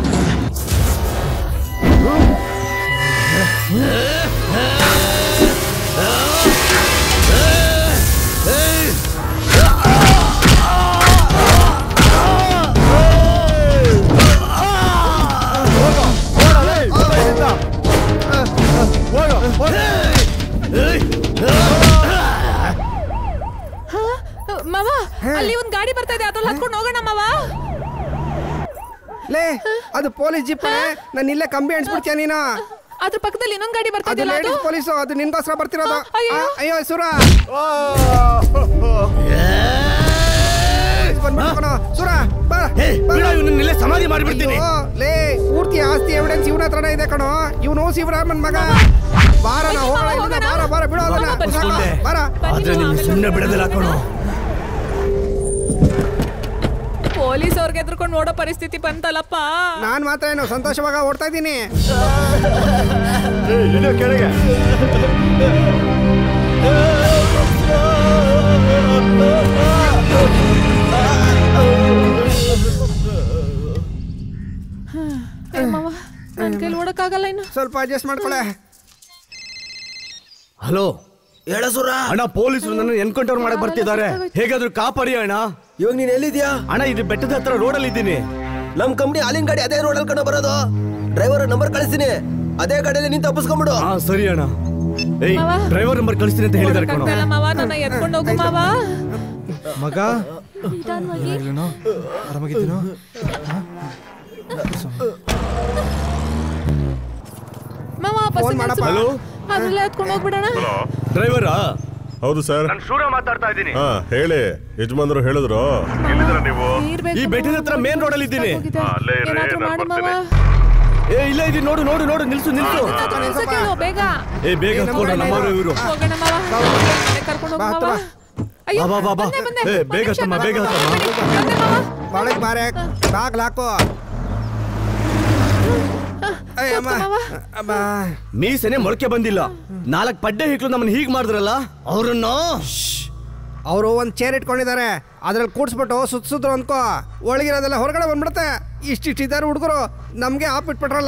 ಮಾವ ಅಲ್ಲಿ ಒಂದ್ ಗಾಡಿ ಬರ್ತಾ ಇದೆ ಅದ್ರಲ್ಲಿ ಹತ್ಕೊಂಡು ಹೋಗೋಣ ಮಾವ ಲೇ ಅದು ಪೊಲೀಸ್ ಜೀಪ್ ನಾನು ಇಲ್ಲೇ ಕಂಬಿ ಅನ್ಸ್ಬಿಡ್ತೀಯ ನೀನು ಅದ್ರ ಪಕ್ಕದಲ್ಲಿ ಇನ್ನೊಂದ್ ಗಾಡಿ ಬರ್ತಾ ಅದು ಇದೆಯಲ್ಲ ಅದು ಲೇಡೀಸ್ ಪೊಲೀಸು ಅದು ನಿನ್ಗೋಸ್ಕರ ಬರ್ತಿರೋದು ಅಯ್ಯೋ. ಆ, ಅಯ್ಯೋ ಸುರ ಬಂದ್ಬಿಟ್ಟು ಕಣೋ. ಸುರ ಬಾ ಬಾ. ಇವನನ್ನೆಲ್ಲ ಸಮಾಧಿ ಮಾಡಿಬಿಡ್ತೀನಿ ಅಯ್ಯೋ, ಲೇ ಪೂರ್ತಿ ಆಸ್ತಿ ಎವಿಡೆನ್ಸ್ ಇವನ ಹತ್ರನೇ ಇದೆ ಕಣೋ ಇವನು ಶಿವರಾಮನ್ ಮಗ ಬಾರ ನಾ ಹೋಗೋಣ ಇಲ್ಲಿಂದ. ಬಾರ ಬಾರ ಬಿಡೋ ಅದನ್ನ ಬನ್ನಿ. ಸಾಕು, ಬಾರ ಆದ್ರೆ ನಿಮ್ಗೆ ಸುಮ್ಮನೆ ಬಿಡೋದಿಲ್ಲ ಕಣೋ ಇದ್ದವ್ರಿಗೆ ಎದ್ರುಕೊಂಡು ನೋಡೋ ಪರಿಸ್ಥಿತಿ ಬಂತಲ್ಲಪ್ಪ ನಾನ್ ಮಾತ್ರ ಏನು ಸಂತೋಷವಾಗ ಓಡ್ತಾ ಇದ್ದೀನಿ ಕೆಳಗೆ ಏ ಮಾವ ನನ್ ಕೈಲಿ ಓಡಕ್ಕಾಗಲ್ಲ ಇನ್ನು ಸ್ವಲ್ಪ ಅಡ್ಜಸ್ಟ್ ಮಾಡ್ಕೊಳೆ ಹಲೋ ಹೇಳ ಸುರ ಅಣ್ಣ ಪೊಲೀಸರು ನನ್ನ ಎನ್ಕೌಂಟರ್ ಮಾಡಕ್ ಬರ್ತಿದ್ದಾರೆ ಹೇಗಾದ್ರೂ ಕಾಪಾಡಿ ಅಣ್ಣ ಇವಾಗ ನೀನ್ ಎಲ್ಲಿದ್ಯಾ ಅಣ್ಣ ಇದು ಬೆಟ್ಟದ ಹತ್ರ ರೋಡಲ್ಲಿ ಇದ್ದೀನಿ ನಮ್ ಕಂಪ್ನಿ ಹಾಲಿನ ಗಾಡಿ ಅದೇ ರೋಡಲ್ಲಿ ಕಣ ಬರೋದು ಡ್ರೈವರ್ ನಂಬರ್ ಕಳಿಸ್ತೀನಿ ಅದೇ ಗಾಡಿಯಲ್ಲಿ ನೀನ್ ತಪ್ಪಿಸ್ಕೊಂಬಿಡು ಹಾ ಸರಿ ಅಣ್ಣ ಏಯ್ ಮಾವ. ಡ್ರೈವರ್ ನಂಬರ್ ಕಳಿಸ್ತೀನಿ ಅಂತ ಹೇಳಿದಾರೆ ಕಣೋ ಓಡಕ್ಕಾಗ್ತಾ ಇಲ್ಲ ಮಾವ ನನ್ನ ಎತ್ಕೊಂಡು ಹೋಗು ಮಾವ ಮಗ ಏನಾಗ್ಲೇನೋ? ಆರಾಮಾಗಿದ್ದೀನೋ ಮಾವ ಬಸ್ ಫೋನ್ ಮಾಡಪ್ಪ. ಹಲೋ? ಅದ್ರಲ್ಲೇ ಎತ್ಕೊಂಡು ಹೋಗ್ಬಿಡೋಣ ಡ್ರೈವರಾ ಹೌದು ಸರ್ ಶೂರ ಮಾತಾಡ್ತಾ ಇದ್ದೀನಿ ಹಾ ಹೇಳಿ ಯಜಮಾನ್ರು ಹೇಳಿದ್ರು ಎಲ್ಲಿದ್ದೀರಾ ನೀವು ಈ ಬೆಟ್ಟದ ಹತ್ರ ಮೇನ್ ರೋಡಲ್ಲಿ ಇದ್ದೀನಿ ಹಾ, ಅಲ್ಲೇ ಇರ್ರಿ, ಏನಾದ್ರೂ ನಾನ್ ಮಾಡು ಮಾವ ಏ ಇಲ್ಲ ಇದೀನಿ ನೋಡು ನೋಡು ನೋಡು ನಿಲ್ಸು ನಿಲ್ಸು ಏನಾದ್ರೂ ನಿಲ್ಸು ಕೇಳು ಬೇಗ ಏ ಬೇಗ ಹತ್ಕೊಂಡು ನಮ್ಮವರು ಇವರು ಹೋಗೋಣ ಮಾವ ಕರ್ಕೊಂಡು ಹೋಗು ಮಾವ ಅಯ್ಯೋ ಬಾ ಬಾ ಬಾ ಬಂದೆ, ಬಂದೆ. ಏ ಬೇಗ ಒಂದ್ ನಿಮಿಷ, ಹತ್ತಮ್ಮ ಬೇಗ ಹತ್ತಮ್ಮ ಬಂದೆ ಮಾವ ಒಳಗ್ ಬಾರೆ ಬಾಗ್ಲ ಹಾಕೋ ಏಯ್ ಅಮ್ಮ ಅಮ್ಮ ಮೀಸನೆ ಮೊಳಕೆ ಬಂದಿಲ್ಲ ನಾಲ್ಕು ಪಡ್ಡೆ ಹಿಕ್ಲು ನಮ್ಮನ್ನ ಹೀಗ್ ಮಾಡಿದ್ರಲ್ಲ ಅವ್ರನ್ನ ಅವರು ಒಂದ್ ಚೇರ್ ಇಟ್ಕೊಂಡಿದ್ದಾರೆ ಅದ್ರಲ್ಲಿ ಕೂಡ್ಸ್ಬಿಟ್ಟು ಸುತ್ತಿಸಿದ್ರು ಅನ್ಕೋ ಒಳಗಿರೋದೆಲ್ಲ ಹೊರಗಡೆ ಬಂದ್ಬಿಡುತ್ತೆ ಇಷ್ಟಿಟ್ಟಿದ್ದಾರೆ ಹುಡುಗರು ನಮ್ಗೆ ಆಪ್ ಇಟ್ಬಿಟ್ರಲ್ಲ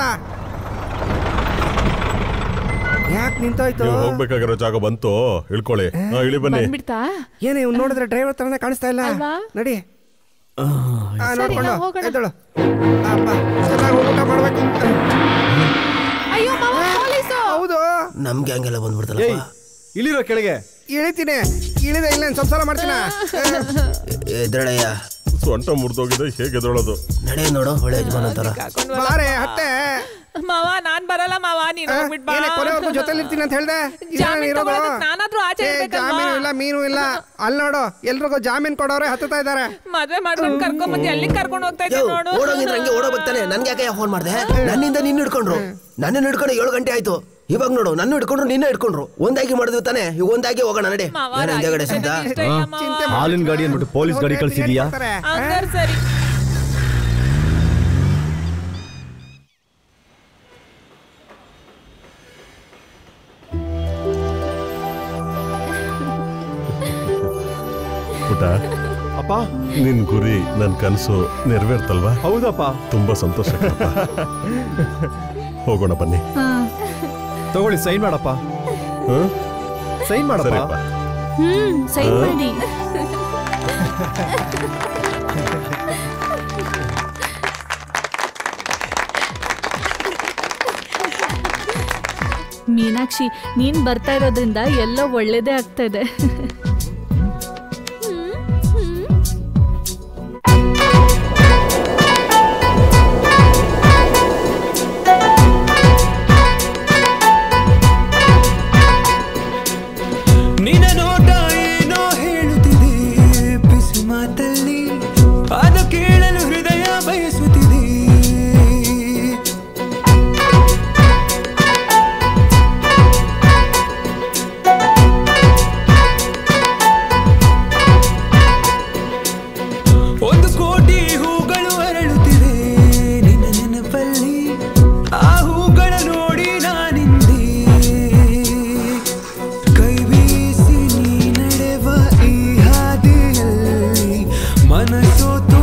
ಯಾಕೆ ನಿಂತೋಯ್ತು ನೀವು ಹೋಗ್ಬೇಕಾಗಿರೋ ಜಾಗ ಬಂತು ಇಳ್ಕೊಳ್ಳಿ ಹಾ ಇಳಿ ಬನ್ನಿ ಬಂದ್ಬಿಡ್ತಾ ಏನೇ ಇವ್ನು ನೋಡಿದ್ರೆ ಡ್ರೈವರ್ ತರನೇ ಕಾಣಿಸ್ತಾ ಇಲ್ಲ ಅಲ್ವಾ? ನಡಿ ಆ, ಸರಿ, ನೋಡ್ಕೊಂಡು ನಾವು ಹೋಗೋಣ. ಎದ್ದೇಳು ಅಪ್ಪ ಚೆನ್ನಾಗಿ ಊಟ ಮಾಡ್ಬೇಕು ಅಯ್ಯೋ ಮಾವ ಪೊಲೀಸು ಹೌದು ನಮ್ ಗ್ಯಾಂಗ್ ಎಲ್ಲ ಬಂದ್ಬಿಡ್ತಲ್ಲ ಇಳಿರೋ ಕೆಳಗೆ ಇಳಿತೀನಿ ಇಳಿದೆ ಇಲ್ಲ ಸಂಸಾರ ಮಾಡ್ತೀನ ಎದ್ರಳಯ್ಯ ಸೊಂಟ ಮುರಿದೋಗಿದೆ ಹೇಗೆ ಎದೊಳೋದು ನಡೆ ನೋಡು ಒಳ್ಳೆ ಯಜಮಾನ ಅಂತಾರ ಬಾರೆ ಹತ್ತೆ ಮಾವ ನಾನ್ ಬರಲ್ಲ ಮಾವ ನೀನ್ ಹೋಗ್ಬಿಟ್ ಬಾ ಏನೇ ಕೊನೆವರೆಗೂ ಜೊತೆಲಿ ಇರ್ತೀನಿ ಅಂತ ಹೇಳ್ದೆ ಜಾಮೀನ್ ಇರೋದು ತಗೊಳೋದಕ್ ನಾನಾದ್ರೂ ಆಚೆ ಏ, ಇರ್ಬೇಕಲ್ವಾ? ಜಾಮೀನು ಇಲ್ಲ ಮೀನು ಇಲ್ಲ ಅಲ್ಲಿ ನೋಡು ಎಲ್ರಿಗೂ ಜಾಮೀನ್ ಕೊಡೋರೆ ಹತ್ತುತ್ತಾ ಇದ್ದಾರೆ ಮದ್ವೆ ಮಾಡ್ಕೊಂಡು ಕರ್ಕೊಂಡ್ ಬಂದು ಎಲ್ಲಿ ಕರ್ಕೊಂಡು ಹೋಗ್ತಾ ಇದ್ದೆ ನೋಡು ಓಡೋಗಿದ್ರೆ ಹಂಗೆ ಓಡೋ ಬರ್ತಾನೆ ನನ್ಗೆ ಯಾಕೆ ಫೋನ್ ಮಾಡ್ದೆ ನನ್ನಿಂದ ನಿನ್ನ ಹಿಡ್ಕೊಂಡ್ರು ನನ್ನನ್ನು ಹಿಡ್ಕೊಂಡು ಏಳು ಗಂಟೆ ಆಯ್ತು ಇವಾಗ ನೋಡು ನನ್ನ ಹಿಡ್ಕೊಂಡ್ರು ನಿನ್ನ ಹಿಡ್ಕೊಂಡ್ರು ಒಂದಾಗಿ ಮಾಡಿದ್ವಿ ತಾನೆ ಈಗ ಒಂದಾಗಿ ಹೋಗೋಣ ನಡೆ ಮಾವ, ನಾನು ಹಿಂದೆಗಡೆ ರಾಗಿ ಸಿದ್ಧ ಇಷ್ಟ ಇಲ್ಲ ಮಾವ. ಹಾಲಿನ ಗಾಡಿ ಅಂದ್ಬಿಟ್ಟು ಪೊಲೀಸ್ ಗಾಡಿ ಕಳ್ಸಿದ್ಯಾ ಹಂಗಾರ್ ಸರಿ ಪುಟ ಅಪ್ಪ ನಿನ್ ಗುರಿ ನನ್ ಕನಸು ನೆರವೇರ್ತಲ್ವಾ ಹೌದಪ್ಪ ತುಂಬಾ ಸಂತೋಷ ಕಣಪ್ಪ. ಹೋಗೋಣ ಬನ್ನಿ ತಗೊಳ್ಳಿ ಸೈನ್ ಮಾಡಪ್ಪ ಹ್ಮ್? ಸೈನ್ ಮಾಡಪ್ಪ ಸರಿಯಪ್ಪ ಹ್ಮ್ ಸೈನ್ ಹಾ? ಮಾಡಿ ಮೀನಾಕ್ಷಿ ನೀನ್ ಬರ್ತಾ ಇರೋದ್ರಿಂದ ಎಲ್ಲ ಒಳ್ಳೇದೇ ಆಗ್ತಾ ಇದೆ ನಿನ್ನ ನೋಟ ಏನೋ ಹೇಳುತ್ತಿದೆ ಬಿಸು ಮಾತಲ್ಲಿ ಅದು ಕೇಳಲು ಹೃದಯ ಬಯಸುತ್ತಿದೆ ಒಂದು ಕೋಟಿ ಹೂಗಳು ಅರಳುತ್ತಿವೆ ನಿನ್ನ ನೆನಪಲ್ಲಿ ಆ ಹೂಗಳ ನೋಡಿ ನಾನಿಂದೆ ಕೈ ಬೀಸಿ ನೀ ನಡೆವ ಈ ಹಾದಿಯಲ್ಲಿ ಮನಸೋತು